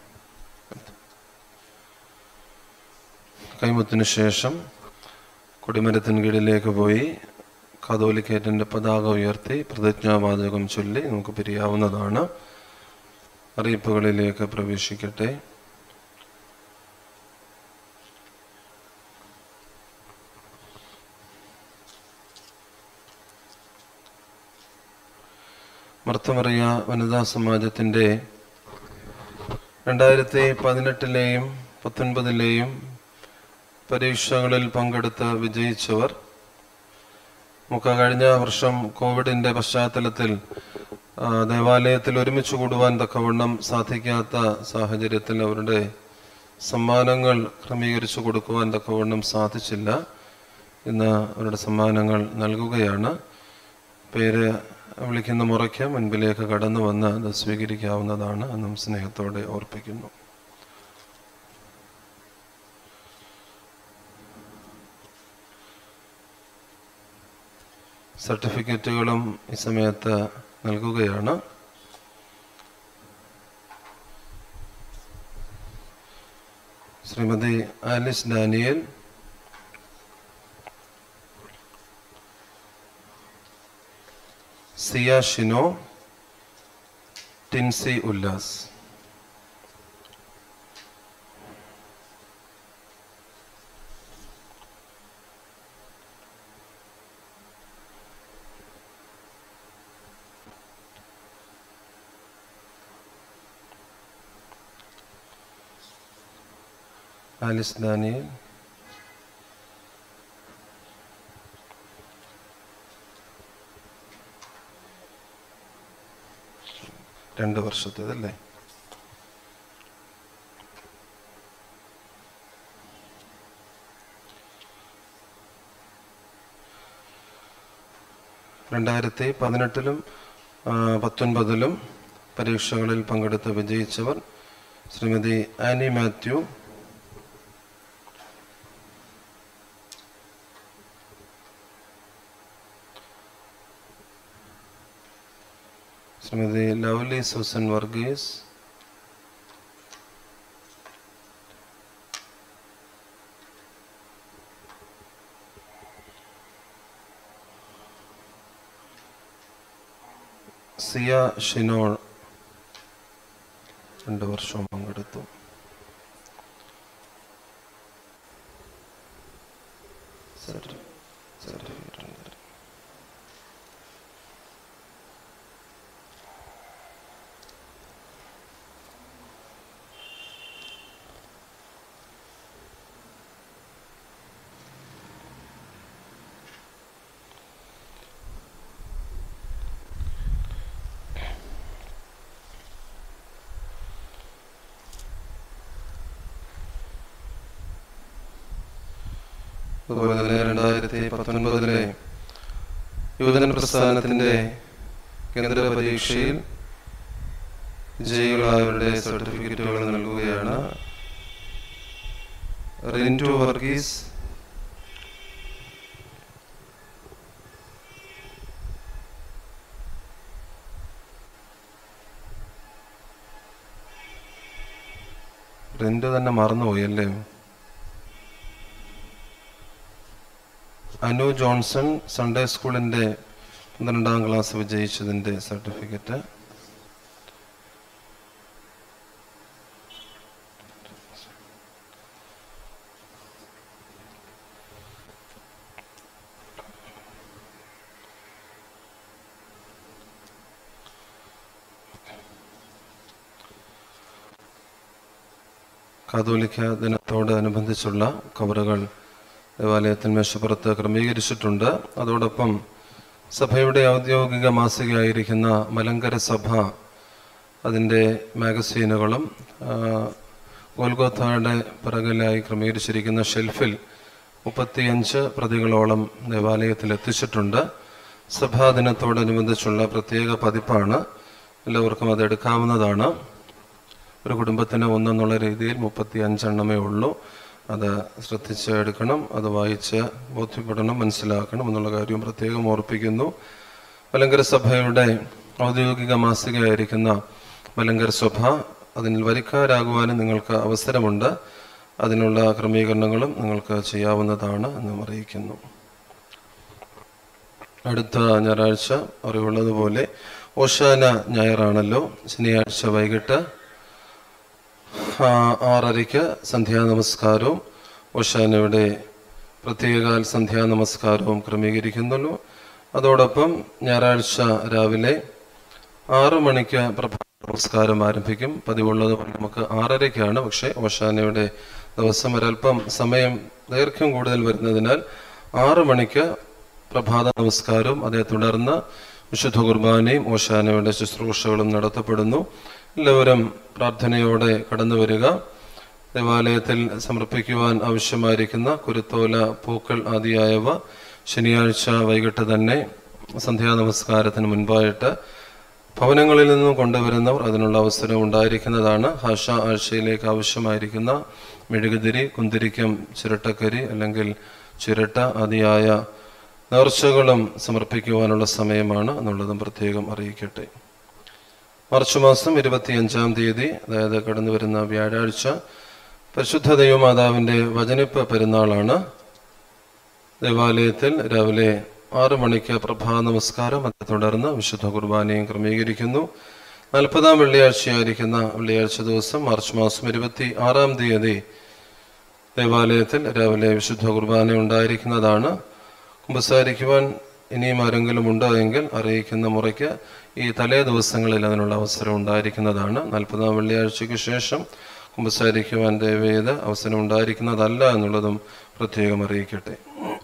കൈമുത്തിന് ശേഷം കൊടിമരത്തിന് കീഴിലേക്ക് പോയി കാതോലിക്കേറ്റൻ്റെ പതാക ഉയർത്തി പ്രതിജ്ഞാവാചകം ചൊല്ലി നമുക്ക് പിരിയാവുന്നതാണ് അറിയിപ്പുകളിലേക്ക് പ്രവേശിക്കട്ടെ മർത്തമറിയ വനിതാ സമാജത്തിൻ്റെ രണ്ടായിരത്തി പതിനെട്ടിലെയും പത്തൊൻപതിലെയും പരീക്ഷകളിൽ പങ്കെടുത്ത് വിജയിച്ചവർ നമുക്ക് കഴിഞ്ഞ വർഷം കോവിഡിൻ്റെ പശ്ചാത്തലത്തിൽ ആ, ദേവാലയത്തിൽ ഒരുമിച്ച് കൂടുവാൻ തക്കവണ്ണം സാധിക്കാത്ത സാഹചര്യത്തിൽ അവരുടെ സമ്മാനങ്ങൾ ക്രമീകരിച്ചു കൊടുക്കുവാൻ തക്കവണ്ണം സാധിച്ചില്ല ഇന്ന് അവരുടെ സമ്മാനങ്ങൾ നൽകുകയാണ് പേര് വിളിക്കുന്ന മുറയ്ക്ക് മുൻപിലേക്ക് കടന്നു വന്ന് അത് സ്വീകരിക്കാവുന്നതാണ് എന്നും സ്നേഹത്തോടെ ഓർപ്പിക്കുന്നു സർട്ടിഫിക്കറ്റുകളും ഈ സമയത്ത് നൽകുകയാണ് ശ്രീമതി ആലിസ് ഡാനിയൽ സിയ ഷിനോ ടിൻസി ഉല്ലാസ് ആലിസ് ഡാനിയൽ രണ്ട് വർഷത്തേതല്ലേ രണ്ടായിരത്തി പതിനെട്ടിലും ആ, പത്തൊൻപതിലും പരീക്ഷകളിൽ പങ്കെടുത്ത് വിജയിച്ചവർ ശ്രീമതി ആനി മാത്യു ശ്രീമതി ലവ്ലി സൂസൻ വർഗീസ് സിയ ഷിനോൾ രണ്ട് വർഷവും പങ്കെടുത്തു സർട്ടി- സർട്ടിഫിക്കറ്റ് ഉണ്ട്. അതുപോലെ തന്നെ രണ്ടായിരത്തി പത്തൊൻപതിലെ യുവജന പ്രസ്ഥാനത്തിന്റെ കേന്ദ്ര പരീക്ഷയിൽ വിജയികളായവരുടെ സർട്ടിഫിക്കറ്റുകൾ നൽകുകയാണ് റിൻറ്റു വർഗീസ് റിൻറ്റു തന്നെ മറന്നുപോയി അല്ലേ അനു ജോൺസൺ സൺഡേ സ്കൂളിന്റെ പന്ത്രണ്ടാം ക്ലാസ് വിജയിച്ചതിന്റെ സർട്ടിഫിക്കറ്റ് കാതോലിക്ക ദിനത്തോടനുബന്ധിച്ചുള്ള കവറുകൾ ദേവാലയത്തിൽ മേശപ്പുറത്ത് ക്രമീകരിച്ചിട്ടുണ്ട് അതോടൊപ്പം സഭയുടെ ഔദ്യോഗിക മാസികയായിരിക്കുന്ന മലങ്കര സഭ അതിൻ്റെ മാഗസീനുകളും ആ, ഗോൽഗോഥയുടെ പിറകിലായി ക്രമീകരിച്ചിരിക്കുന്ന ഷെൽഫിൽ മുപ്പത്തിയഞ്ച് പ്രതികളോളം ദേവാലയത്തിൽ എത്തിച്ചിട്ടുണ്ട് സഭാ ദിനത്തോടനുബന്ധിച്ചുള്ള പ്രത്യേക പതിപ്പാണ് എല്ലാവർക്കും അത് എടുക്കാവുന്നതാണ് ഒരു കുടുംബത്തിന് ഒന്നെന്നുള്ള രീതിയിൽ മുപ്പത്തി അഞ്ചെണ്ണമേ ഉള്ളൂ അത് ശ്രദ്ധിച്ച് എടുക്കണം അത് വായിച്ച് ബോധ്യപ്പെടണം മനസ്സിലാക്കണം എന്നുള്ള കാര്യം പ്രത്യേകം ഓർപ്പിക്കുന്നു മലങ്കര സഭയുടെ ഔദ്യോഗിക മാസികയായിരിക്കുന്ന മലങ്കര സഭ അതിൽ വരിക്കാരാകുവാനും നിങ്ങൾക്ക് അവസരമുണ്ട് അതിനുള്ള ക്രമീകരണങ്ങളും നിങ്ങൾക്ക് ചെയ്യാവുന്നതാണ് എന്നും അറിയിക്കുന്നു അടുത്ത ഞായറാഴ്ച അറിവുള്ളതുപോലെ ഓശാന ഞായറാണല്ലോ ശനിയാഴ്ച വൈകിട്ട് ആ, ആറരയ്ക്ക് സന്ധ്യാനമസ്കാരവും ഓശാനയുടെ പ്രത്യേകാൽ സന്ധ്യാനമസ്കാരവും ക്രമീകരിക്കുന്നുള്ളൂ അതോടൊപ്പം ഞായറാഴ്ച രാവിലെ ആറ് മണിക്ക് പ്രഭാത നമസ്കാരം ആരംഭിക്കും പതിവുള്ളത് പോലെ നമുക്ക് ആറരയ്ക്കാണ് പക്ഷേ ഓശാനയുടെ ദിവസം ഒരല്പം സമയം ദൈർഘ്യം കൂടുതൽ വരുന്നതിനാൽ ആറ് മണിക്ക് പ്രഭാത നമസ്കാരവും അതേ തുടർന്ന് വിശുദ്ധ കുർബാനയും ഓശാനയുടെ ശുശ്രൂഷകളും നടത്തപ്പെടുന്നു എല്ലാവരും പ്രാർത്ഥനയോടെ കടന്നു വരിക ദേവാലയത്തിൽ സമർപ്പിക്കുവാൻ ആവശ്യമായിരിക്കുന്ന കുരുത്തോല പൂക്കൾ ആദിയായവ ശനിയാഴ്ച വൈകിട്ട് തന്നെ സന്ധ്യാ നമസ്കാരത്തിന് മുൻപായിട്ട് ഭവനങ്ങളിൽ നിന്നും കൊണ്ടുവരുന്നവർ അതിനുള്ള അവസരം ഉണ്ടായിരിക്കുന്നതാണ് ഭാഷ ആഴ്ചയിലേക്ക് ആവശ്യമായിരിക്കുന്ന മെഴുകുതിരി കുന്തിരിക്കം ചിരട്ടക്കരി അല്ലെങ്കിൽ ചിരട്ട ആദിയായ നേർച്ചകളും സമർപ്പിക്കുവാനുള്ള സമയമാണ് എന്നുള്ളതും പ്രത്യേകം അറിയിക്കട്ടെ മാർച്ച് മാസം ഇരുപത്തിയഞ്ചാം തീയതി അതായത് കടന്നു വരുന്ന വ്യാഴാഴ്ച പരിശുദ്ധ ദൈവമാതാവിൻ്റെ വചനിപ്പ് പെരുന്നാളാണ് ദേവാലയത്തിൽ രാവിലെ ആറു മണിക്ക് പ്രഭാത നമസ്കാരം അതേ തുടർന്ന് വിശുദ്ധ കുർബാനയും ക്രമീകരിക്കുന്നു നാൽപ്പതാം വെള്ളിയാഴ്ചയായിരിക്കുന്ന വെള്ളിയാഴ്ച ദിവസം മാർച്ച് മാസം ഇരുപത്തി ആറാം തീയതി ദേവാലയത്തിൽ രാവിലെ വിശുദ്ധ കുർബാന ഉണ്ടായിരിക്കുന്നതാണ് കുമ്പസാരിക്കുവാൻ ഇനിയും ആരെങ്കിലും ഉണ്ടോ എങ്കിൽ അറിയിക്കുന്ന മുറയ്ക്ക് ഈ തലേ ദിവസങ്ങളിൽ അതിനുള്ള അവസരം ഉണ്ടായിരിക്കുന്നതാണ് നാൽപ്പതാം വെള്ളിയാഴ്ചയ്ക്ക് ശേഷം കുമ്പസാരിക്കുവാൻ ദയവേത് അവസരം ഉണ്ടായിരിക്കുന്നതല്ല എന്നുള്ളതും പ്രത്യേകം അറിയിക്കട്ടെ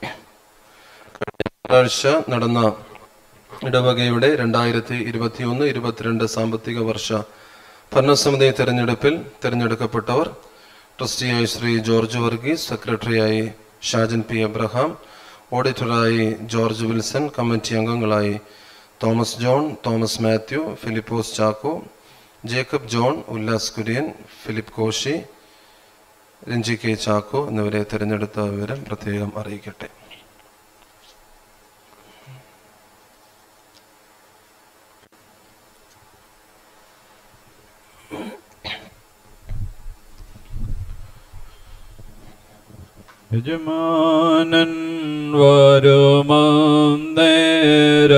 ഞായറാഴ്ച നടന്ന ഇടവകയുടെ രണ്ടായിരത്തി ഇരുപത്തി ഒന്ന് ഇരുപത്തിരണ്ട് സാമ്പത്തിക വർഷ ഭരണസമിതി തെരഞ്ഞെടുപ്പിൽ തിരഞ്ഞെടുക്കപ്പെട്ടവർ ട്രസ്റ്റിയായി ശ്രീ ജോർജ് വർഗീസ് സെക്രട്ടറിയായി ഷാജൻ പി എബ്രഹാം ഓഡിറ്ററായി ജോർജ് വിൽസൺ കമ്മിറ്റി അംഗങ്ങളായി തോമസ് ജോൺ തോമസ് മാത്യു ഫിലിപ്പോസ് ചാക്കോ ജേക്കബ് ജോൺ ഉല്ലാസ് കുര്യൻ ഫിലിപ്പ് കോശി രഞ്ജി കെ ചാക്കോ എന്നിവരെ തിരഞ്ഞെടുത്ത വിവരം പ്രത്യേകം അറിയിക്കട്ടെ യജമാനൻ വരുമാം നേര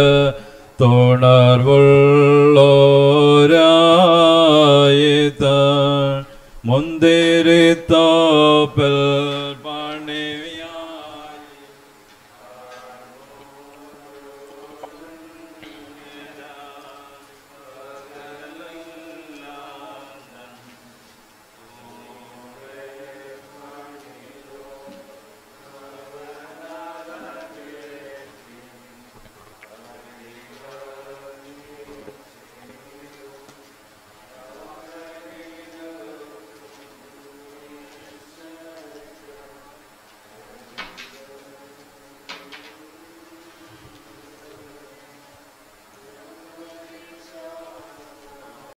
തുണർവുള്ളോരായിത്ത മുന്തിരി തോപ്പൽ പണി